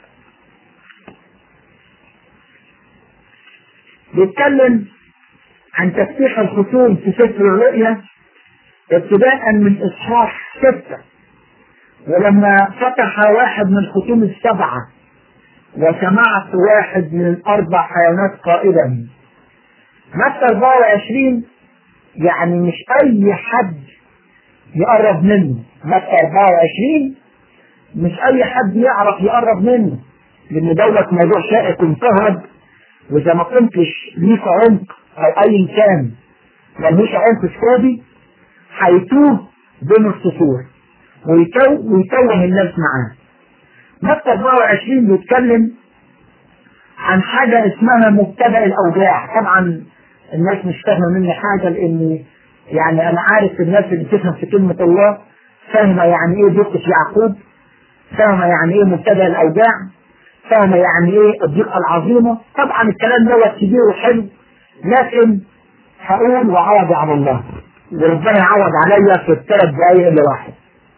بيتكلم عن تفتيح الختوم في سفر الرؤيا ابتداء من اصحاح ستة ولما فتح واحد من الختوم السبعة وسمعت واحد من الاربع حيوانات قائلا متى 24 يعني مش اي حد يقرب منه متى 24 مش اي حد يعرف يقرب منه لان دولة موضوع شائك وانتهب واذا ما كنتش ليك عمق او اي كان ملوش عمق سكوبي هيتوه بين السطور ويتو ويتوه الناس معاه متى 24 بيتكلم عن حاجة اسمها مبتدأ الأوجاع طبعا الناس مش فاهمة مني حاجة لأن يعني أنا عارف الناس اللي بتفهم في كلمة الله فاهمة يعني إيه دقة يعقوب فاهمة يعني إيه مبتدأ الأوجاع فاهمة يعني إيه الضيقة العظيمة طبعا الكلام دوت كبير وحلو لكن هقول وعوض على الله وربنا يعوض عليا في الثلاث دقايق اللي راحت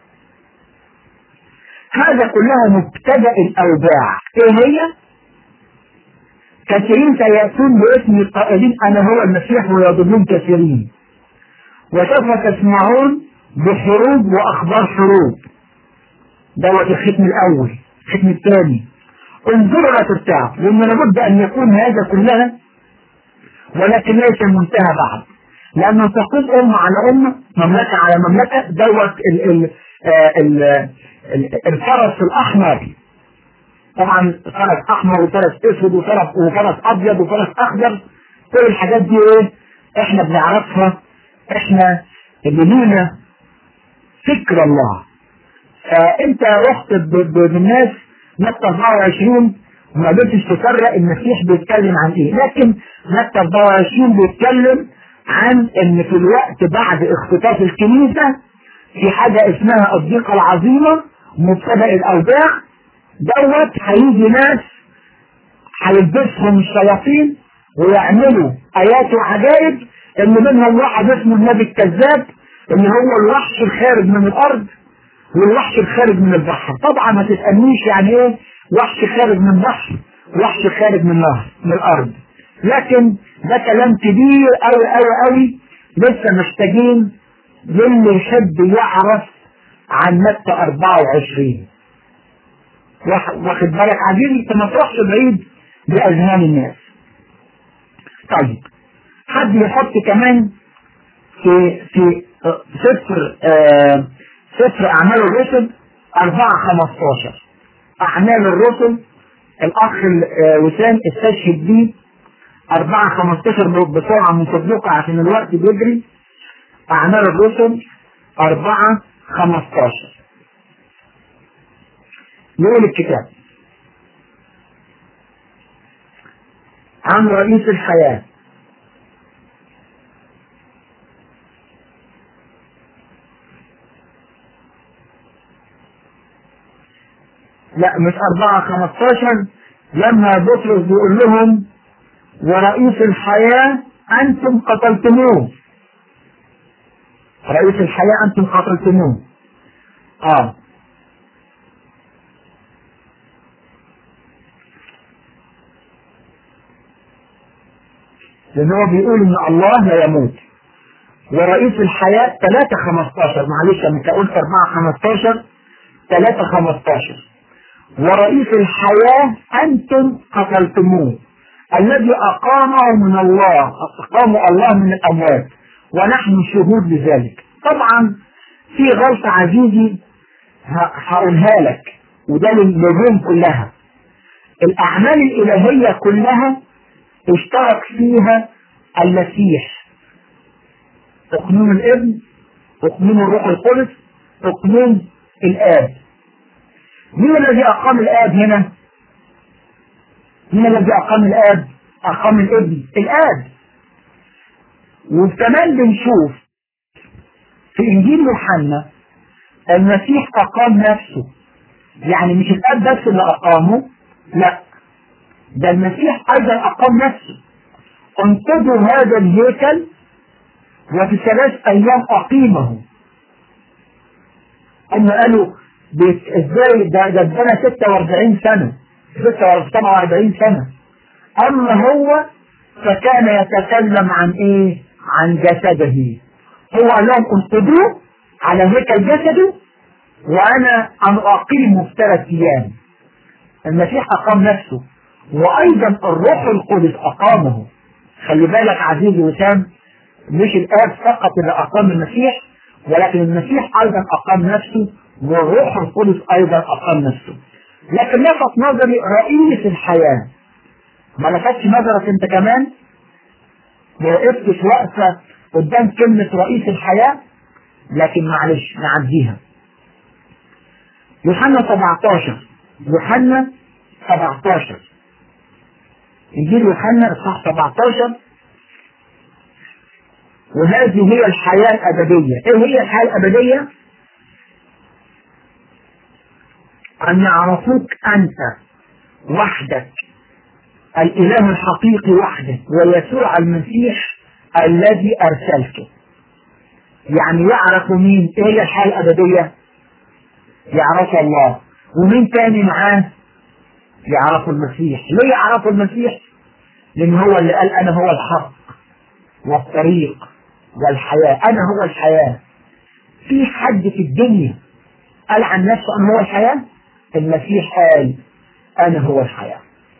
هذا كلها مبتدأ الأوجاع إيه هي؟ كثيرين سيأتون باسم القائلين أنا هو المسيح ويضلون كثيرين وسوف تسمعون بحروب وأخبار حروب دوت الختم الأول الختم الثاني انظروا لا ترتاعوا لأن لابد أن يكون هذا كلها ولكن ليس المنتهى بعد لأنه تقود أمة على أمة مملكة على مملكة دوت ال ال ال ال الفرس الأحمر طبعا فرس أحمر وفرس أسود وفرس وفرس أبيض وفرس أخضر كل الحاجات دي إيه إحنا بنعرفها إحنا اللي لينا فكر الله فأنت رحت بالناس متى 24 وما قدرتش تفرق المسيح بيتكلم عن ايه لكن متى 24 بيتكلم عن ان في الوقت بعد اختطاف الكنيسة في حاجة اسمها الضيقة العظيمة مبتدأ الاوجاع دوت هيجي ناس هيلبسهم الشياطين ويعملوا ايات وعجائب ان منهم واحد اسمه النبي الكذاب اللي هو الوحش الخارج من الارض والوحش الخارج من البحر طبعا ما تسألنيش يعني ايه وحش خارج من بحر وحش خارج من نهر من الارض لكن ده كلام كبير قوي قوي قوي لسه محتاجين للي يحب يعرف عن متى 24 واخد بالك عايزين انت ما تروحش بعيد باذهان الناس طيب حد يحط كمان في في سفر آه سفر اعمال الرسل 4 15 اعمال الرسل الاخ وسام استشهد بيه 4 15 بسرعه من صدقه عشان الوقت بيجري اعمال الرسل 4 15 يقول الكتاب عن رئيس الحياه لا مش أربعة خمستاشر لما بطرس بيقول لهم ورئيس الحياة أنتم قتلتموه رئيس الحياة أنتم قتلتموه آه لأن هو بيقول إن الله لا يموت ورئيس الحياة 3 15 معلش أنا قلت 4 15 3 15 ورئيس الحياة أنتم قتلتموه الذي أقامه من الله أقامه الله من الأموات ونحن شهود لذلك طبعا في غلطة عزيزي هقولها لك وده للنجوم كلها الأعمال الإلهية كلها اشترك فيها المسيح اقنون الابن اقنون الروح القدس اقنون الآب مين الذي أقام الآب هنا؟ مين الذي أقام الآب؟ أقام الابن الآب وكمان بنشوف في إنجيل يوحنا المسيح أقام نفسه يعني مش الآب بس اللي أقامه لا ده المسيح أيضا أقام نفسه انقذوا هذا الهيكل وفي ثلاث أيام أقيمه هم قالوا بيت- ازاي ده ده ادانا 46 سنة 47 سنة اما هو فكان يتكلم عن ايه عن جسده هو قال لهم انقذوه على هيكل جسده وانا ان اقيمه في ثلاث ايام المسيح اقام نفسه وايضا الروح القدس اقامه خلي بالك عزيزي وسام مش الاب فقط اللي اقام المسيح ولكن المسيح ايضا اقام نفسه والروح القدس ايضا اقام نفسه لكن لفت نظري رئيس الحياه ما لفتش نظرك انت كمان ما وقفتش وقفه قدام كلمه رئيس الحياه لكن معلش نعديها يوحنا 17 يوحنا 17 انجيل يوحنا اصحاح 17 وهذه هي الحياة الأبدية إيه هي الحياة الأبدية أن يعرفوك أنت وحدك الإله الحقيقي وحده ويسوع المسيح الذي أرسلته يعني يعرفوا مين إيه هي الحياة الأبدية يعرف الله ومين تاني معاه يعرفوا المسيح ليه يعرفوا المسيح لأن هو اللي قال أنا هو الحق والطريق والحياة أنا هو الحياة في حد في الدنيا قال عن نفسه أنا هو الحياة المسيح قال أنا هو الحياة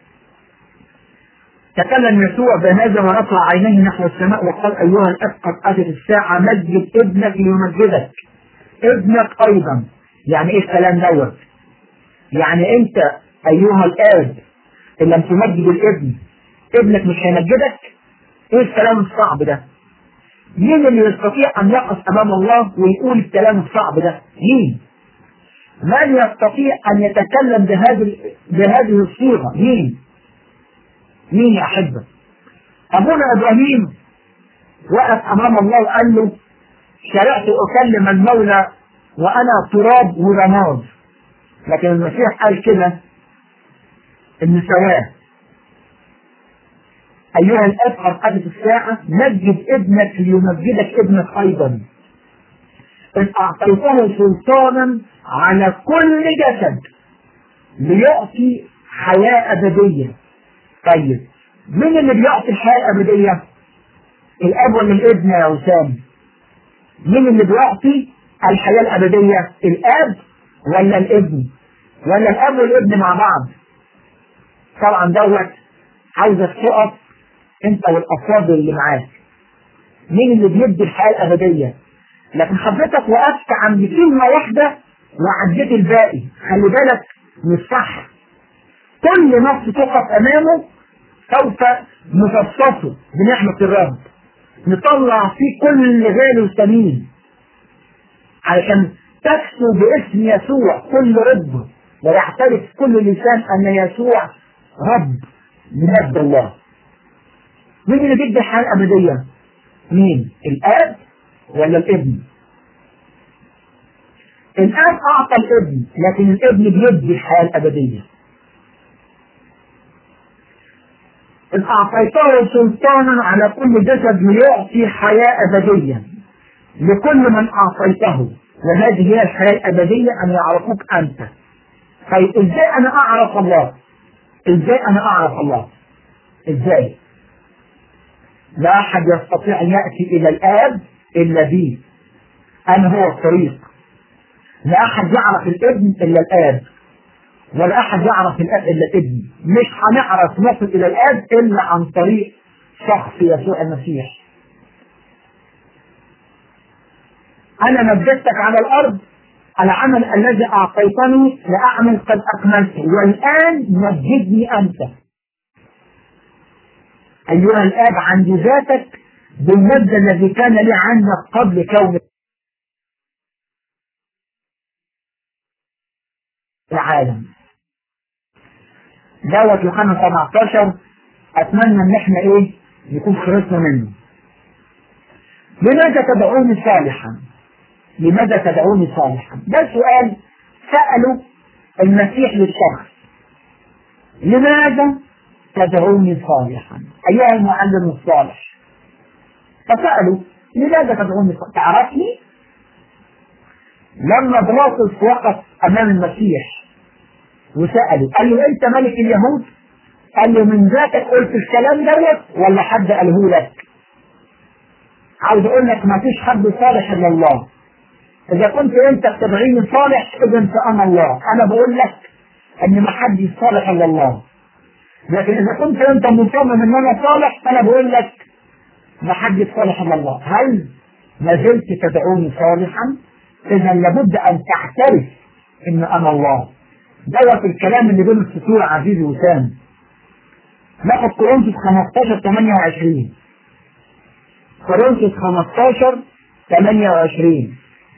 تكلم يسوع بهذا ورفع عينيه نحو السماء وقال أيها الأب قد أتت الساعة مجد ابنك ليمجدك ابنك أيضا يعني إيه الكلام دوت يعني أنت أيها الآب إن لم تمجد الابن ابنك مش هيمجدك ايه الكلام الصعب ده مين اللي يستطيع ان يقف امام الله ويقول الكلام الصعب ده مين من يستطيع ان يتكلم بهذه بهذه الصيغه مين مين يا احبه ابونا ابراهيم وقف امام الله وقال له شرعت اكلم المولى وانا تراب ورماد لكن المسيح قال كده ان سواه أيها الأب قد أتت الساعة مجد ابنك ليمجدك ابنك أيضا إن أعطيته سلطانا على كل جسد ليعطي حياة أبدية طيب مين اللي بيعطي الحياة الأبدية؟ الأب ولا الابن يا وسام؟ مين اللي بيعطي الحياة الأبدية؟ الأب ولا الابن؟ ولا الأب والابن مع بعض؟ طبعا دوت عاوزك تقف انت والافراد اللي معاك مين اللي بيدي الحياه الابديه لكن حضرتك وقفت عند كلمه واحده وعديت الباقي خلي بالك مش صح كل نفس تقف امامه سوف نفصصه بنعمه الرب نطلع فيه كل غالي وثمين علشان تكسو باسم يسوع كل رب ويعترف كل لسان ان يسوع رب بجد الله مين اللي بيدي الحياة الأبدية؟ مين؟ الآب ولا الابن؟ الآب أعطى الابن لكن الابن بيدي الحياة الأبدية. إن أعطيته سلطانا على كل جسد ليعطي حياة أبدية لكل من أعطيته وهذه هي الحياة الأبدية أن يعرفوك أنت. طيب إزاي أنا أعرف الله؟ إزاي أنا أعرف الله؟ إزاي؟ لا أحد يستطيع أن يأتي إلى الآب إلا بي أنا هو الطريق لا أحد يعرف الابن إلا الآب ولا أحد يعرف الآب إلا الابن مش هنعرف نصل إلى الآب إلا عن طريق شخص يسوع المسيح أنا نجدتك على الأرض العمل الذي أعطيتني لأعمل قد أكملته والآن مجدني أنت أيها الآب عن ذاتك بالمجد الذي كان لي عنك قبل كون العالم دوت يوحنا 17 أتمنى إن إحنا إيه نكون خلصنا منه لماذا تدعوني صالحا؟ لماذا تدعوني صالحا؟ ده سؤال سأله المسيح للشخص لماذا تدعوني صالحا أيها المعلم الصالح فسألوا لماذا تدعوني صالحا تعرفني لما بلاطس وقف امام المسيح وسأله قال له انت ملك اليهود قال له من ذاتك قلت الكلام دوت ولا حد قاله لك عاوز اقول لك ما فيش حد صالح الا الله اذا كنت انت بتدعيني صالح اذا انت انا الله انا بقول لك ان ما حد صالح الا الله لكن اذا كنت انت مصمم ان انا صالح فانا بقول لك ما حد صالح الا الله هل ما زلت تدعوني صالحا اذا لابد ان تعترف ان انا الله دوت الكلام اللي بين السطور عزيزي وسام ناخد كورنثوس 15 28 كورنثوس 15 28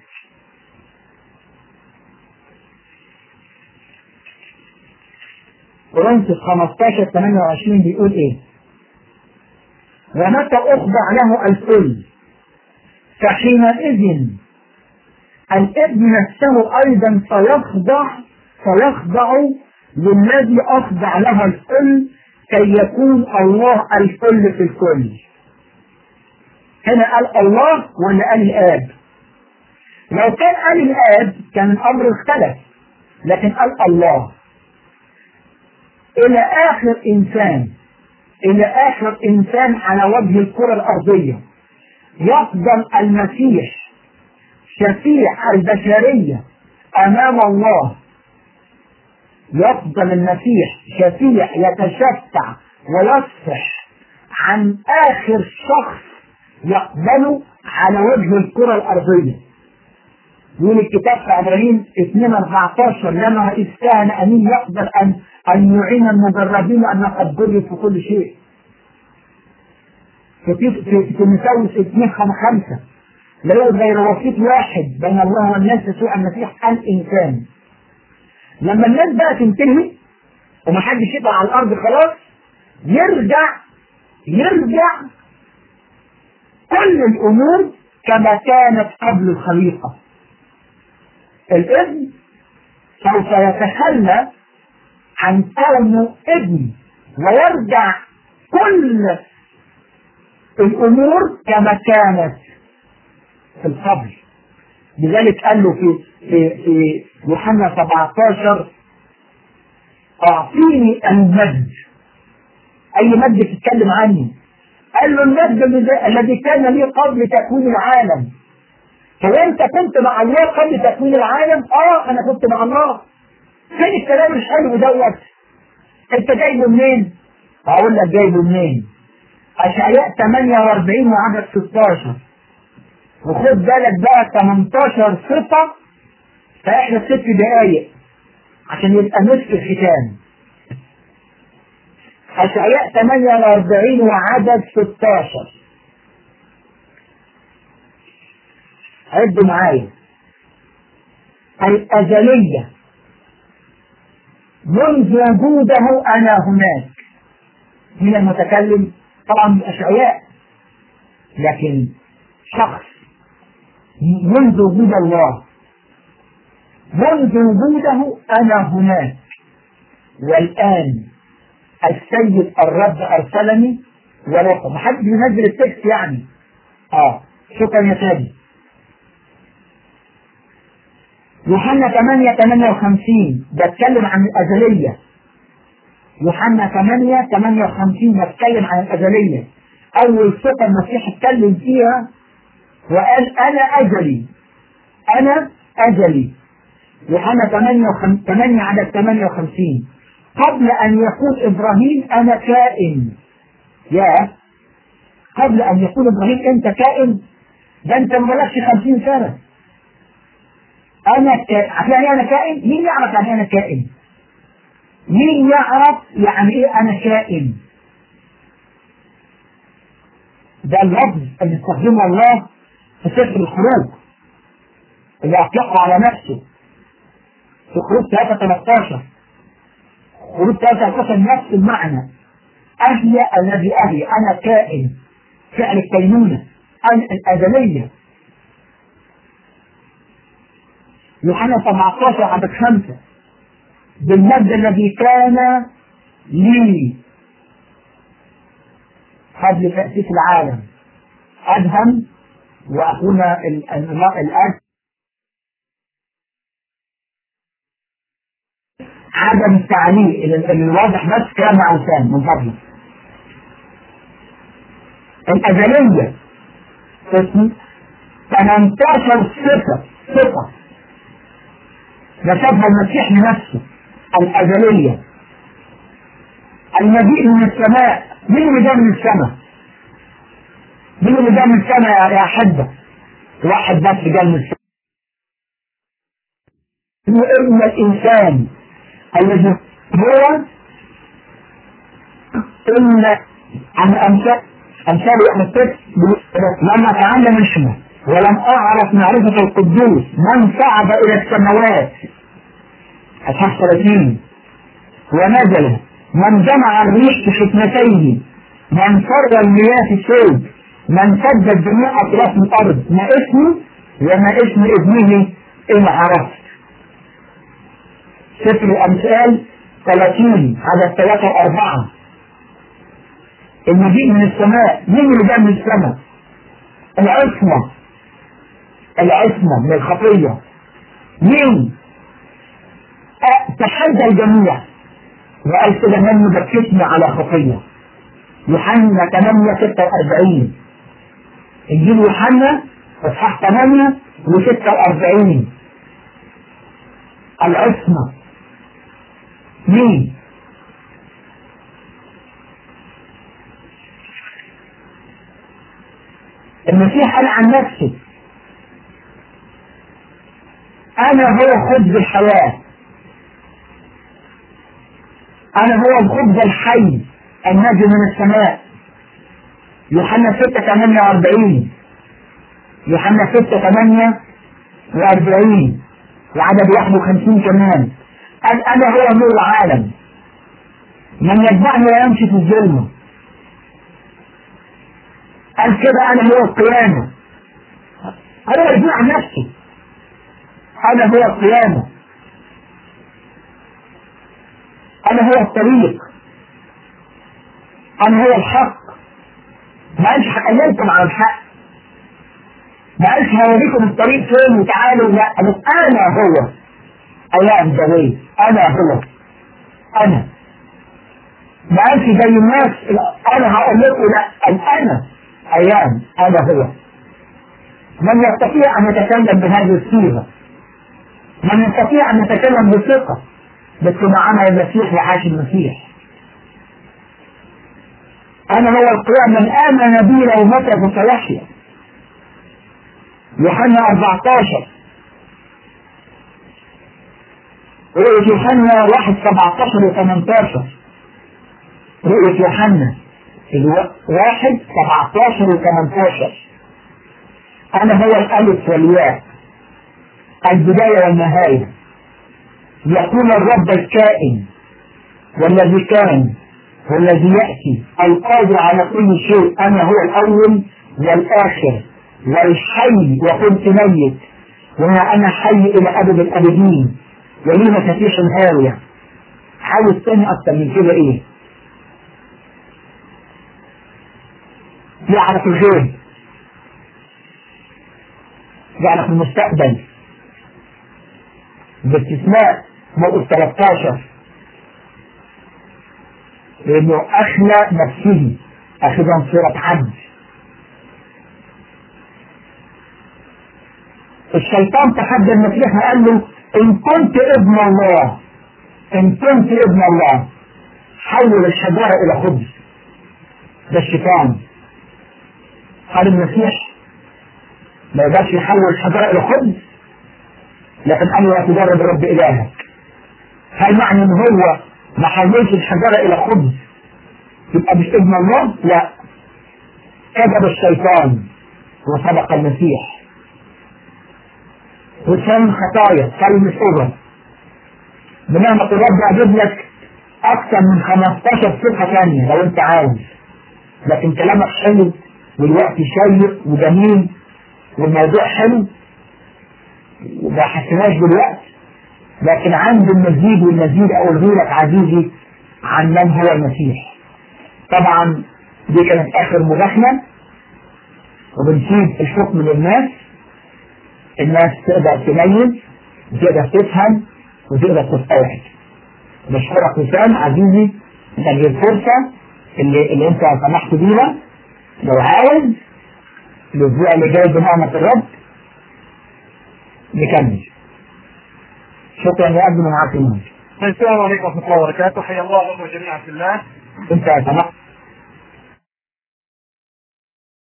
كورنثوس 15 28 بيقول ايه؟ ومتى اخضع له الكل فحينئذ الابن نفسه ايضا سيخضع سيخضع للذي اخضع له الكل كي يكون الله الكل في الكل هنا قال الله ولا قال الاب لو كان قال الاب كان الامر اختلف لكن قال الله الى اخر انسان الى اخر انسان على وجه الكرة الارضية يفضل المسيح شفيع البشرية امام الله يفضل المسيح شفيع يتشفع ويصفح عن اخر شخص يقبله على وجه الكرة الارضية يقول الكتاب في ابراهيم 2 14 لما اذ كان امين يقدر ان ان يعين المجربين ان قد جرب في كل شيء. في في في مساوس 2 5 لا يوجد غير وسيط واحد بين الله والناس يسوع المسيح الانسان. لما الناس بقى تنتهي ومحدش يطلع على الارض خلاص يرجع يرجع كل الامور كما كانت قبل الخليقه. الابن سوف يتخلى عن كونه ابن ويرجع كل الامور كما كانت في القبل لذلك قال له في في في يوحنا 17 اعطيني المجد اي مجد تتكلم عني قال له المجد الذي كان لي قبل تكوين العالم فانت كنت مع الله قبل تكوين العالم اه انا كنت مع الله فين الكلام الحلو دوت انت جايبه منين هقول لك جايبه منين اشعياء 48 وعدد 16 وخد بالك بقى 18 صفة فاحنا ست دقايق عشان يبقى نصف الختام اشعياء 48 وعدد 16 عدوا معايا الأزلية منذ وجوده أنا هناك من المتكلم طبعا الأشعياء لكن شخص منذ وجود الله منذ وجوده أنا هناك والآن السيد الرب أرسلني ولكم محدش بينزل التكست يعني اه شكرا يا سيدي يوحنا 8 58 بتكلم عن الأزلية يوحنا 8 58 بتكلم عن الأزلية أول صفة المسيح اتكلم فيها وقال أنا أزلي أنا أزلي يوحنا 8 8 عدد 58 قبل أن يكون إبراهيم أنا كائن يا قبل أن يكون إبراهيم أنت كائن ده أنت ما بلغش 50 سنة انا كائن عارف يعني انا كائن مين يعرف يعني انا كائن مين يعرف يعني ايه انا كائن ده اللفظ اللي استخدمه الله في سفر الخروج اللي اطلقه على نفسه في خروج 3 13 خروج 3 13 نفس المعنى أهي الذي أهي أنا كائن فعل الكينونة أنا الأزلية يوحنا 17 عدد خمسة بالمجد الذي كان لي قبل تأسيس العالم أدهم وأخونا الآن عدم التعليق ال- الواضح بس كلام اوثان من فضلك الازليه اسمي 18 صفه صفه نسبها المسيح لنفسه الازليه المجيء من السماء مين اللي جاء من السماء؟ مين اللي جاء من السماء يا يا احبه؟ واحد بس جاء من السماء ابن الإنسان الذي هو إن عن أمثال أمثال التكست لما تعلم اسمه ولم أعرف معرفة القدوس من صعد إلى السماوات أصحاح 30 ونزل من جمع الريح في فتنتيه من فر المياه في الثوب من سدد جميع أطراف الأرض ما اسمه وما اسم ابنه إن عرفت سفر الأمثال 30 عدد 3 4 المجيء من السماء مين اللي جاء من السماء؟ العصمة العصمة من الخطية مين؟ أه تحدى الجميع وقال كده من يبكتني على خطية يوحنا 8 46 انجيل يوحنا اصحاح 8 و46 العصمة مين المسيح قال عن نفسه أنا هو خبز الحياة أنا هو الخبز الحي النازل من السماء يوحنا 6 48 يوحنا 6 48 وعدد 51 كمان قال أنا هو نور العالم من يتبعني لا يمشي في الظلمة قال كده أنا هو القيامة هو يقول عن نفسه أنا هو القيامة أنا هو الطريق أنا هو الحق ما قالش هكلمكم عن الحق ما قالش هوريكم الطريق فين وتعالوا لا قال أنا هو أيام ذوي أنا هو أنا ما قالش زي الناس أنا هقول لكم لا قال أنا أيام أنا هو من يستطيع أن يتكلم بهذه الصيغة من يستطيع أن يتكلم بثقة بس معنا المسيح وعاش المسيح أنا هو القيام من آمن بي لو مات فسيحيا يوحنا 14 رؤية يوحنا 1 17 و 18 رؤية يوحنا الواحد 17 و 18 أنا هو الألف والياء البداية والنهاية يقول الرب الكائن والذي كان والذي يأتي القادر على كل شيء أنا هو الأول والآخر والحي وكنت ميت وما أنا حي إلى أبد الأبدين ولي مفاتيح هاوية حاول تاني أكتر من كده إيه يعرف الغيب يعرف المستقبل باستثناء موقف 13 لأنه أخلى نفسه أخذا صورة عبد الشيطان تحدى المسيح وقال له إن كنت ابن الله إن كنت ابن الله حول الشجرة إلى خبز ده الشيطان قال المسيح ما يقدرش يحول الشجرة إلى خبز لكن قال له تجرب رب إلهك هل معنى إن هو ما حولش الشجرة إلى خبز يبقى مش ابن الله؟ لا كذب الشيطان وسبق المسيح وكان خطايا كلمة أجر بنعمة الرب أجيب لك أكثر من 15 صفحة ثانية لو أنت عاوز لكن كلامك حلو والوقت شيق وجميل والموضوع حلو وما حسناش بالوقت لكن عند المزيد والمزيد أقوله لك عزيزي عن من هو المسيح طبعا دي كانت آخر مداخلة وبنسيب الحكم للناس الناس تقدر تميز وتقدر تفهم وتقدر تستوعب بشكرك وسام عزيزي من أجل الفرصة اللي, اللي أنت سمحت بيها لو عاوز الأسبوع اللي جاي بنعمة الرب نكمل شكرا يا أبني معاك المهم السلام عليكم ورحمة الله وبركاته حيا الله وجميعا في الله أنت سمحت